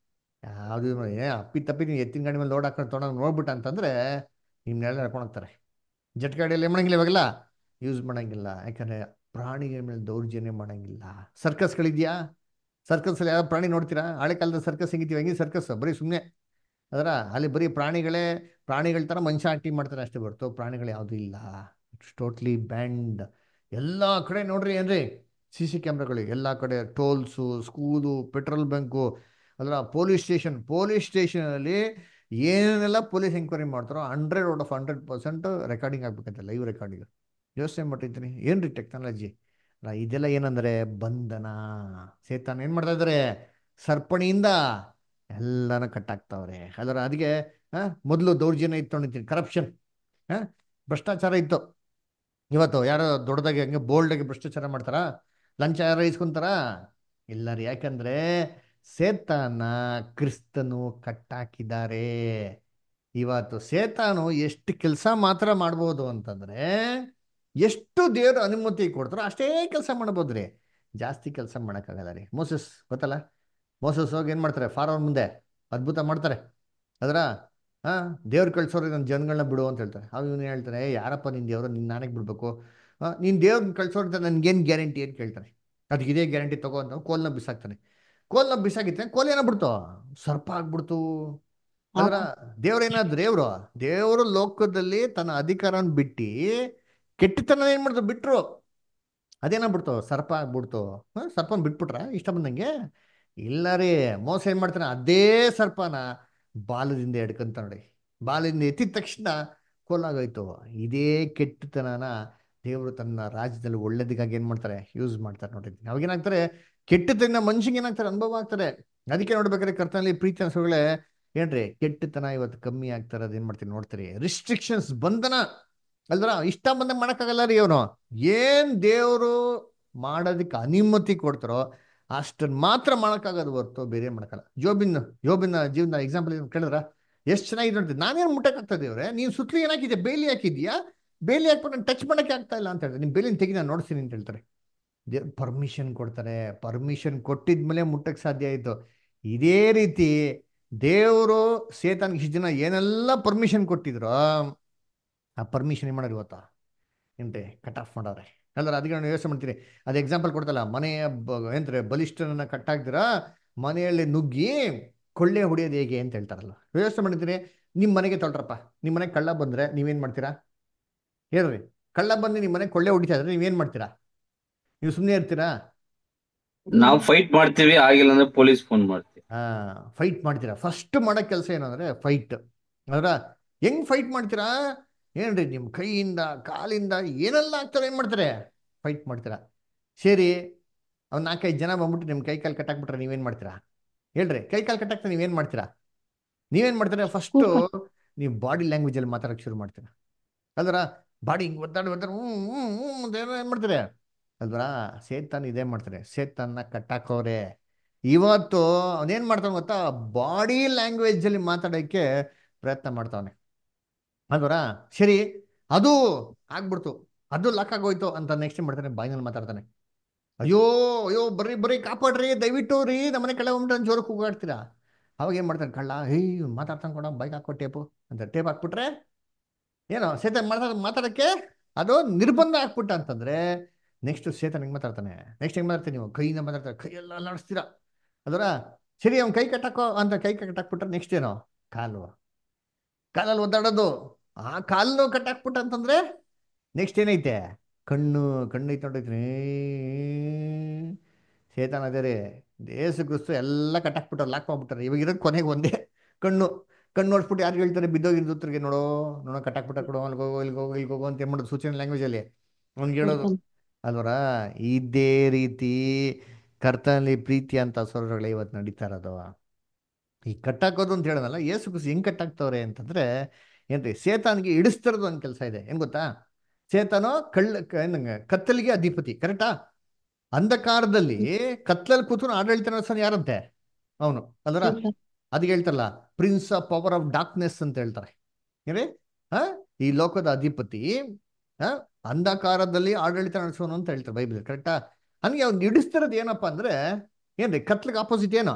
ಯಾವುದು ಏ ಅಪ್ಪಿ ತಪ್ಪಿ ನೀವು ಎತ್ತಿನ ಗಾಡಿ ಮೇಲೆ ಲೋಡ್ ಹಾಕೊಂಡು ತೊಗೊಂಡು ನೋಡ್ಬಿಟ್ಟ ಅಂತಂದರೆ ನಿಮ್ಮನ್ನೆಲ್ಲ ನಡ್ಕೊಂಡು ಹೋಗ್ತಾರೆ ಜಟ್ ಗಾಡಿಯಲ್ಲಿ ಏನು ಮಾಡಂಗಿಲ್ಲ ಇವಾಗೆಲ್ಲ ಯೂಸ್ ಮಾಡಂಗಿಲ್ಲ ಯಾಕಂದರೆ ಪ್ರಾಣಿಗಳ ಮೇಲೆ ದೌರ್ಜನ್ಯ ಮಾಡಂಗಿಲ್ಲ ಸರ್ಕಸ್ಗಳಿದೆಯಾ ಸರ್ಕಸಲ್ಲಿ ಯಾವ ಪ್ರಾಣಿ ನೋಡ್ತೀರಾ ಹಳೆ ಕಾಲದ ಸರ್ಕಸ್ ಹೆಂಗಿತೀವಿ ಹೆಂಗೆ ಸರ್ಕಸ್ ಬರೀ ಸುಮ್ಮನೆ ಅದರ ಅಲ್ಲಿ ಬರೀ ಪ್ರಾಣಿಗಳೇ ಪ್ರಾಣಿಗಳ ಥರ ಮನುಷ್ಯ ಆಕ್ಟಿಂಗ್ ಮಾಡ್ತಾರೆ ಅಷ್ಟೇ ಹೊರತು ಪ್ರಾಣಿಗಳು ಯಾವುದೂ ಇಲ್ಲ ಇಟ್ಸ್ ಟೋಟ್ಲಿ ಬ್ಯಾಂಡ್ ಎಲ್ಲ ಕಡೆ ನೋಡ್ರಿ ಏನ್ರಿ ಸಿ ಸಿ ಕ್ಯಾಮ್ರಾಗಳು ಎಲ್ಲ ಕಡೆ ಟೋಲ್ಸು ಸ್ಕೂಲು ಪೆಟ್ರೋಲ್ ಬಂಕು ಅದರ ಪೊಲೀಸ್ ಸ್ಟೇಷನ್ ಪೊಲೀಸ್ ಸ್ಟೇಷನಲ್ಲಿ ಏನೆಲ್ಲ ಪೊಲೀಸ್ ಎಂಕ್ವೈರಿ ಮಾಡ್ತಾರೋ hundred out of hundred percent recording ಆಗ್ಬೇಕಂತ ಲೈವ್ ರೆಕಾರ್ಡಿಂಗ್ ಯೋಚನೆ ಮಾಡಿರ್ತೀನಿ ಏನ್ರಿ ಟೆಕ್ನಾಲಜಿ ಅಲ್ಲ ಇದೆಲ್ಲ ಏನಂದರೆ ಬಂಧನ ಸೇತಾನ್ ಏನು ಮಾಡ್ತಾ ಇದ್ದಾರೆ ಸರ್ಪಣಿಯಿಂದ ಎಲ್ಲನೂ ಕಟ್ಟಾಗ್ತಾವ್ರೆ ಅದರ ಅದಕ್ಕೆ ಮೊದಲು ದೌರ್ಜನ್ಯ ಇತ್ತು ಅಂತೀನಿ ಕರಪ್ಷನ್ ಹಾಂ ಭ್ರಷ್ಟಾಚಾರ ಇತ್ತು ಇವತ್ತು ಯಾರೋ ದೊಡ್ಡದಾಗಿ ಹಂಗೆ ಬೋಲ್ಡಾಗಿ ಭ್ರಷ್ಟಾಚಾರ ಮಾಡ್ತಾರಾ ಲಂಚ ಯಾರೋ ಇಸ್ಕೊಂತಾರ ಇಲ್ಲ ರೀ ಯಾಕಂದ್ರೆ ಸೇತಾನ ಕ್ರಿಸ್ತನು ಕಟ್ಟಾಕಿದ್ದಾರೆ ಇವತ್ತು ಸೇತಾನು ಎಷ್ಟು ಕೆಲಸ ಮಾತ್ರ ಮಾಡ್ಬೋದು ಅಂತಂದ್ರೆ ಎಷ್ಟು ದೇವರು ಅನುಮತಿ ಕೊಡ್ತಾರೋ ಅಷ್ಟೇ ಕೆಲಸ ಮಾಡ್ಬೋದು ರೀ ಜಾಸ್ತಿ ಕೆಲಸ ಮಾಡೋಕ್ಕಾಗಲ್ಲ ರೀ ಮೋಸಸ್ ಗೊತ್ತಲ್ಲ ಮೋಸಸ್ ಹೋಗಿ ಏನು ಮಾಡ್ತಾರೆ ಫಾರವರ್ ಮುಂದೆ ಅದ್ಭುತ ಮಾಡ್ತಾರೆ ಅದರ ಹಾಂ ದೇವ್ರು ಕಳ್ಸೋರು ನನ್ನ ಜನಗಳನ್ನ ಬಿಡು ಅಂತ ಹೇಳ್ತಾರೆ ಅವ್ ಇವನು ಹೇಳ್ತಾರೆ ಯಾರಪ್ಪ ನಿನ್ನ ದೇವರು ನಿನ್ನ ನಾನಕ್ಕೆ ಬಿಡಬೇಕು ನೀನು ದೇವ್ರನ್ನ ಕಳ್ಸೋರು ಅಂತ ನನಗೇನು ಗ್ಯಾರಂಟಿ ಅಂತ ಕೇಳ್ತಾರೆ ಅದಕ್ಕೆ ಇದೇ ಗ್ಯಾರಂಟಿ ತಗೋ ಅಂತ ಕೋಲ್ನ ಬಿಸಾಕ್ತಾನೆ ಕೋಲ್ನ ಬಿಸಾಕಿತ್ತೆ ಕೋಲ್ ಏನಾಗ್ಬಿಡ್ತು ಸರ್ಪ ಆಗ್ಬಿಡ್ತು ಅದರ ದೇವ್ರೇನಾದ್ರು ದೇವ್ರು ದೇವರು ಲೋಕದಲ್ಲಿ ತನ್ನ ಅಧಿಕಾರವನ್ನು ಬಿಟ್ಟು ಕೆಟ್ಟತನ ಏನ್ ಮಾಡಿದ್ರು ಬಿಟ್ರು ಅದೇನಾಗ್ಬಿಡ್ತು ಸರ್ಪ ಆಗ್ಬಿಡ್ತು ಹಾಂ ಸರ್ಪನ ಬಿಟ್ಬಿಟ್ರ ಇಷ್ಟ ಬಂದಂಗೆ ಇಲ್ಲ ರೀ ಮೋಸ ಏನು ಮಾಡ್ತಾನೆ ಅದೇ ಸರ್ಪನ ಬಾಲದಿಂದ ಎಡ್ಕಂತ ನೋಡಿ ಬಾಲದಿಂದ ಎತ್ತಿದ ತಕ್ಷಣ ಕೊಲ್ಲಾಗೋಯ್ತು ಇದೇ ಕೆಟ್ಟತನನ ದೇವರು ತನ್ನ ರಾಜ್ಯದಲ್ಲಿ ಒಳ್ಳೇದಕ್ಕಾಗಿ ಏನು ಮಾಡ್ತಾರೆ ಯೂಸ್ ಮಾಡ್ತಾರೆ ನೋಡ್ರಿ ಅವಾಗ ಏನಾಗ್ತಾರೆ ಕೆಟ್ಟತನ ಮನುಷ್ಯಗೆ ಏನಾಗ್ತಾರೆ ಅನುಭವ ಆಗ್ತಾರೆ ಅದಕ್ಕೆ ನೋಡ್ಬೇಕಾದ್ರೆ ಕರ್ತನಲ್ಲಿ ಪ್ರೀತಿ ಅನ್ಸೋಗಳೇ ಏನ್ರಿ ಕೆಟ್ಟತನ ಇವತ್ತು ಕಮ್ಮಿ ಆಗ್ತಾರೆ ಅದೇನ್ ಮಾಡ್ತೀರಿ ನೋಡ್ತೀರಿ ರಿಸ್ಟ್ರಿಕ್ಷನ್ಸ್ ಬಂಧನ ಅಲ್ದ್ರ ಇಷ್ಟ ಬಂದಂಗೆ ಮಾಡೋಕ್ಕಾಗಲ್ಲ ರೀ ಅವನು ಏನ್ ದೇವರು ಮಾಡೋದಕ್ಕೆ ಅನುಮತಿ ಕೊಡ್ತಾರೋ ಅಷ್ಟನ್ನ ಮಾತ್ರ ಮಾಡೋಕ್ಕಾಗೋದು ಹೊರ್ತು ಬೇರೆ ಮಾಡೋಕ್ಕಲ್ಲ ಜೋಬಿನ್ ಜೋಬಿನ ಜೀವನ ಎಕ್ಸಾಂಪಲ್ ಕೇಳಿದ್ರ ಎಷ್ಟು ಚೆನ್ನಾಗಿದೆ ನೋಡ್ತೀವಿ ನಾನೇನು ಮುಟ್ಟಕ್ಕಾಗ್ತಾ ದೇವ್ರೆ ನೀನು ಸುತ್ತಲೂ ಏನಾಕಿದ್ಯಾ ಬೇಲಿ ಹಾಕಿದ್ಯಾ ಬೇಲಿ ಹಾಕ್ಬಿಟ್ಟು ನಾನು ಟಚ್ ಮಾಡೋಕ್ಕೆ ಆಗ್ತಾ ಇಲ್ಲ ಅಂತ ಹೇಳ್ತಾರೆ ನಿಮ್ಮ ಬೇಲಿನ ತೆಗಿ ನಾನು ನೋಡ್ತೀನಿ ಅಂತ ಹೇಳ್ತಾರೆ ದೇವ್ರು ಪರ್ಮಿಷನ್ ಕೊಡ್ತಾರೆ ಪರ್ಮಿಷನ್ ಕೊಟ್ಟಿದ್ಮೇಲೆ ಮುಟ್ಟಕ್ಕೆ ಸಾಧ್ಯ ಆಯಿತು ಇದೇ ರೀತಿ ದೇವರು ಸೇತಾನ್ಗೆ ಇಷ್ಟು ದಿನ ಏನೆಲ್ಲ ಪರ್ಮಿಷನ್ ಕೊಟ್ಟಿದ್ರು ಆ ಪರ್ಮಿಷನ್ ಏನು ಮಾಡೋರು ಇವತ್ತ ಏನ್ರಿ ಕಟ್ ಆಫ್ ಮಾಡವ್ರೆ ಅಲ್ಲರ ಅದಕ್ಕೆ ನಾನು ಯೋಚನೆ ಮಾಡ್ತೀನಿ ಅದು ಎಕ್ಸಾಂಪಲ್ ಕೊಡ್ತಲ್ಲ ಮನೆಯ ಬ ಏನಂತಾರೆ ಬಲಿಷ್ಠನನ್ನ ಕಟ್ ಹಾಕ್ದಿರಾ ಮನೆಯಲ್ಲಿ ನುಗ್ಗಿ ಕೊಳ್ಳೆ ಹೊಡೆಯೋದು ಹೇಗೆ ಅಂತ ಹೇಳ್ತಾರಲ್ಲ ಯೋಚನೆ ಮಾಡಿದ್ದೀನಿ ನಿಮ್ಮ ಮನೆಗೆ ತೊಳ್ರಪ್ಪ ನಿಮ್ಮ ಮನೆಗೆ ಕಳ್ಳ ಬಂದರೆ ನೀವೇನು ಮಾಡ್ತೀರಾ ಹೇಳ್ರಿ ಕಳ್ಳ ಬಂದು ನಿಮ್ಮ ಮನೆಗೆ ಕೊಳ್ಳೆ ಹೊಡಿತಾ ಇದ್ರೆ ನೀವೇನು ಮಾಡ್ತೀರಾ ನೀವು ಸುಮ್ಮನೆ ಇರ್ತೀರಾ ನಾವು ಫೈಟ್ ಮಾಡ್ತೀವಿ ಆಗಿಲ್ಲ ಅಂದ್ರೆ ಪೊಲೀಸ್ ಫೋನ್ ಮಾಡ್ತೀವಿ ಹಾ ಫೈಟ್ ಮಾಡ್ತೀರಾ ಫಸ್ಟ್ ಮಾಡೋ ಕೆಲಸ ಏನು ಅಂದರೆ ಫೈಟ್ ಅದರ ಹೆಂಗ್ ಫೈಟ್ ಮಾಡ್ತೀರಾ ಏನ್ರಿ ನಿಮ್ಮ ಕೈಯಿಂದ ಕಾಲಿಂದ ಏನೆಲ್ಲ ಆಗ್ತಾರೆ ಏನು ಮಾಡ್ತಾರೆ ಫೈಟ್ ಮಾಡ್ತೀರಾ ಸರಿ ಅವ್ನು ನಾಲ್ಕೈದು ಜನ ಬಂದ್ಬಿಟ್ಟು ನಿಮ್ಮ ಕೈ ಕಾಲು ಕಟ್ಟಾಕ್ಬಿಟ್ರೆ ನೀವೇನು ಮಾಡ್ತೀರಾ ಹೇಳ್ರಿ ಕೈ ಕಾಲು ಕಟ್ಟಾಕ್ತಾ ನೀವೇನು ಮಾಡ್ತೀರಾ ನೀವೇನು ಮಾಡ್ತೀರಾ ಫಸ್ಟು ನೀವು ಬಾಡಿ ಲ್ಯಾಂಗ್ವೇಜಲ್ಲಿ ಮಾತಾಡೋಕೆ ಶುರು ಮಾಡ್ತೀರಾ ಅಲ್ವರ ಬಾಡಿ ಹಿಂಗೆ ಒದ್ದಾಡಿ ಒದ್ದಾಡಿ ಹ್ಞೂ ಹ್ಞೂ ಹ್ಞೂ ಅಂತ ಏನೋ ಏನು ಮಾಡ್ತಾರೆ ಅಲ್ವರ ಸೇತಾನ್ ಇದೇ ಮಾಡ್ತಾರೆ ಸೇತನ್ನ ಕಟ್ಟಾಕೋರೆ ಇವತ್ತು ಅವನೇನು ಮಾಡ್ತಾನೆ ಗೊತ್ತಾ ಬಾಡಿ ಲ್ಯಾಂಗ್ವೇಜಲ್ಲಿ ಮಾತಾಡೋಕ್ಕೆ ಪ್ರಯತ್ನ ಮಾಡ್ತಾವನೆ ಅಲ್ವರ ಸರಿ ಅದು ಆಗ್ಬಿಡ್ತು ಅದು ಲಾಕ್ ಆಗೋಯ್ತು ಅಂತ ನೆಕ್ಸ್ಟ್ ಏನ್ ಮಾಡ್ತಾನೆ ಬಾಯಿನಲ್ಲಿ ಮಾತಾಡ್ತಾನೆ ಅಯ್ಯೋ ಅಯ್ಯೋ ಬರ್ರಿ ಬರ್ರಿ ಕಾಪಾಡ್ರಿ ದಯವಿಟ್ಟು ರೀ ನಮ್ಮನೆ ಕಳ್ಳ ಹೋಗ್ಬಿಟ್ಟು ಜೋರಕ್ಕೆ ಕೂಗಾಡ್ತೀರಾ ಅವಾಗ ಏನು ಮಾಡ್ತಾನೆ ಕಳ್ಳ ಏಯ್ ಇವ್ನು ಮಾತಾಡ್ತಾನೆ ಕೊಡ ಬೈಕ್ ಹಾಕೋ ಟೇಪು ಅಂತ ಟೇಪ್ ಹಾಕ್ಬಿಟ್ರೆ ಏನೋ ಸೇತನ್ ಮಾತಾಡ ಮಾತಾಡೋಕ್ಕೆ ಅದು ನಿರ್ಬಂಧ ಹಾಕ್ಬಿಟ್ಟ ಅಂತಂದ್ರೆ ನೆಕ್ಸ್ಟ್ ಸೇತನ್ ಹೆಂಗೆ ಮಾತಾಡ್ತಾನೆ ನೆಕ್ಸ್ಟ್ ಹೆಂಗೆ ಮಾತಾಡ್ತೀನಿ ನೀವು ಕೈಯಿಂದ ಮಾತಾಡ್ತಾರೆ ಕೈಯೆಲ್ಲ ಅಲ್ಲಾಡಿಸ್ತೀರಾ ಅದರ ಸರಿ ಅವ್ನು ಕೈ ಕಟ್ಟಾಕೋ ಅಂತ ಕೈ ಕಟ್ಟಾಕ್ಬಿಟ್ರೆ ನೆಕ್ಸ್ಟ್ ಏನೋ ಕಾಲು ಕಾಲಲ್ಲಿ ಒದ್ದಾಡೋದು ಆ ಕಾಲು ಕಟ್ಟಾಕ್ಬಿಟ್ಟ ಅಂತಂದ್ರೆ ನೆಕ್ಸ್ಟ್ ಏನೈತೆ ಕಣ್ಣು ಕಣ್ಣು ಐತೆ ನೋಡೈತ್ರಿ ಸೇತಾನ ಅದೇ ರೀ ದೇಶ ಕ್ರಿಸ್ತು ಎಲ್ಲ ಕಟ್ಟಾಕ್ಬಿಟ್ಟಾರೆ ಲಾಕ್ ಮಾಡ್ಬಿಟ್ಟಾರೆ ಇವಾಗ ಇರೋದು ಕೊನೆಗೆ ಒಂದೇ ಕಣ್ಣು ಕಣ್ಣು ನೋಡ್ಸ್ಬಿಟ್ಟು ಯಾರು ಹೇಳ್ತಾರೆ ಬಿದ್ದೋಗಿರ್ದತ್ರಿಗೆ ನೋಡೋ ನೋಡೋ ಕಟ್ಟಾಕ್ಬಿಟ್ಟ ಕೊಡೋ ಅಲ್ಲಿಗೆ ಹೋಗೋ ಇಲ್ಲಿಗೆ ಹೋಗೋ ಇಲ್ಲಿಗೆ ಹೋಗೋ ಅಂತ ಏನು ಮಾಡೋದು ಸೂಚನೆ ಲ್ಯಾಂಗ್ವೇಜಲ್ಲಿ ಅವ್ನಿಗೆ ಹೇಳೋದು ಅಲ್ವರ ಇದೇ ರೀತಿ ಕರ್ತನಲ್ಲಿ ಪ್ರೀತಿ ಅಂತ ಸ್ವರಗಳೇ ಇವತ್ತು ನಡೀತಾ ಇರೋದು ಈ ಕಟ್ಟಾಕೋದು ಅಂತ ಹೇಳೋದಲ್ಲ ಏಸು ಕುಸಿ ಹೆಂಗ್ ಕಟ್ಟಾಕ್ತವ್ರೆ ಅಂತಂದ್ರೆ ಏನ್ರಿ ಸೇತಾನ್ಗೆ ಇಡಿಸ್ತಿರೋದು ಒಂದು ಕೆಲಸ ಇದೆ ಏನ್ ಗೊತ್ತಾ ಸೇತಾನೋ ಕಳ್ಳ ಕ- ಏನಂಗ ಕತ್ತಲಿಗೆ ಅಧಿಪತಿ ಕರೆಕ್ಟಾ ಅಂಧಕಾರದಲ್ಲಿ ಕತ್ತಲಲ್ಲಿ ಕೂತು ಆಡಳಿತ ನಡೆಸೋನು ಯಾರಂತೆ ಅವನು ಅದರ ಅದಕ್ಕೆ ಹೇಳ್ತಾರಲ್ಲ prince of power of darkness ಅಂತ ಹೇಳ್ತಾರೆ ಏನ್ರಿ ಹ ಈ ಲೋಕದ ಅಧಿಪತಿ ಹ ಅಂಧಕಾರದಲ್ಲಿ ಆಡಳಿತ ನಡೆಸೋನು ಅಂತ ಹೇಳ್ತಾರೆ ಬೈಬಲ್ ಕರೆಕ್ಟಾ ಹಂಗೆ ಅವ್ನು ಇಡಿಸ್ತಿರೋದು ಏನಪ್ಪಾ ಅಂದ್ರೆ ಏನ್ರಿ ಕತ್ಲಿಗೆ ಆಪೋಸಿಟ್ ಏನು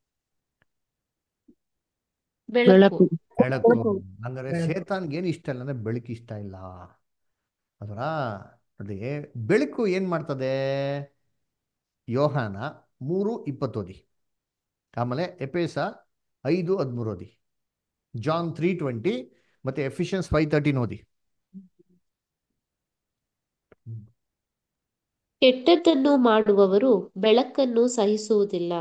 ಬೆಳಕು ಬೆಳಕು ಅಂದ್ರೆ ಸೇತಾನ್ಗೆ ಏನು ಇಷ್ಟ ಇಲ್ಲ ಅಂದ್ರೆ ಬೆಳಕು ಇಷ್ಟ ಇಲ್ಲ ಅದರ ನೋಡಿ ಬೆಳಕು ಏನ್ ಮಾಡ್ತದೆ ಯೋಹಾನ ಮೂರು ಇಪ್ಪತ್ತು ಓದಿ ಆಮೇಲೆ ಎಪೇಸ ಐದು ಹದಿಮೂರು ಓದಿ ಜಾನ್ ತ್ರೀ ಟ್ವೆಂಟಿ ಮತ್ತೆ ಎಫಿಷಿಯನ್ಸ್ ಫೈವ್ ತರ್ಟೀನ್ ಓದಿ ಕೆಟ್ಟದ್ದನ್ನು ಮಾಡುವವರು ಬೆಳಕನ್ನು ಸಹಿಸುವುದಿಲ್ಲ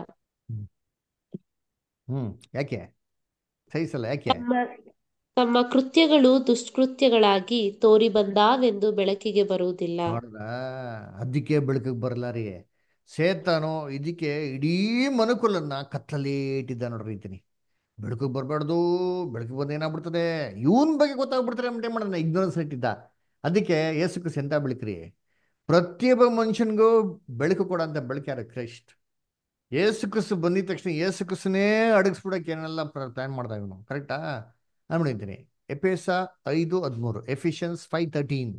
ಹ್ಮ್ ಯಾಕೆ ಸಹಿಸಲ್ಲ ಯಾಕೆ ತಮ್ಮ ತಮ್ಮ ಕೃತ್ಯಗಳು ದುಷ್ಕೃತ್ಯಗಳಾಗಿ ತೋರಿ ಬಂದಾವೆಂದು ಬೆಳಕಿಗೆ ಬರುವುದಿಲ್ಲ ನೋಡ್ದ ಅದಕ್ಕೆ ಬೆಳಕಿಗೆ ಬರಲ್ಲ ರೀ ಸೇತಾನು ಇದಕ್ಕೆ ಇಡೀ ಮನುಕುಲನ್ನ ಕತ್ತಲಲ್ಲಿ ಇಟ್ಟಿದ್ದ ನೋಡ್ರಿ ಇದ್ದೀನಿ ಬೆಳಕಿಗೆ ಬರಬಾರ್ದು ಬೆಳಕಿಗೆ ಬಂದು ಏನಾಗ್ಬಿಡ್ತದೆ ಇವನ್ ಬಗ್ಗೆ ಗೊತ್ತಾಗ್ಬಿಡ್ತಾರೆ ಅಂತ ಏನ್ ಮಾಡೋಣ ಇಗ್ನೋರೆನ್ಸ್ ಇಟ್ಟಿದ್ದ ಅದಕ್ಕೆ ಏಸು ಕ್ರಿಸ್ತ ಎಂತ ಬೆಳಕ್ರಿ ಪ್ರತಿಯೊಬ್ಬ ಮನುಷ್ಯನಿಗೂ ಬೆಳಕು ಕೊಡಂತ ಬೆಳಕು ಯಾರು ಕ್ರೈಸ್ಟ್ ಏಸು ಕ್ರಿಸ್ತು ಬಂದಿದ ತಕ್ಷಣ ಏಸು ಕ್ರಿಸ್ತನೇ ಅಡಗಿಸ್ಬಿಡಕ್ಕೆ ಏನೆಲ್ಲ ಪ್ಲಾನ್ ಮಾಡ್ದ ಇವನು ಕರೆಕ್ಟಾ ನಾನು ಮಾಡಿದ್ದೀನಿ ಎಪೇಸ ಐದು ಹದಿಮೂರು ಎಫಿಷಿಯನ್ಸ್ ಫೈವ್ ತರ್ಟೀನ್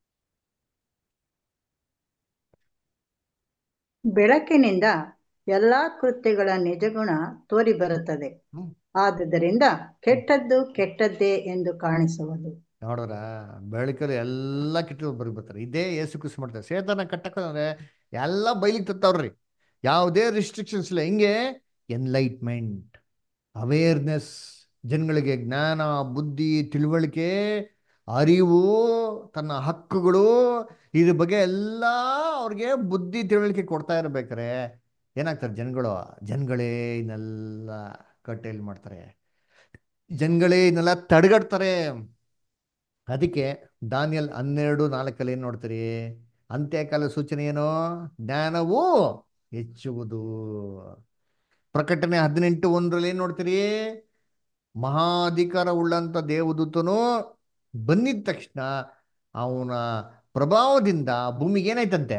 ಬೆಳಕಿನಿಂದ ಎಲ್ಲಾ ಕೃತ್ಯಗಳ ನಿಜಗುಣ ತೋರಿ ಬರುತ್ತದೆ ಹ್ಮ್. ಆದುದರಿಂದ ಕೆಟ್ಟದ್ದು ಕೆಟ್ಟದ್ದೇ ಎಂದು ಕಾಣಿಸುವುದು ನೋಡೋರ ಬೆಳಕಲ್ಲಿ ಎಲ್ಲ ಕೆಟ್ಟು ಬರಿಗೆ ಬರ್ತಾರೆ ಇದೇ ಏಸು ಕ್ರಿಸ್ತು ಮಾಡ್ತಾರೆ ಸೇತನ ಕಟ್ಟಕ್ಕಂದ್ರೆ ಎಲ್ಲ ಬೈಲಿಗೆ ತತ್ತವ್ರಿ ಯಾವುದೇ ರಿಸ್ಟ್ರಿಕ್ಷನ್ಸ್ ಇಲ್ಲ ಹಿಂಗೆ ಎನ್ಲೈಟ್ಮೆಂಟ್ ಅವೇರ್ನೆಸ್ ಜನಗಳಿಗೆ ಜ್ಞಾನ ಬುದ್ಧಿ ತಿಳುವಳಿಕೆ ಅರಿವು ತನ್ನ ಹಕ್ಕುಗಳು ಇದ್ರ ಬಗ್ಗೆ ಎಲ್ಲ ಅವ್ರಿಗೆ ಬುದ್ಧಿ ತಿಳುವಳಿಕೆ ಕೊಡ್ತಾ ಇರ್ಬೇಕಾರೆ ಏನಾಗ್ತಾರೆ ಜನಗಳು ಜನಗಳೇ ಇದನ್ನೆಲ್ಲ ಕಟ್ಟೆಯಲ್ಲಿ ಮಾಡ್ತಾರೆ ಜನಗಳೇ ಇದನ್ನೆಲ್ಲ ತಡೆಗಟ್ತಾರೆ ಅದಕ್ಕೆ ದಾನಿಯಲ್ ಹನ್ನೆರಡು ನಾಲ್ಕಲ್ಲಿ ಏನು ನೋಡ್ತೀರಿ ಅಂತ್ಯಕಾಲ ಸೂಚನೆ ಏನು ಜ್ಞಾನವು ಹೆಚ್ಚುವುದು ಪ್ರಕಟಣೆ ಹದಿನೆಂಟು ಒಂದರಲ್ಲಿ ಏನು ನೋಡ್ತೀರಿ ಮಹಾಧಿಕಾರ ಉಳ್ಳಂತ ದೇವದೂತನು ಬಂದಿದ ತಕ್ಷಣ ಅವನ ಪ್ರಭಾವದಿಂದ ಭೂಮಿಗೆ ಏನಾಯ್ತಂತೆ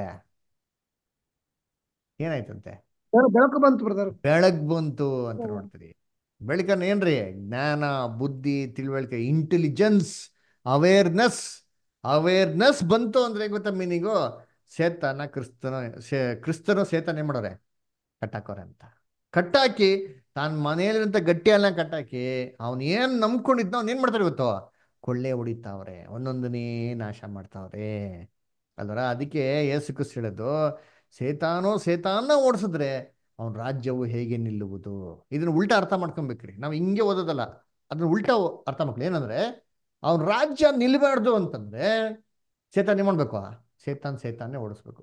ಏನಾಯ್ತಂತೆ ಬೆಳಕು ಬಂತು ಬ್ರದರ್ ಬೆಳಗ್ ಬಂತು ಅಂತ ನೋಡ್ತೀರಿ ಬೆಳಕನ್ನ ಏನ್ರಿ ಜ್ಞಾನ ಬುದ್ಧಿ ತಿಳುವಳಿಕೆ ಇಂಟೆಲಿಜೆನ್ಸ್ ಅವೇರ್ನೆಸ್ ಅವೇರ್ನೆಸ್ ಬಂತು ಅಂದ್ರೆ ಗೊತ್ತಾ ಮೀನಿಂಗು ಸೇತನ ಕ್ರಿಸ್ತನ ಸೇ ಕ್ರಿಸ್ತನು ಸೇತನ ಏನ್ ಮಾಡೋರೆ ಕಟ್ಟಾಕೋರೆ ಅಂತ ಕಟ್ಟಾಕಿ ತಾನು ಮನೆಯಲ್ಲಿರಂತ ಗಟ್ಟಿ ಅಲ್ಲ ಕಟ್ಟಾಕಿ ಅವನ್ ಏನ್ ನಂಬ್ಕೊಂಡಿದ್ನೋ ಅವ್ನು ಏನ್ ಮಾಡ್ತಾರೆ ಇವತ್ತು ಕೊಳ್ಳೆ ಹೊಡಿತಾವ್ರೆ ಒಂದೊಂದನೇ ನಾಶ ಮಾಡ್ತಾವ್ರೆ ಅಲ್ವರ ಅದಕ್ಕೆ ಏಸು ಕ್ರಿಸ್ತ ಹೇಳೋದು ಸೇತಾನೋ ಸೇತಾನ ಓಡಿಸಿದ್ರೆ ಅವನ ರಾಜ್ಯವು ಹೇಗೆ ನಿಲ್ಲುವುದು ಇದನ್ನ ಉಲ್ಟಾ ಅರ್ಥ ಮಾಡ್ಕೊಬೇಕ್ರಿ ನಾವು ಹಿಂಗೆ ಓದೋದಲ್ಲ ಅದನ್ನ ಉಲ್ಟಾ ಅರ್ಥ ಮಾಡ್ಕೊಳ್ಳಿ ಏನಂದ್ರೆ ಅವನ ರಾಜ್ಯ ನಿಲ್ಬಾರ್ದು ಅಂತಂದ್ರೆ ಸೇತಾನ್ ಏನ್ ಮಾಡ್ಬೇಕು ಸೇತಾನ್ ಸೇತಾನ್ನೇ ಓಡಿಸ್ಬೇಕು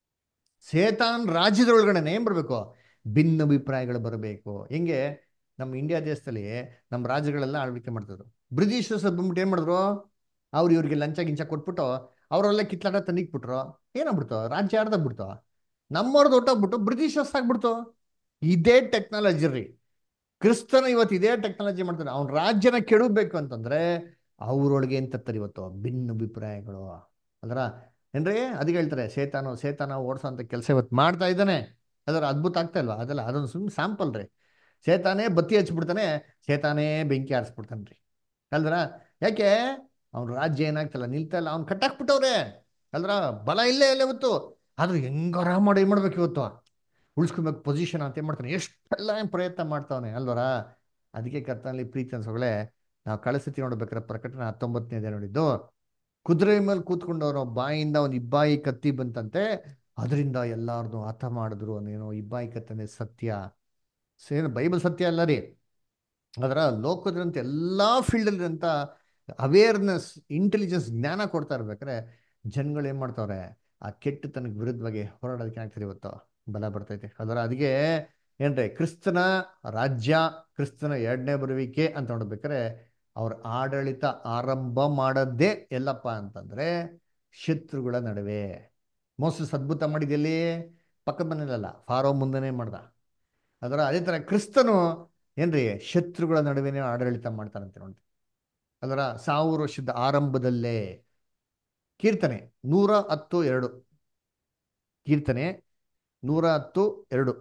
ಸೇತಾನ್ ರಾಜ್ಯದೊಳಗಡೆ ಏನ್ ಬರ್ಬೇಕು ಭಿನ್ನಾಭಿಪ್ರಾಯಗಳು ಬರಬೇಕು ಹೆಂಗೆ ನಮ್ಮ ಇಂಡಿಯಾ ದೇಶದಲ್ಲಿ ನಮ್ಮ ರಾಜ್ಯಗಳೆಲ್ಲ ಆಳ್ವಿಕೆ ಮಾಡ್ತಿದ್ರು ಬ್ರಿಟಿಷರ್ಸ್ ಬಂದ್ಬಿಟ್ಟು ಏನ್ ಮಾಡಿದ್ರು ಅವ್ರು ಇವ್ರಿಗೆ ಲಂಚ ಗಿಂಚ ಕೊಟ್ಬಿಟ್ಟು ಅವರೆಲ್ಲ ಕಿತ್ಲಾಟ ತಂದಿಕ್ಬಿಟ್ರು ಏನಾಗ್ಬಿಡ್ತು ರಾಜ್ಯ ಆಡ್ದಾಗ್ಬಿಡ್ತು ನಮ್ಮವ್ರದ್ದು ಹೊಟ್ಟೋಗ್ಬಿಟ್ಟು ಬ್ರಿಟಿಷರ್ಸ್ ಆಗ್ಬಿಡ್ತು ಇದೇ ಟೆಕ್ನಾಲಜಿ ರೀ ಕ್ರಿಸ್ತನ ಇವತ್ತು ಇದೇ ಟೆಕ್ನಾಲಜಿ ಮಾಡ್ತಾನೆ ಅವ್ನ ರಾಜ್ಯನ ಕೆಡಬೇಕು ಅಂತಂದ್ರೆ ಅವ್ರೊಳಗೆ ಏನ್ ತರ್ತಾರೆ ಇವತ್ತು ಭಿನ್ನಾಭಿಪ್ರಾಯಗಳು ಅದರ ಏನ್ರಿ ಅದಕ್ಕೆ ಹೇಳ್ತಾರೆ ಸೇತಾನು ಸೇತಾನ ಓಡಿಸೋ ಅಂತ ಕೆಲಸ ಇವತ್ತು ಮಾಡ್ತಾ ಇದ್ದಾನೆ ಅದರ ಅದ್ಭುತ ಆಗ್ತಾ ಇಲ್ವಾ ಅದಲ್ಲ ಅದೊಂದು ಸುಮ್ಮನೆ ಸ್ಯಾಂಪಲ್ ರೀ ಸೇತಾನೇ ಬತ್ತಿ ಹಚ್ಬಿಡ್ತಾನೆ ಸೇತಾನೇ ಬೆಂಕಿ ಆರಿಸ್ಬಿಡ್ತಾನೆ ರೀ ಅಲ್ದ್ರ ಯಾಕೆ ಅವ್ನ ರಾಜ್ಯ ಏನಾಗ್ತಲ್ಲ ನಿಲ್ತಾ ಇಲ್ಲ ಅವ್ನು ಕಟ್ಟಾಕ್ಬಿಟ್ಟವ್ರೆ ಅಲ್ದ್ರ ಬಲ ಇಲ್ಲೇ ಇಲ್ಲ ಇವತ್ತು ಆದ್ರೆ ಹೆಂಗಾರ ಮಾಡಿ ಏನ್ ಮಾಡ್ಬೇಕು ಇವತ್ತು ಉಳಿಸ್ಕೊಬೇಕು ಪೊಸಿಷನ್ ಅಂತ ಏನ್ ಮಾಡ್ತಾನೆ ಎಷ್ಟೆಲ್ಲ ಏನ್ ಪ್ರಯತ್ನ ಮಾಡ್ತಾವನೆ ಅಲ್ವರ ಅದಕ್ಕೆ ಕರ್ತನಲ್ಲಿ ಪ್ರೀತಿ ಅನ್ಸೋಗಳೇ ನಾವು ಕಳಿಸ್ತಿ ನೋಡ್ಬೇಕಾದ್ರೆ ಪ್ರಕಟಣೆ ಹತ್ತೊಂಬತ್ತನೇದೇ ನೋಡಿದ್ದು ಕುದುರೆ ಮೇಲೆ ಕೂತ್ಕೊಂಡವ್ರು ಬಾಯಿಂದ ಒಂದು ಇಬ್ಬಾಯಿ ಕತ್ತಿ ಬಂತಂತೆ ಅದರಿಂದ ಎಲ್ಲಾರ್ದು ಹತ ಮಾಡಿದ್ರು ಅನ್ನೇನೋ ಇಬ್ಬಾಯಿ ಕತ್ತನೆ ಸತ್ಯ ಏನು ಬೈಬಲ್ ಸತ್ಯ ಅಲ್ಲ ರೀ ಅದರ ಲೋಕದಂತ ಎಲ್ಲ ಫೀಲ್ಡಲ್ಲಿರಂತ ಅವೇರ್ನೆಸ್ ಇಂಟೆಲಿಜೆನ್ಸ್ ಜ್ಞಾನ ಕೊಡ್ತಾ ಇರ್ಬೇಕಾದ್ರೆ ಜನಗಳು ಏನ್ ಮಾಡ್ತಾವ್ರೆ ಆ ಕೆಟ್ಟತನಕ್ಕೆ ವಿರುದ್ಧವಾಗಿ ಹೋರಾಡೋದಕ್ಕೆ ಆಗ್ತದೆ ಇವತ್ತು ಬಲ ಬರ್ತೈತೆ ಅದರ ಅದಕ್ಕೆ ಏನ್ರಿ ಕ್ರಿಸ್ತನ ರಾಜ್ಯ ಕ್ರಿಸ್ತನ ಎರಡನೇ ಬರುವಿಕೆ ಅಂತ ನೋಡ್ಬೇಕಾದ್ರೆ ಅವ್ರ ಆಡಳಿತ ಆರಂಭ ಮಾಡದ್ದೇ ಎಲ್ಲಪ್ಪ ಅಂತಂದ್ರೆ ಶತ್ರುಗಳ ನಡುವೆ ಮೋಸಸ್ ಅದ್ಭುತ ಮಾಡಿದೆಲ್ಲಿ ಪಕ್ಕದ ಮನೇಲಲ್ಲ ಫಾರೋ ಮುಂದೆನೇ ಮಾಡ್ದ ಅದರ ಅದೇ ತರ ಕ್ರಿಸ್ತನು ಏನ್ರಿ ಶತ್ರುಗಳ ನಡುವೆನೇ ಆಡಳಿತ ಮಾಡ್ತಾನಂತೆ ನೋಡಿ ಅದರ ಸಾವಿರ ವರ್ಷದ ಆರಂಭದಲ್ಲೇ ಕೀರ್ತನೆ ನೂರ ಹತ್ತು ಎರಡು ಕೀರ್ತನೆ ನೂರ ಹತ್ತು ಎರಡು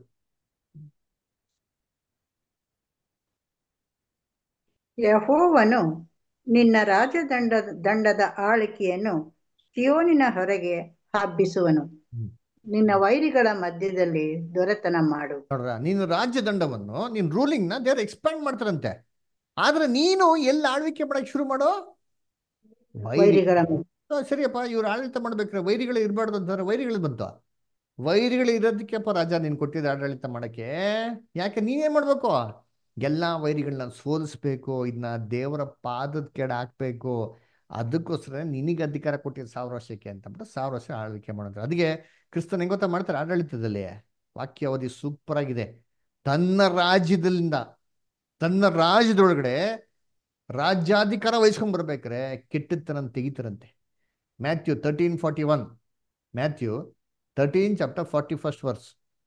ಯಹೋವನು ನಿನ್ನ ರಾಜದಂಡ ದಂಡದ ಆಳಿಕೆಯನ್ನು ಸಿಯೋನಿನ ಹೊರಗೆ ಹಬ್ಬಿಸುವನು ನಿನ್ನ ವೈರಿಗಳ ಮಧ್ಯದಲ್ಲಿ ದೊರೆತನ ಮಾಡು ನೋಡ್ರ ನೀನು ರಾಜ್ಯದಂಡವನ್ನು ನೀನ್ ರೂಲಿಂಗ್ ನ ದೇವ್ರು ಎಕ್ಸ್ಪ್ಯಾಂಡ್ ಮಾಡ್ತಾರಂತೆ ಆದ್ರೆ ನೀನು ಎಲ್ಲಿ ಆಳ್ವಿಕೆ ಮಾಡಕ್ ಶುರು ಮಾಡೋ ವೈರಿ ವೈರಿಗಳ ಆ, ಸರಿಯಪ್ಪ ಇವ್ರು ಆಡಳಿತ ಮಾಡ್ಬೇಕ್ರೆ ವೈರಿಗಳು ಇರಬಾರ್ದು ಅಂತಂದ್ರೆ ವೈರಿಗಳು ಬಂತು ವೈರಿಗಳು ಇರೋದಕ್ಕೆಪ್ಪ ರಾಜ ನೀನ್ ಕೊಟ್ಟಿದ್ದ ಆಡಳಿತ ಮಾಡಕ್ಕೆ ಯಾಕೆ ನೀನೇನ್ ಮಾಡ್ಬೇಕು ಎಲ್ಲಾ ವೈರಿಗಳನ್ನ ಸೋಲಿಸ್ಬೇಕು ಇದನ್ನ ದೇವರ ಪಾದದ ಕೆಡ ಹಾಕ್ಬೇಕು ಅದಕ್ಕೋಸ್ಕರ ನಿನಗೆ ಅಧಿಕಾರ ಕೊಟ್ಟಿದ್ದು ಸಾವಿರ ವರ್ಷಕ್ಕೆ ಅಂತ ಅಂದ್ಬಿಟ್ಟು ಸಾವಿರ ವರ್ಷ ಆಳ್ವಿಕೆ ಮಾಡೋದು ಅದಕ್ಕೆ ಕ್ರಿಸ್ತನ್ ಹೆಂಗ್ ಗೊತ್ತಾ ಮಾಡ್ತಾರೆ ಆಡಳಿತದಲ್ಲಿ ವಾಕ್ಯಾವಧಿ ಸೂಪರ್ ಆಗಿದೆ ತನ್ನ ರಾಜ್ಯದಿಂದ ತನ್ನ ರಾಜ್ಯದೊಳಗಡೆ ರಾಜ್ಯಾಧಿಕಾರ ವಹಿಸ್ಕೊಂಡ್ ಬರ್ಬೇಕಾರೆ ಕೆಟ್ಟತನ ತೆಗಿತಾರಂತೆ Matthew thirteen forty one Matthew thirteen chapter forty first verse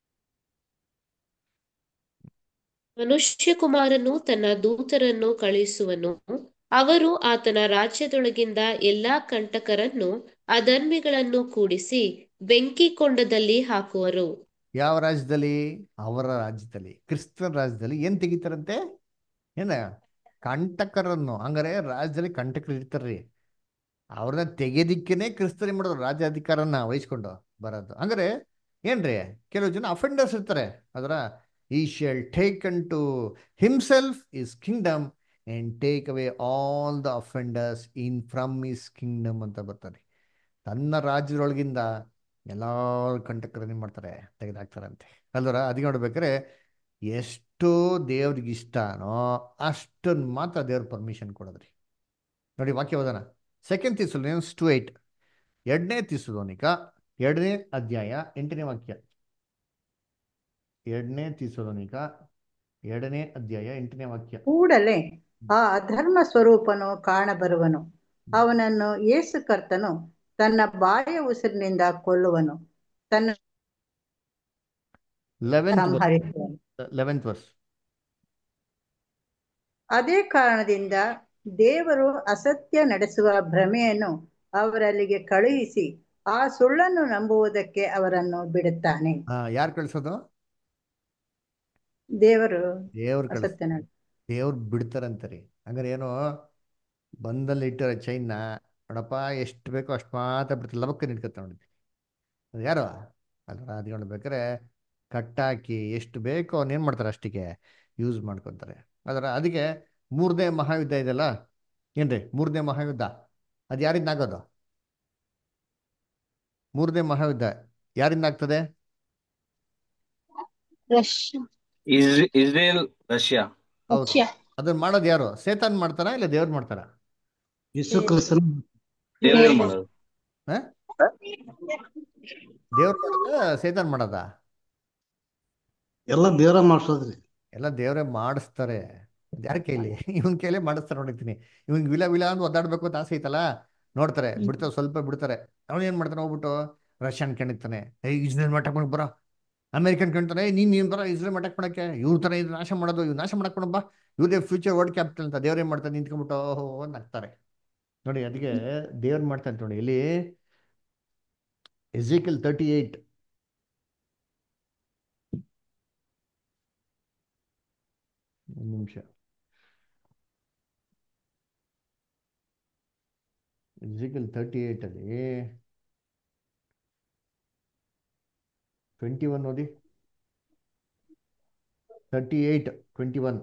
ಮನುಷ್ಯಕುಮಾರನು ತನ್ನ ದೂತರನ್ನು ಕಳುಹಿಸುವನು ಅವರು ಆತನ ರಾಜ್ಯದೊಳಗಿಂದ ಎಲ್ಲಾ ಕಂಟಕರನ್ನು ಅಧರ್ಮಿಗಳನ್ನು ಕೂಡಿಸಿ ಬೆಂಕಿ ಕೊಂಡದಲ್ಲಿ ಹಾಕುವರು ಯಾವ ರಾಜ್ಯದಲ್ಲಿ ಅವರ ರಾಜ್ಯದಲ್ಲಿ ಕ್ರಿಸ್ತನ ರಾಜ್ಯದಲ್ಲಿ ಏನ್ ತೆಗಿತಾರಂತೆ ಏನ ಕಂಟಕರನ್ನು ಹಂಗಾರೆ ರಾಜ್ಯದಲ್ಲಿ ಕಂಟಕರು ಇರ್ತಾರ್ರಿ ಅವ್ರನ್ನ ತೆಗೆದಿಕ್ಕೇನೆ ಕ್ರಿಸ್ತರಿ ಮಾಡೋದು ರಾಜ್ಯಾಧಿಕಾರನ ವಹಿಸ್ಕೊಂಡು ಬರೋದು ಹಂಗಾರೆ ಏನ್ರಿ ಕೆಲವು ಜನ ಅಫೆಂಡರ್ಸ್ ಇರ್ತಾರೆ ಅದರ ಈ shall take unto himself his kingdom and take away all the offenders in from his kingdom ಅಂತ ಬರ್ತಾರೆ ತನ್ನ ರಾಜ್ಯದೊಳಗಿಂದ ಎಲ್ಲ ಕಂಟಕರನ್ನ ಏನ್ ಮಾಡ್ತಾರೆ ತೆಗೆದಾಕ್ತಾರಂತೆ ಅಲ್ವರ ಅದಕ್ಕೆ ನೋಡ್ಬೇಕಾದ್ರೆ ಎಷ್ಟು ದೇವ್ರಿಗೆ ಇಷ್ಟನೋ ಅಷ್ಟನ್ನು ಮಾತ್ರ ದೇವ್ರ ಪರ್ಮಿಷನ್ ಕೊಡೋದ್ರಿ ನೋಡಿ ವಾಕ್ಯ ಓದೋಣ ಸೆಕೆಂಡ್ ತಿಸುಲೋನಿಯನ್ಸ್ ಟು ಏಯ್ಟ್ ಎರಡನೇ ತಿಸುಲೋನಿಕ ಎರಡನೇ ಅಧ್ಯಾಯ ಎಂಟನೇ ವಾಕ್ಯ ಎರಡನೇ ತಿಸುಲೋನಿಕ ಎರಡನೇ ಅಧ್ಯಾಯ ಎಂಟನೇ ವಾಕ್ಯ ಕೂಡಲೇ ಆ ಅಧರ್ಮ ಸ್ವರೂಪನು ಕಾಣಬರುವನು ಅವನನ್ನು ಯೇಸು ಕರ್ತನು ತನ್ನ ಬಾಯ ಉಸಿರಿನಿಂದ ಕೊಲ್ಲುವನು ತನ್ನ ಲೆವೆಂತ್ ಸಂಹರಿಸುವನು ಲೆವೆಂತ್ ವರ್ಸ್ ಅದೇ ಕಾರಣದಿಂದ ದೇವರು ಅಸತ್ಯ ನಡೆಸುವ ಭ್ರಮೆಯನ್ನು ಅವರಲ್ಲಿಗೆ ಕಳುಹಿಸಿ ಆ ಸುಳ್ಳನ್ನು ನಂಬುವುದಕ್ಕೆ ಅವರನ್ನು ಬಿಡುತ್ತಾನೆ ಯಾರು ಕಳ್ಸೋದು ದೇವರು ದೇವ್ರು ಕಳ್ಸ ಅಸತ್ಯ ನಡೆ ದೇವ್ರು ಬಿಡ್ತಾರಂತಾರೆ ಹಂಗಾರೆ ಏನೋ ಬಂದಲ್ಲಿ ಇಟ್ಟಿರೋ ಚೈನ್ನ ನೋಡಪ್ಪ ಎಷ್ಟು ಬೇಕೋ ಅಷ್ಟು ಮಾತ್ರ ಬಿಡ್ತಾರೆ ಲಬಕ್ಕ ನಿಂತ್ಕೊತ ನೋಡಿದ್ವಿ ಅದು ಯಾರು ಅಲ್ರ ಅದು ಬೇಕಾರೆ ಕಟ್ಟಾಕಿ ಎಷ್ಟು ಬೇಕೋ ಅವ್ನು ಏನು ಮಾಡ್ತಾರೆ ಅಷ್ಟಿಗೆ ಯೂಸ್ ಮಾಡ್ಕೊತಾರೆ ಅದರ ಅದಕ್ಕೆ ಮೂರನೇ ಮಹಾಯುದ್ಧ ಇದೆಯಲ್ಲ ಏನ್ರಿ ಮೂರನೇ ಮಹಾಯುದ್ಧ ಅದು ಯಾರಿಂದ ಆಗೋದು ಮೂರನೇ ಮಹಾಯುದ್ಧ ಯಾರಿಂದ ಆಗ್ತದೆ ರಷ್ಯಾ ಇಸ್ರೇ ಇಸ್ರೇಲ್ ರಷ್ಯಾ ಹೌದು ರಷ್ಯಾ ಅದನ್ನ ಮಾಡೋದು ಯಾರು ಸೇತಾನ್ ಮಾಡ್ತಾರಾ ಇಲ್ಲ ದೇವ್ರು ಮಾಡ್ತಾರಾ ಯೇಸು ಕ್ರಿಸ್ತನು ದೇವರೇ ಮಾಡೋದು ಹ? ದೇವ್ರು ಮಾಡೋದ ಸೇತಾನ್ ಮಾಡೋದ ಎಲ್ಲ ದೇವರ ಮಾಡ್ಸೋದ್ರಿ ಎಲ್ಲ ದೇವ್ರೇ ಮಾಡಿಸ್ತಾರೆ ಯಾರ ಕೈಲಿ ಇವನ್ ಕೈಲೇ ಮಾಡಿಸ್ತಾರೆ ನೋಡಿರ್ತೀನಿ ಇವನ್ ವಿಲ ವಿಲ ಅಂತ ಒದ್ದಾಡ್ಬೇಕು ಅಂತ ಆಸೆ ಐತಲ್ಲ ನೋಡ್ತಾರೆ ಬಿಡ್ತಾರೆ ಸ್ವಲ್ಪ ಬಿಡ್ತಾರೆ ಅವನು ಏನ್ ಮಾಡ್ತಾನೆ ಹೋಗ್ಬಿಟ್ಟು ರಷ್ಯನ್ ಕಣಿತಾನೆ ಏ ಇಸ್ರೇಲ್ ಮಟ್ಟಕ್ ಮಾಡಕ್ ಬರೋ ಅಮೆರಿಕನ್ ಕಣ್ತಾನೆ ನೀನ್ ನೀನ್ ಬರೋ ಇಸ್ರೇಲ್ ಮಟ್ಟಕ್ ಮಾಡಕ್ಕೆ ಇವ್ರ ತರ ಇದು ನಾಶ ಮಾಡೋದು ಇವ್ ನಾಶ ಮಾಡಕ್ ಬಾ ಇವ್ರದೇ ಫ್ಯೂಚರ್ ವರ್ಲ್ಡ್ ಕ್ಯಾಪಿಟಲ್ ಅಂತ ದೇವ್ರ ಏನ್ ಮಾಡ್ತಾರೆ ನಿಂತ್ಕೊಂಡ್ಬಿಟ್ಟು ಓಹೋ ಅಂತ ನಗ್ತಾರೆ ನೋಡಿ ಅದಕ್ಕೆ ದೇವ್ರು ಮಾಡ್ತಾರೆ ನೋಡಿ ಇಲ್ಲಿ ಎಜಿಕಲ್ ತರ್ಟಿ ಏಯ್ಟ್ ಒಂದು ನಿಮಿಷ ಎಜಿಕಲ್ ತರ್ಟಿ ಏಯ್ಟ್ ಅಲ್ಲಿ ಟ್ವೆಂಟಿ ಒನ್ ಓದಿ ತರ್ಟಿ ಏಯ್ಟ್ ಟ್ವೆಂಟಿ ಒನ್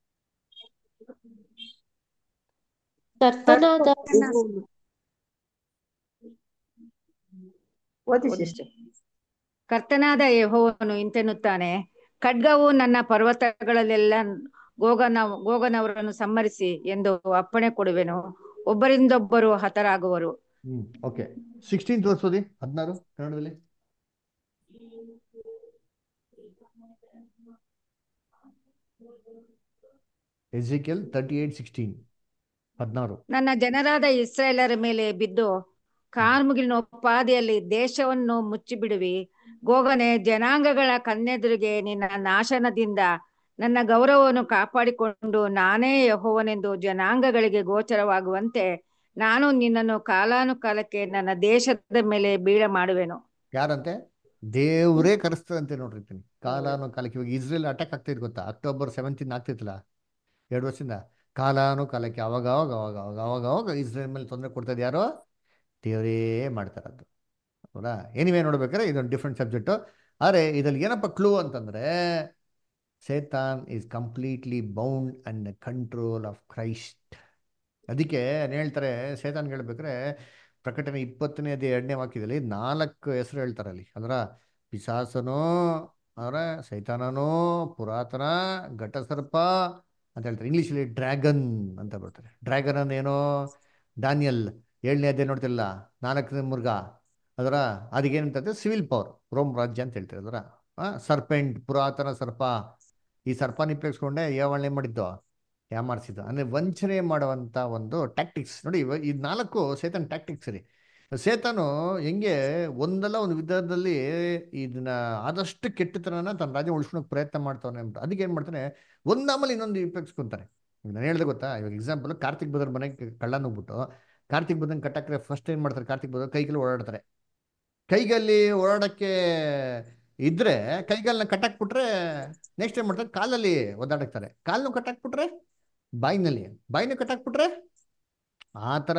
ಕರ್ತನಾದ ಓದಿ ಸಿಸ್ಟರ್ ಕರ್ತನಾದ ಯೆಹೋವನು ಇಂತೆನ್ನುತ್ತಾನೆ ಖಡ್ಗವು ನನ್ನ ಪರ್ವತಗಳಲ್ಲೆಲ್ಲ ಗೋಗನ ಗೋಗನವರನ್ನು ಸಂಹರಿಸಿ ಎಂದು ಅಪ್ಪಣೆ ಕೊಡುವೆನು ಒಬ್ಬರಿಂದೊಬ್ಬರು ಹತರಾಗುವರು ಹ್ಮ್ ಓಕೆ ಸಿಕ್ಸ್ಟೀನ್ ತೋರಿಸೋದಿ ಹದಿನಾರು ಕನ್ನಡದಲ್ಲಿ ಎಜಿಕಲ್ ತರ್ಟಿ ಏಯ್ಟ್ ಸಿಕ್ಸ್ಟೀನ್ ಹದಿನಾರು ನನ್ನ ಜನರಾದ ಇಸ್ರಾಯೇಲರ ಮೇಲೆ ಬಿದ್ದು ಕಾರ್ಮುಗಿಲಿನ ಉಪಾದಿಯಲ್ಲಿ ದೇಶವನ್ನು ಮುಚ್ಚಿಬಿಡುವಿ ಗೋಗನೆ ಜನಾಂಗಗಳ ಕಣ್ಣೆದುರಿಗೆ ನಿನ್ನ ನಾಶನದಿಂದ ನನ್ನ ಗೌರವವನ್ನು ಕಾಪಾಡಿಕೊಂಡು ನಾನೇ ಯೆಹೋವನೆಂದು ಜನಾಂಗಗಳಿಗೆ ಗೋಚರವಾಗುವಂತೆ ನಾನು ನಿನ್ನನ್ನು ಕಾಲಾನುಕಾಲಕ್ಕೆ ನನ್ನ ದೇಶದ ಮೇಲೆ ಬೀಳ ಮಾಡುವೆನು ಯಾರಂತೆ ದೇವರೇ ಕರೆಸ್ತದಂತೆ ನೋಡಿರ್ತೀನಿ ಕಾಲಾನು ಕಾಲಕ್ಕೆ ಇವಾಗ ಇಸ್ರೇಲ್ ಅಟ್ಯಾಕ್ ಆಗ್ತಿದ್ ಗೊತ್ತಾ ಅಕ್ಟೋಬರ್ ಸೆವೆಂಟೀನ್ ಆಗ್ತಿತ್ತಲ್ಲ ಎರಡು ವರ್ಷದಿಂದ ಕಾಲಾನು ಕಾಲಕ್ಕೆ ಅವಾಗ ಅವಾಗ ಅವಾಗ ಅವಾಗ ಅವಾಗ ಅವಾಗ ಇಸ್ರೇಲ್ ಮೇಲೆ ತೊಂದರೆ ಕೊಡ್ತದೆ ಯಾರೋ ದೇವರೇ ಮಾಡ್ತಾರದ್ದು ಹೌದಾ ಎನಿವೇ ನೋಡ್ಬೇಕಾದ್ರೆ ಇದೊಂದು ಡಿಫ್ರೆಂಟ್ ಸಬ್ಜೆಕ್ಟು ಆದರೆ ಇದ್ರಲ್ಲಿ ಏನಪ್ಪ ಕ್ಲೂ ಅಂತಂದ್ರೆ Satan is completely bound and control of Christ ಅದಕ್ಕೆ ಏನ್ ಹೇಳ್ತಾರೆ ಸೇತಾನ್ ಹೇಳ್ಬೇಕಾದ್ರೆ ಪ್ರಕಟಣೆ ಇಪ್ಪತ್ತನೇ ಅದೇ ಎರಡನೇ ವಾಕ್ಯದಲ್ಲಿ ನಾಲ್ಕು ಹೆಸರು ಹೇಳ್ತಾರೆ ಅಲ್ಲಿ ಅದರ ಪಿಸಾಸನೋ ಅವರ ಸೈತಾನನೋ ಪುರಾತನ ಘಟಸರ್ಪ ಅಂತ ಹೇಳ್ತಾರೆ ಇಂಗ್ಲೀಷಲ್ಲಿ ಡ್ರ್ಯಾಗನ್ ಅಂತ ಬರ್ತಾರೆ ಡ್ರ್ಯಾಗನ್ ಅನ್ನೇನೋ ಡಾನಿಯಲ್ ಏಳನೇ ಅದೇ ನೋಡ್ತಿಲ್ಲ ನಾಲ್ಕನೇ ಮುರ್ಗ ಅದರ ಅದಕ್ಕೇನಂತಂದ್ರೆ ಸಿವಿಲ್ ಪವರ್ ರೋಮ್ ರಾಜ್ಯ ಅಂತ ಹೇಳ್ತಾರೆ ಅದರ ಸರ್ಪೆಂಟ್ ಪುರಾತನ ಸರ್ಪ ಈ ಸರ್ಪ ನಿಪ್ಪೆಸ್ಕೊಂಡೆ ಯಾವಳನೆ ಮಾಡಿದ್ದು ಯಾಮಾರಿಸಿದ್ದು ಅಂದ್ರೆ ವಂಚನೆ ಮಾಡುವಂತ ಒಂದು ಟ್ಯಾಕ್ಟಿಕ್ಸ್ ನೋಡಿ ಇವ ಈ ನಾಲ್ಕು ಸೇತನ್ ಟ್ಯಾಕ್ಟಿಕ್ಸ್ ರೀ ಸೇತನು ಹೆಂಗೆ ಒಂದಲ್ಲ ಒಂದು ವಿಧದಲ್ಲಿ ಇದನ್ನ ಆದಷ್ಟು ಕೆಟ್ಟತನನ ತನ್ನ ರಾಜ್ಯ ಉಳಿಸ್ಕೊಳಕ್ ಪ್ರಯತ್ನ ಮಾಡ್ತಾವನೆ ಅಂತ ಅದಕ್ಕೆ ಏನ್ ಮಾಡ್ತಾನೆ ಒಂದಾಮಲ್ಲಿ ಇನ್ನೊಂದು ಉಪಯೋಗಿಸ್ಕೊಂತಾರೆ ನಾನು ಹೇಳ್ದೆ ಗೊತ್ತಾ ಇವಾಗ ಎಕ್ಸಾಂಪಲ್ ಕಾರ್ತಿಕ್ ಬದರ್ ಮನೆಗೆ ಕಳ್ಳ ನುಗ್ಬಿಟ್ಟು ಕಾರ್ತಿಕ್ ಬದನ್ ಕಟ್ಟಕ್ಕೆ ಫಸ್ಟ್ ಏನ್ ಮಾಡ್ತಾರೆ ಕಾರ್ತಿಕ್ ಬದರ್ ಕೈಗಲ್ಲಿ ಓಡಾಡ್ತಾರೆ ಕೈಗಲ್ಲಿ ಓಡಾಡಕ್ಕೆ ಇದ್ರೆ ಕೈಗಲ್ನ ಕಟ್ಟಾಕ್ಬಿಟ್ರೆ ನೆಕ್ಸ್ಟ್ ಏನ್ ಮಾಡ್ತಾರೆ ಕಾಲಲ್ಲಿ ಒದ್ದಾಡಕ್ತಾರೆ ಕಾಲ್ನು ಕಟ್ಟಾಕ್ಬಿಟ್ರೆ ಬಾಯಿನಲ್ಲಿ ಬಾಯಿನ ಕಟ್ಟಾಕ್ಬಿಟ್ರೆ ಆ ಥರ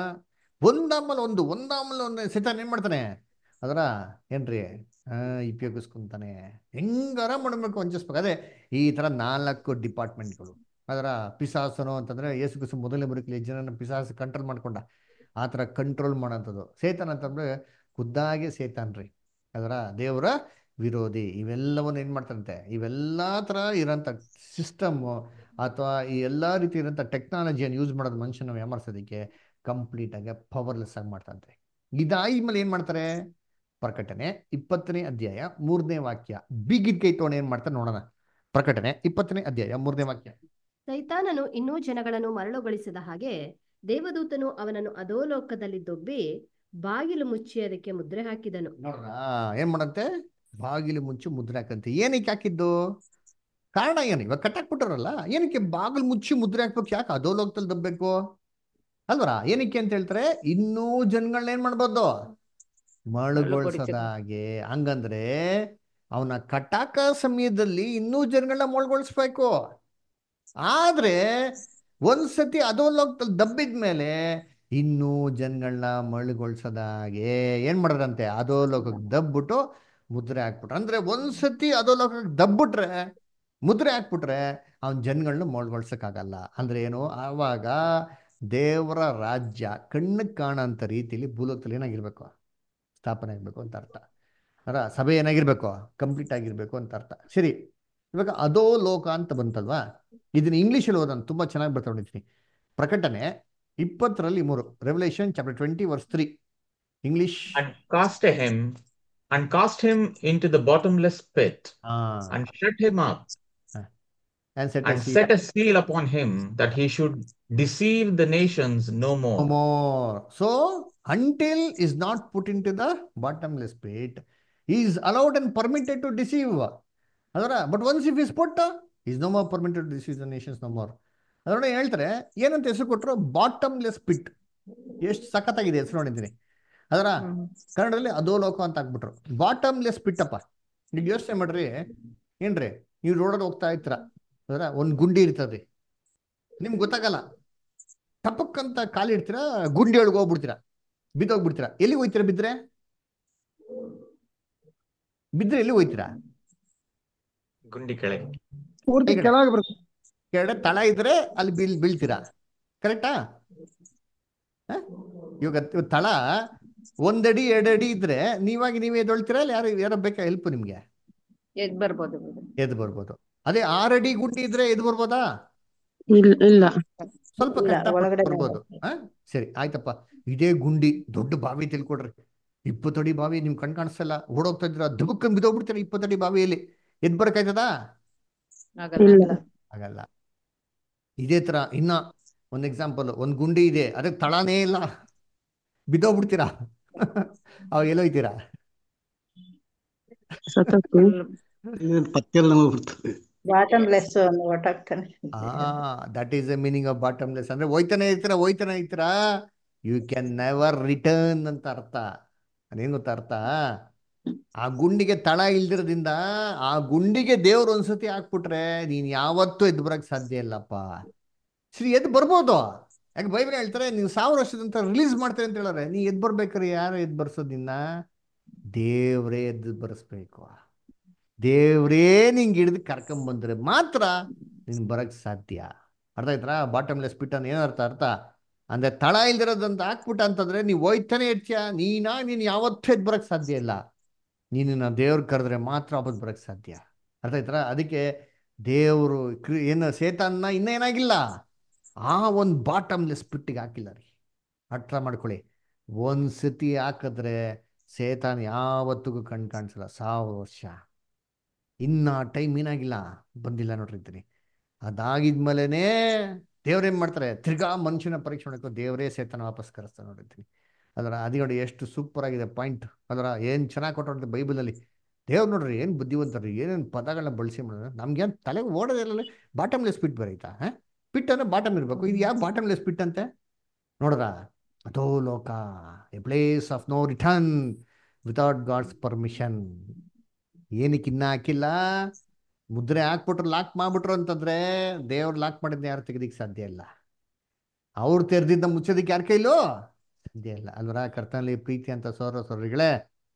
ಒಂದಾಮಲ್ ಒಂದು ಒಂದಾಮಲ್ ಒಂದು ಸೆತಾನ್ ಏನ್ ಮಾಡ್ತಾನೆ ಅದರ ಏನ್ರಿ ಉಪಯೋಗಿಸ್ಕೊಂತಾನೆ ಹೆಂಗಾರ ಮಾಡಬೇಕು ವಂಚಿಸ್ಬೇಕು ಅದೇ ಈ ಥರ ನಾಲ್ಕು ಡಿಪಾರ್ಟ್ಮೆಂಟ್ಗಳು ಅದರ ಪಿಸಾಸನು ಅಂತಂದ್ರೆ ಯೇಸು ಕ್ರಿಸ್ತು ಮೊದಲನೇ ಬದುಕಲಿ ಜನನ ಪಿಸಾಸ ಕಂಟ್ರೋಲ್ ಮಾಡ್ಕೊಂಡ ಆ ಥರ ಕಂಟ್ರೋಲ್ ಮಾಡೋಂಥದ್ದು ಸೇತಾನ್ ಅಂತಂದ್ರೆ ಖುದ್ದಾಗೆ ಸೇತಾನ್ ರೀ ಅದರ ದೇವರ ವಿರೋಧಿ ಇವೆಲ್ಲವನ್ನು ಏನು ಮಾಡ್ತಾರಂತೆ ಇವೆಲ್ಲ ಥರ ಇರೋಂಥ ಸಿಸ್ಟಮ್ಮು ಅಥವಾ ಈ ಎಲ್ಲ ರೀತಿ ಇರೋಂಥ ಟೆಕ್ನಾಲಜಿಯನ್ನು ಯೂಸ್ ಮಾಡೋದು ಮನುಷ್ಯನ ವ್ಯಾಮರ್ಸೋದಕ್ಕೆ ಕಂಪ್ಲೀಟ್ ಆಗಿ ಪವರ್ಲೆಸ್ ಆಗಿ ಮಾಡ್ತಂತೆ ಇದಾದ್ಮೇಲೆ ಏನ್ ಮಾಡ್ತಾರೆ ಪ್ರಕಟಣೆ ಇಪ್ಪತ್ತನೇ ಅಧ್ಯಾಯ ಮೂರನೇ ವಾಕ್ಯ ಬಿಗಿದ್ ಕೈ ತೊಗೊಂಡು ಏನ್ ಮಾಡ್ತಾರೆ ನೋಡೋಣ ಪ್ರಕಟಣೆ ಇಪ್ಪತ್ತನೇ ಅಧ್ಯಾಯ ಮೂರನೇ ವಾಕ್ಯ ಸೈತಾನನು ಇನ್ನೂ ಜನಗಳನ್ನು ಮರಳುಗೊಳಿಸಿದ ಹಾಗೆ ದೇವದೂತನು ಅವನನ್ನು ಅಧೋಲೋಕದಲ್ಲಿ ದೊಬ್ಬಿ ಬಾಗಿಲು ಮುಚ್ಚಿ ಅದಕ್ಕೆ ಮುದ್ರೆ ಹಾಕಿದನು ನೋಡ್ರ ಏನ್ ಮಾಡಂತೆ ಬಾಗಿಲು ಮುಂಚೆ ಮುದ್ರೆ ಹಾಕಂತೆ ಏನಕ್ಕೆ ಹಾಕಿದ್ದು ಕಾರಣ ಏನು ಇವಾಗ ಕಟ್ಟಾಕ್ಬಿಟ್ಟಾರಲ್ಲ ಏನಕ್ಕೆ ಬಾಗಿಲು ಮುಚ್ಚಿ ಮುದ್ರೆ ಹಾಕ್ಬೇಕು ಯಾಕೆ ಅಧೋಲೋಕದಲ್ಲಿ ದಬ್ಬಬೇಕು ಅಲ್ವರ ಏನಕ್ಕೆ ಅಂತ ಹೇಳ್ತಾರೆ ಇನ್ನೂ ಜನಗಳನ್ನ ಏನ್ ಮಾಡ್ಬೋದು ಮಳುಗೊಳಿಸೋದಾಗೆ ಹಂಗಂದ್ರೆ ಅವನ ಕಟಾಕ ಸಮಯದಲ್ಲಿ ಇನ್ನೂ ಜನಗಳನ್ನ ಮೊಳ್ಗೊಳಿಸ್ಬೇಕು ಆದ್ರೆ ಒಂದ್ಸತಿ ಅಧೋಲೋಕದಲ್ಲಿ ದಬ್ಬಿದ ಮೇಲೆ ಇನ್ನೂ ಜನಗಳನ್ನ ಮಳುಗೊಳಿಸೋದಾಗೆ ಏನ್ ಮಾಡೋದಂತೆ ಅಧೋಲೋಕಕ್ಕೆ ದಬ್ಬಿಟ್ಟು ಮುದ್ರೆ ಹಾಕ್ಬಿಟ್ರೆ ಅಂದ್ರೆ ಒಂದ್ಸತಿ ಅಧೋಲೋಕಕ್ಕೆ ದಬ್ಬಿಟ್ರೆ ಮುದ್ರೆ ಹಾಕ್ಬಿಟ್ರೆ ಅವನ ಜನಗಳನ್ನ ಮೊಳ್ಗೊಳ್ಸಕ್ಕಾಗಲ್ಲ ಅಂದ್ರೆ ಏನು ಆವಾಗ ದೇವರ ರಾಜ್ಯ ಕಣ್ಣಿಗೆ ಕಾಣಂತ ರೀತಿಯಲ್ಲಿ ಭೂಲೋಕದಲ್ಲಿ ಏನಾಗಿರ್ಬೇಕು ಸ್ಥಾಪನೆ ಆಗ್ಬೇಕು ಅಂತ ಅರ್ಥ ಅರ ಸಭೆ ಏನಾಗಿರ್ಬೇಕು ಕಂಪ್ಲೀಟ್ ಆಗಿರ್ಬೇಕು ಅಂತ ಅರ್ಥ ಸರಿ ಇವಾಗ ಅದೋ ಲೋಕ ಅಂತ ಬಂತಲ್ವಾ ಇದನ್ನ ಇಂಗ್ಲೀಷಲ್ಲಿ ಓದೋಣ ತುಂಬಾ ಚೆನ್ನಾಗಿ ಬರ್ಕೊಂಡಿದ್ದೀನಿ ಪ್ರಕಟಣೆ ಇಪ್ಪತ್ತರಲ್ಲಿ ಮೂರು Revelation chapter twenty verse three English And cast him, and cast him into the bottomless pit, and shut him up, and set a and seal set a seal upon him, that he should deceive the nations no more. No more. So, until is not put into the bottomless pit, he is allowed and permitted to deceive. ಅದರ but once if is put is no more permitted this the nations no more ಅದರೊಳಗೆ ಹೇಳ್ತಾರೆ ಏನಂತ ಹೆಸರು ಕೊಟ್ಟರು bottomless pit ಎಷ್ಟು ಸಖತ್ತಾಗಿದೆ ಹೆಸರು ನೋಡಿದ್ದೀನಿ ಅದರ ಕನ್ನಡದಲ್ಲಿ ಅಧೋಲೋಕ ಅಂತ ಹಾಕ್ಬಿಟ್ರು ಬಾಟಮ್ಲೆಸ್ ಪಿಟ್ ಅಪ್ಪ ಈಗ ಯೋಚನೆ ಮಾಡ್ರಿ ಏನ್ರಿ ನೀವು ರೋಡಲ್ಲಿ ಹೋಗ್ತಾ ಇರ್ತೀರ ಅದರ ಒಂದು ಗುಂಡಿ ಇರ್ತದೆ ನಿಮ್ಗೆ ಗೊತ್ತಾಗಲ್ಲ ಟಪಕ್ಕಂತ ಕಾಲಿಡ್ತೀರಾ ಗುಂಡಿ ಒಳಗೆ ಹೋಗ್ಬಿಡ್ತೀರಾ ಬಿದ್ದೋಗ್ಬಿಡ್ತೀರಾ ಎಲ್ಲಿ ಹೋಯ್ತೀರಾ ಬಿದ್ರೆ ಬಿದ್ರೆ ಎಲ್ಲಿ ಹೋಯ್ತೀರಾ ಗುಂಡಿ ಕೆಳಗೆ ಪೂರ್ತಿ ಕೆಳಗಡೆ. ಕೆಳಗೆ ಬರುತ್ತೆ ಕೆಳಗಡೆ ತಳ ಇದ್ರೆ ಅಲ್ಲಿ ಬೀಳ್ ಬೀಳ್ತೀರಾ ಕರೆಕ್ಟಾ ಇವಾಗ ತ- ತಳ ಒಂದಡಿ ಎರಡಡಿ ಇದ್ರೆ ನೀವಾಗಿ ನೀವೇ ಎದ್ದೊಳ್ತೀರಾ ಇಲ್ಲ ಯಾರು ಯಾರೋ ಬೇಕಾ ಹೆಲ್ಪ್ ನಿಮ್ಗೆ ಎದ್ ಬರ್ಬೋದು ಎದ್ದು ಬರ್ಬೋದು ಅದೇ ಆರಡಿ ಗುಂಡಿ ಇದ್ರೆ ಎದ್ದು ಬರ್ಬೋದಾ ಇಲ್ಲ ಇಲ್ಲ ಸ್ವಲ್ಪ ಇಲ್ಲ, ಕಷ್ಟಪಟ್ಟು ಒಳಗಡೆ ಬರ್ಬೋದು ಆ? ಸರಿ ಆಯ್ತಪ್ಪ ಇದೇ ಗುಂಡಿ ದೊಡ್ಡ ಬಾವಿ ತಿಳ್ಕೊಡ್ರಿ ಇಪ್ಪತ್ತಡಿ ಬಾವಿ ನಿಮ್ ಕಣ್ ಕಾಣಿಸ್ತಲ್ಲ ಓಡೋಗ್ತಾ ಇದ್ರ ದುಬುಕ್ಕನ್ ಬಿದ್ದೋಗ್ಬಿಡ್ತೀರ ಇಪ್ಪತ್ತಡಿ ಬಾವಿಯಲ್ಲಿ ಎದ್ ಬರಕಾಯ್ತದಾ ಇಲ್ಲ ಆಗಲ್ಲ ಇದೇ ತರ ಇನ್ನ ಒಂದ್ ಎಕ್ಸಾಂಪಲ್ ಒಂದ್ ಗುಂಡಿ ಇದೆ ಅದಕ್ಕೆ ತಳನೇ ಇಲ್ಲ ಬಿದ್ದೋಗ್ಬಿಡ್ತೀರಾ ಅವಾಗ ಎಲ್ಲೋಯ್ತೀರಾ ಸತತ್ತು ಇದೇನ್ ಪತ್ತೆ ಎಲ್ಲ ನಮಗೆ ಬರ್ತದೆ ಬಾಟಮ್ಲೆಸ್ ಒಂದು ಹೊಟ್ಟಾಗ್ತಾನೆ ಆ that is the meaning of bottomless ಅಂದ್ರೆ ಹೋಯ್ತಾನೆ ಇರ್ತೀರಾ ಹೋಯ್ತಾನೆ ಇರ್ತೀರಾ ಯು ಕ್ಯಾನ್ ನೆವರ್ ರಿಟರ್ನ್ ಅಂತ ಅರ್ಥ ಅದೇನ್ ಗೊತ್ತಾ ಅರ್ಥ ಆ ಗುಂಡಿಗೆ ತಳ ಇಲ್ದಿರೋದ್ರಿಂದ ಆ ಗುಂಡಿಗೆ ದೇವ್ರು ಒಂದ್ಸತಿ ಹಾಕ್ಬಿಟ್ರೆ ನೀನ್ ಯಾವತ್ತೂ ಎದ್ದು ಬರಕ್ ಸಾಧ್ಯ ಇಲ್ಲಪ್ಪ ಸರಿ ಎದ್ದು ಬರ್ಬೋದು ಯಾಕೆ ಬೈಬಲ್ ಹೇಳ್ತಾರೆ ನೀವು ಸಾವಿರ ವರ್ಷದಂತ ರಿಲೀಸ್ ಮಾಡ್ತಾರೆ ಅಂತ ಹೇಳಾರೆ ನೀ ಎದ್ದು ಬರ್ಬೇಕಾರೆ ಯಾರು ಎದ್ದು ಬರ್ಸೋದ್ ನಿನ್ನ ದೇವ್ರೇ ಎದ್ದು ಬರ್ಸ್ಬೇಕು ದೇವ್ರೇ ನಿಂಗೆ ಹಿಡಿದು ಕರ್ಕೊಂಬಂದ್ರೆ ಮಾತ್ರ ನೀನ್ ಬರಕ್ ಸಾಧ್ಯ ಅರ್ಥ ಆಯ್ತಾ ಬಾಟಮ್ಲೆಸ್ ಪಿಟ್ ಅನ್ನೋ ಏನರ್ಥ ಅರ್ಥ ಅಂದ್ರೆ ತಳ ಇಲ್ದಿರೋದಂತ ಹಾಕ್ಬಿಟ್ಟ ಅಂತಂದ್ರೆ ನೀವು ಹೋಯ್ತಾನೆ ಇರ್ತೀಯ ನೀನಾ ನೀನ್ ಯಾವತ್ತೂ ಎದ್ದು ಬರಕ್ ಸಾಧ್ಯ ಇಲ್ಲ ನೀನನ್ನ ದೇವ್ರು ಕರೆದ್ರೆ ಮಾತ್ರ ವಾಪಸ್ ಬರಕ್ ಸಾಧ್ಯ ಅರ್ಥ ಆಯ್ತಾ ಅದಕ್ಕೆ ದೇವರು ಕ್ರಿ ಏನು ಸೇತಾನ್ನ ಇನ್ನೇನಾಗಿಲ್ಲ ಆ ಒಂದು ಬಾಟಮ್ಲೆಸ್ ಪಿಟ್ಟಿಗೆ ಹಾಕಿಲ್ಲ ರೀ ಅರ್ಥ ಮಾಡ್ಕೊಳ್ಳಿ ಒಂದ್ ಸತಿ ಹಾಕಿದ್ರೆ ಸೇತಾನ್ ಯಾವತ್ತಿಗೂ ಕಣ್ ಕಾಣಿಸಲ್ಲ ಸಾವಿರ ವರ್ಷ ಇನ್ನ ಟೈಮ್ ಏನಾಗಿಲ್ಲ ಬಂದಿಲ್ಲ ನೋಡ್ರಿ ಅಂತೀನಿ ಅದಾಗಿದ್ಮೇಲೆನೇ ದೇವ್ರೇನ್ ಮಾಡ್ತಾರೆ ತಿರ್ಗಾ ಮನುಷ್ಯನ ಪರೀಕ್ಷೆ ಮಾಡಬೇಕು ದೇವರೇ ಸೇತನ ವಾಪಸ್ ಕರೆಸ್ತಾನೆ ನೋಡಿರ್ತೀನಿ ಅದರ ಅದು ನೋಡಿ ಎಷ್ಟು ಸೂಪರ್ ಆಗಿದೆ ಪಾಯಿಂಟ್ ಅದರ ಏನ್ ಚೆನ್ನಾಗಿ ಕೊಟ್ಟರೆ ಬೈಬಲಲ್ಲಿ ದೇವ್ರು ನೋಡ್ರಿ ಏನ್ ಬುದ್ಧಿವಂತರು ಏನೇನು ಪದಗಳನ್ನ ಬಳಸಿ ಮಾಡಿದ್ರೆ ನಮ್ಗೇನ್ ತಲೆಗೆ ಓಡೋದಿಲ್ಲ ಬಾಟಮ್ಲೆಸ್ ಪಿಟ್ ಬರೀತಾ ಹಾ ಪಿಟ್ ಅಂದ್ರೆ ಬಾಟಮ್ ಇರಬೇಕು ಇದು ಯಾವ ಬಾಟಮ್ಲೆಸ್ ಪಿಟ್ ಅಂತೆ ನೋಡ್ರ ಅದೋ ಲೋಕ a place of no return without God's permission ಏನಕ್ಕೆ ಇನ್ನ ಹಾಕಿಲ್ಲ ಮುದ್ರೆ ಹಾಕ್ಬಿಟ್ರು ಲಾಕ್ ಮಾಡ್ಬಿಟ್ರು ಅಂತಂದ್ರೆ ದೇವ್ರು ಲಾಕ್ ಮಾಡಿದ್ನ ಯಾರು ತೆಗೆದಿಕ್ ಸಾಧ್ಯ ಇಲ್ಲ ಅವ್ರು ತೆರೆದಿದ್ದ ಮುಚ್ಚೋದಿಕ್ಕೆ ಯಾರ ಕೈಲೂ ಸಾಧ್ಯ ಇಲ್ಲ ಅಲ್ವರ ಕರ್ತನಲ್ಲಿ ಪ್ರೀತಿ ಅಂತ ಸೋರ ಸೋರಿಗಳೇ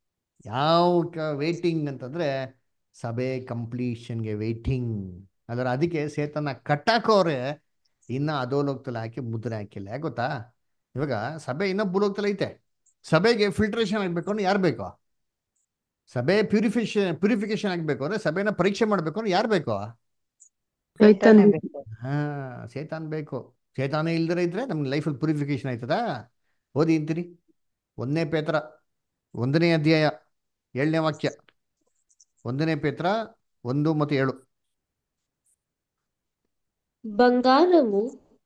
ಯಾವ ವೇಟಿಂಗ್ ಅಂತಂದ್ರೆ ಸಭೆ ಕಂಪ್ಲೀಷನ್ಗೆ ವೇಟಿಂಗ್ ಅದರ ಅದಕ್ಕೆ ಸೇತನ ಕಟ್ಟಾಕೋರೆ ಇನ್ನ ಅಧೋಲೋಕದಲ್ಲಿ ಹಾಕಿ ಮುದ್ರೆ ಹಾಕಿಲ್ಲ ಯಾಕೆ ಗೊತ್ತಾ ಇವಾಗ ಸಭೆ ಇನ್ನ ಭೂಲೋಕದಲ್ಲಿ ಐತೆ ಸಭೆಗೆ ಫಿಲ್ಟ್ರೇಷನ್ ಆಗ್ಬೇಕು ಅಂದ್ರೆ ಯಾರು ಬೇಕು ಸಭೆ ಪ್ಯೂರಿಫಿಕೇಶನ್ ಪ್ಯೂರಿಫಿಕೇಶನ್ ಆಗ್ಬೇಕು ಅಂದ್ರೆ ಸಭೆನ ಪರೀಕ್ಷೆ ಮಾಡ್ಬೇಕು ಅಂದ್ರೆ ಯಾರು ಬೇಕು ಚೈತನ್ಯ ಬೇಕು ಹಾ ಸೇತಾನ್ ಬೇಕು ಚೇತಾನ ಇಲ್ದಿರ ಇದ್ರೆ ನಮ್ಗೆ ಲೈಫಲ್ಲಿ ಪ್ಯೂರಿಫಿಕೇಶನ್ ಆಯ್ತದಾ ಓದಿ ಅಂತೀರಿ ಒಂದನೇ ಪೇತ್ರ ಒಂದನೇ ಅಧ್ಯಾಯ ಏಳನೇ ವಾಕ್ಯ ಒಂದನೇ ಪೇತ್ರ ಒಂದು ಮತ್ತು ಏಳು ಬಂಗಾರವು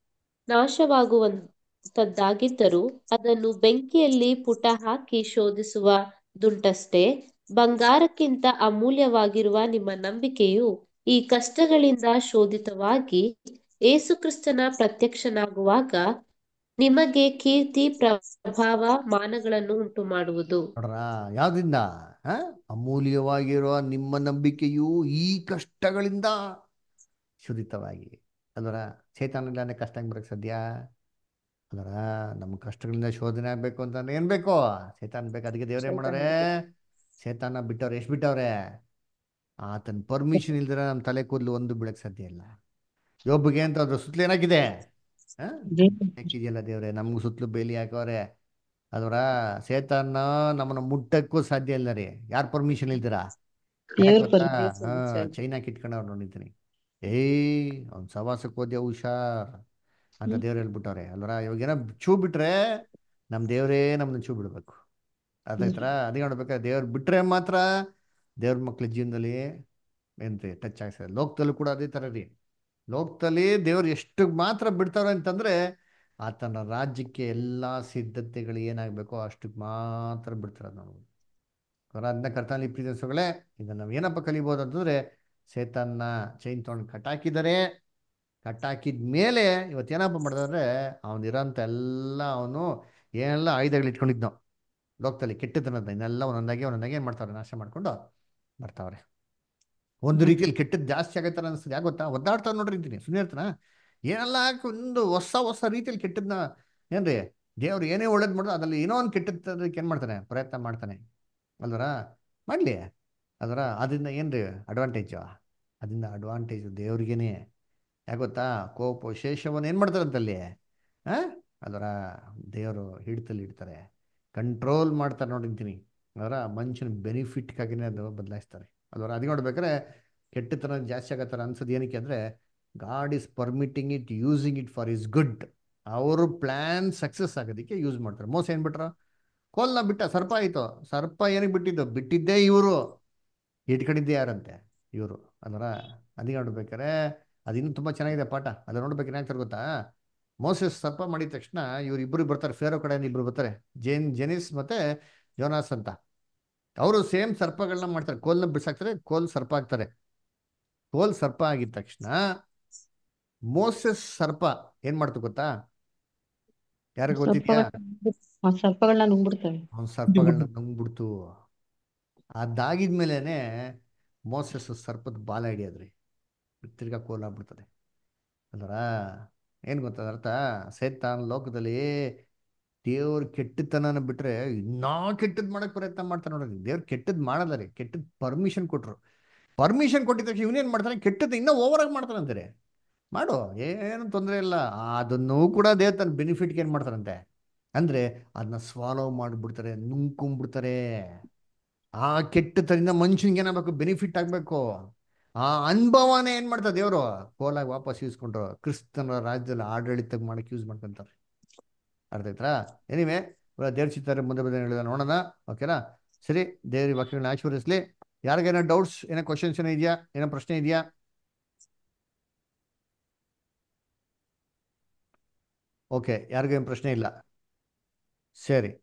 ನಾಶವಾಗುವಂತದ್ದಾಗಿದ್ದರೂ ಅದನ್ನು ಬೆಂಕಿಯಲ್ಲಿ ಪುಟ ಹಾಕಿ ಶೋಧಿಸುವ ದುಂಟಷ್ಟೇ ಬಂಗಾರಕ್ಕಿಂತ ಅಮೂಲ್ಯವಾಗಿರುವ ನಿಮ್ಮ ನಂಬಿಕೆಯು ಈ ಕಷ್ಟಗಳಿಂದ ಶೋಧಿತವಾಗಿ ಏಸುಕ್ರಿಸ್ತನ ಪ್ರತ್ಯಕ್ಷನಾಗುವಾಗ ನಿಮಗೆ ಕೀರ್ತಿ ಪ್ರಭಾವ ಮಾನಗಳನ್ನು ಉಂಟು ಮಾಡುವುದು ನೋಡ್ರ ಯಾವ್ದ್ರಿಂದ ಆ? ಅಮೂಲ್ಯವಾಗಿರುವ ನಿಮ್ಮ ನಂಬಿಕೆಯು ಈ ಕಷ್ಟಗಳಿಂದ ಶೋಧಿತವಾಗಿ ಅಲ್ವರ ಚೇತನ ಕಷ್ಟ ಹೆಂಗ್ ಬರಕ್ಕೆ ಸಾಧ್ಯ ಅಲ್ವರ ನಮ್ಮ ಕಷ್ಟಗಳಿಂದ ಶೋಧನೆ ಆಗ್ಬೇಕು ಅಂತಂದ್ರೆ ಏನ್ ಬೇಕು ಚೇತನ್ ಬೇಕು ಅದಕ್ಕೆ ದೇವ್ರೇ ಮಾಡಾರೆ ಚೇತನ ಬಿಟ್ಟವ್ರೆ ಎಷ್ಟು ಬಿಟ್ಟವ್ರೆ ಆತನ ಪರ್ಮಿಷನ್ ಇಲ್ದಿರ ನಮ್ಮ ತಲೆ ಕೂದಲು ಒಂದು ಬೀಳಕ್ ಸಾಧ್ಯ ಇಲ್ಲ ಯೋಬ್ಬಿಗೆ ಅಂತ ಅದ್ರ ಸುತ್ತಲೂ ಏನಾಗಿದೆ ಆ? ಹಾಕಿದ್ಯಲ್ಲ ದೇವ್ರೆ ನಮ್ಗೂ ಸುತ್ತಲೂ ಬೇಲಿ ಹಾಕವ್ರೆ ಅದರ ಸೇತನ್ನ ನಮ್ಮನ್ನ ಮುಟ್ಟಕ್ಕೂ ಸಾಧ್ಯ ಇಲ್ಲ ರೀ ಯಾರ್ ಪರ್ಮಿಷನ್ ಇಲ್ದಿರಾ ದೇವ್ರ ಗೊತ್ತಾ permission ಹಾ ಸಾಧ್ಯ. ಚೈನಾ ಕಿಟ್ಕೊಂಡವ್ರು ನೋಡಿದ್ದೀನಿ ಏಯ್ ಅವ್ನ್ ಸವಾಸಕ್ಕೆ ಹೋದ್ಯ ಹುಷಾರ್ ಅಂತ ದೇವ್ರು ಹೇಳ್ಬಿಟ್ಟವ್ರೆ ಅಲ್ವರ ಇವಾಗ ಏನೋ ಚೂ ಬಿಟ್ರೆ ನಮ್ ದೇವ್ರೇ ನಮ್ನ ಚೂ ಬಿಡ್ಬೇಕು ಅದಾಯ್ತರ ಅದೇ ನೋಡ್ಬೇಕಾದ್ರೆ ದೇವ್ರು ಬಿಟ್ರೆ ಮಾತ್ರ ದೇವ್ರ ಮಕ್ಳ ಜೀವನದಲ್ಲಿ ಏನ್ರಿ ಟಚ್ ಆಗ್ತದೆ ಲೋಕದಲ್ಲೂ ಕೂಡ ಅದೇ ಥರ ರೀ ಲೋಕದಲ್ಲಿ ದೇವ್ರು ಎಷ್ಟು ಮಾತ್ರ ಬಿಡ್ತಾರೆ ಅಂತಂದ್ರೆ ಆತನ ರಾಜ್ಯಕ್ಕೆ ಎಲ್ಲ ಸಿದ್ಧತೆಗಳು ಏನಾಗಬೇಕೋ ಅಷ್ಟಕ್ಕೆ ಮಾತ್ರ ಬಿಡ್ತಾರೆ ನಾವು ಅವರ ಅದನ್ನ ಕರ್ತನಲ್ಲಿ ಪ್ರೀತಿಸೋಗಳೇ ಇದನ್ನ ನಾವು ಏನಪ್ಪ ಕಲಿಬೋದು ಅಂತಂದ್ರೆ ಸೇತನ್ನ ಚೈನ್ ತೊಗೊಂಡು ಕಟ್ಟಾಕಿದ್ದಾರೆ ಕಟ್ಟಾಕಿದ ಮೇಲೆ ಇವತ್ತೇನಪ್ಪ ಮಾಡಿದ್ರೆ ಅವನಿರೋಂಥ ಎಲ್ಲ ಅವನು ಏನೆಲ್ಲ ಆಯುಧಗಳು ಇಟ್ಕೊಂಡಿದ್ನೋ ಲೋಕದಲ್ಲಿ ಕೆಟ್ಟದನ್ನದ ಇನ್ನೆಲ್ಲ ಒಂದೊಂದಾಗಿ ಒಂದೊಂದಾಗಿ ಏನು ಮಾಡ್ತಾರೆ ನಾಶ ಮಾಡ್ಕೊಂಡು ಬರ್ತಾವ್ರೆ ಒಂದು ರೀತಿಯಲ್ಲಿ ಕೆಟ್ಟದ್ದು ಜಾಸ್ತಿ ಆಗತ್ತಾರ ಅನಿಸ್ತದೆ ಯಾಕೆ ಗೊತ್ತಾ ಒದ್ದಾಡ್ತಾವ್ ನೋಡ್ರಿ ಇದ್ದೀನಿ ಸುಮ್ಮನೆ ಇರ್ತಾನ ಏನೆಲ್ಲ ಒಂದು ಹೊಸ ಹೊಸ ರೀತಿಯಲ್ಲಿ ಕೆಟ್ಟದ್ನ ಏನ್ರಿ ದೇವ್ರು ಏನೇ ಒಳ್ಳೇದು ಮಾಡೋದು ಅದ್ರಲ್ಲಿ ಏನೋ ಒಂದು ಕೆಟ್ಟದ್ದಕ್ಕೆ ಏನು ಮಾಡ್ತಾನೆ ಪ್ರಯತ್ನ ಮಾಡ್ತಾನೆ ಅಲ್ವರ ಮಾಡಲಿ ಅದರ ಅದರಿಂದ ಏನ್ರಿ ಅಡ್ವಾಂಟೇಜು ಅದರಿಂದ ಅಡ್ವಾಂಟೇಜು ದೇವ್ರಿಗೇನೆ ಯಾಕೆ ಗೊತ್ತಾ ಕೋಪ ಶೇಷವನ್ನು ಏನು ಮಾಡ್ತಾರಂತಲ್ಲಿ ಹಾಂ ಅದರ ದೇವರು ಹಿಡಿತಲ್ಲಿ ಇಡ್ತಾರೆ ಕಂಟ್ರೋಲ್ ಮಾಡ್ತಾರೆ ನೋಡಿರ್ತೀನಿ ಅದರ ಮನುಷ್ಯನ ಬೆನಿಫಿಟ್ಗಾಗಿನೇ ಅದು ಬದಲಾಯಿಸ್ತಾರೆ ಅದರ ಅದು ನೋಡ್ಬೇಕಾದ್ರೆ ಕೆಟ್ಟತನ ಜಾಸ್ತಿ ಆಗತ್ತಾರ ಅನ್ಸೋದು ಏನಕ್ಕೆ ಅಂದರೆ God is permitting it using it for his good ಅವರು ಪ್ಲ್ಯಾನ್ ಸಕ್ಸಸ್ ಆಗೋದಕ್ಕೆ ಯೂಸ್ ಮಾಡ್ತಾರೆ ಮೋಸ ಏನು ಬಿಟ್ರ ಕೋಲ್ನ ಬಿಟ್ಟ ಸರ್ಪ ಆಯಿತು ಸರ್ಪ ಏನಕ್ಕೆ ಬಿಟ್ಟಿದ್ದು ಬಿಟ್ಟಿದ್ದೇ ಇವರು ಇಟ್ಕೊಂಡಿದ್ದೇ ಯಾರಂತೆ ಇವರು ಅದರ ಅದಕ್ಕೆ ನೋಡ್ಬೇಕಾರೆ ಅದು ಇನ್ನೂ ತುಂಬ ಚೆನ್ನಾಗಿದೆ ಪಾಠ ಅದು ನೋಡ್ಬೇಕು ಏನಾಗ್ತಾರೆ ಗೊತ್ತಾ ಮೋಸಸ್ ಸರ್ಪ ಮಾಡಿದ ತಕ್ಷಣ ಇವ್ರು ಇಬ್ಬರು ಬರ್ತಾರೆ ಫೇರೋ ಕಡೆಯಿಂದ ಇಬ್ಬರು ಬರ್ತಾರೆ ಜೇನ್ ಜೆನಿಸ್ ಮತ್ತೆ ಜೋನಾಸ್ ಅಂತ ಅವರು ಸೇಮ್ ಸರ್ಪಗಳನ್ನ ಮಾಡ್ತಾರೆ ಕೋಲ್ನ ಬಿಸಾಕ್ತಾರೆ ಕೋಲ್ ಸರ್ಪ ಆಗ್ತಾರೆ ಕೋಲ್ ಸರ್ಪ ಆಗಿದ ತಕ್ಷಣ ಮೋಸಸ್ ಸರ್ಪ ಏನ್ ಮಾಡ್ತು ಗೊತ್ತಾ ಯಾರಿಗೆ ಗೊತ್ತಿದ್ಯಾ ಆ ಸರ್ಪಗಳನ್ನ ನುಂಗ್ಬಿಡ್ತವೆ ಅವನ್ ಸರ್ಪಗಳನ್ನ ನುಂಗ್ಬಿಡ್ತು ಅದಾಗಿದ್ಮೇಲೆನೆ ಮೋಸಸ್ ಸರ್ಪದ ಬಾಲ ಹಿಡಿಯೋದ್ರಿ ತಿರ್ಗಾ ಕೋಲಾಗ್ಬಿಡ್ತದೆ ಅಲ್ವರ ಏನು ಗೊತ್ತದ ಅರ್ಥ ಸೈತಾನ್ ಲೋಕದಲ್ಲಿ ದೇವ್ರ ಕೆಟ್ಟತನನ ಬಿಟ್ರೆ ಇನ್ನೂ ಕೆಟ್ಟದ್ ಮಾಡಕ್ ಪ್ರಯತ್ನ ಮಾಡ್ತಾರೆ ನೋಡ್ರಿ ದೇವ್ರ ಕೆಟ್ಟದ್ ಮಾಡಲ್ಲ ರೀ ಕೆಟ್ಟದ್ ಪರ್ಮಿಷನ್ ಕೊಟ್ರು ಪರ್ಮಿಷನ್ ಕೊಟ್ಟಿದ ತಕ್ಷಣ ಇವನೇನ್ ಮಾಡ್ತಾನೆ ಕೆಟ್ಟದ್ದು ಇನ್ನೂ ಓವರ್ ಆಗಿ ಮಾಡ್ತಾನೆ ಅಂತಾರೆ ಮಾಡು ಏನು ತೊಂದರೆ ಇಲ್ಲ ಅದನ್ನೂ ಕೂಡ ದೇವ್ರ ತನ್ನ ಬೆನಿಫಿಟ್ಗೆ ಏನು ಮಾಡ್ತಾರಂತೆ ಅಂದ್ರೆ ಅದನ್ನ ಸ್ವಾಲೋ ಮಾಡಿಬಿಡ್ತಾರೆ ನುಂಗ್ಕೊಂಡ್ಬಿಡ್ತಾರೆ ಆ ಕೆಟ್ಟತನದಿಂದ ಮನುಷ್ಯನಿಗೆ ಏನಾಗಬೇಕು ಬೆನಿಫಿಟ್ ಆಗಬೇಕು ಆ ಅನುಭವನೇ ಏನು ಮಾಡ್ತಾರೆ ದೇವರು ಕೋಲಾಗಿ ವಾಪಸ್ ಇಸ್ಕೊಂಡ್ರು ಕ್ರಿಸ್ತನ ರಾಜ್ಯದಲ್ಲಿ ಆಡಳಿತ ಮಾಡಕ್ಕೆ ಯೂಸ್ ಮಾಡ್ಕೊಂತಾರೆ ಅರ್ಥ ಆಯ್ತಾ ಎನಿವೆ ದೇವ್ರ ಚಿತ್ತಾರೆ ಮುಂದೆ ಬಂದ ಹೇಳಿದ ನೋಡೋಣ ಓಕೆನಾ ಸರಿ ದೇವ್ರ ವಾಕ್ಯಗಳನ್ನ ಆಶೀರ್ವದಿಸ್ಲಿ ಯಾರಿಗೇನೋ ಡೌಟ್ಸ್ ಏನೋ ಕ್ವಶನ್ಸ್ ಏನೋ ಇದೆಯಾ ಏನೋ ಪ್ರಶ್ನೆ ಇದೆಯಾ ಓಕೆ ಯಾರಿಗೇನು ಪ್ರಶ್ನೆ ಇಲ್ಲ ಸರಿ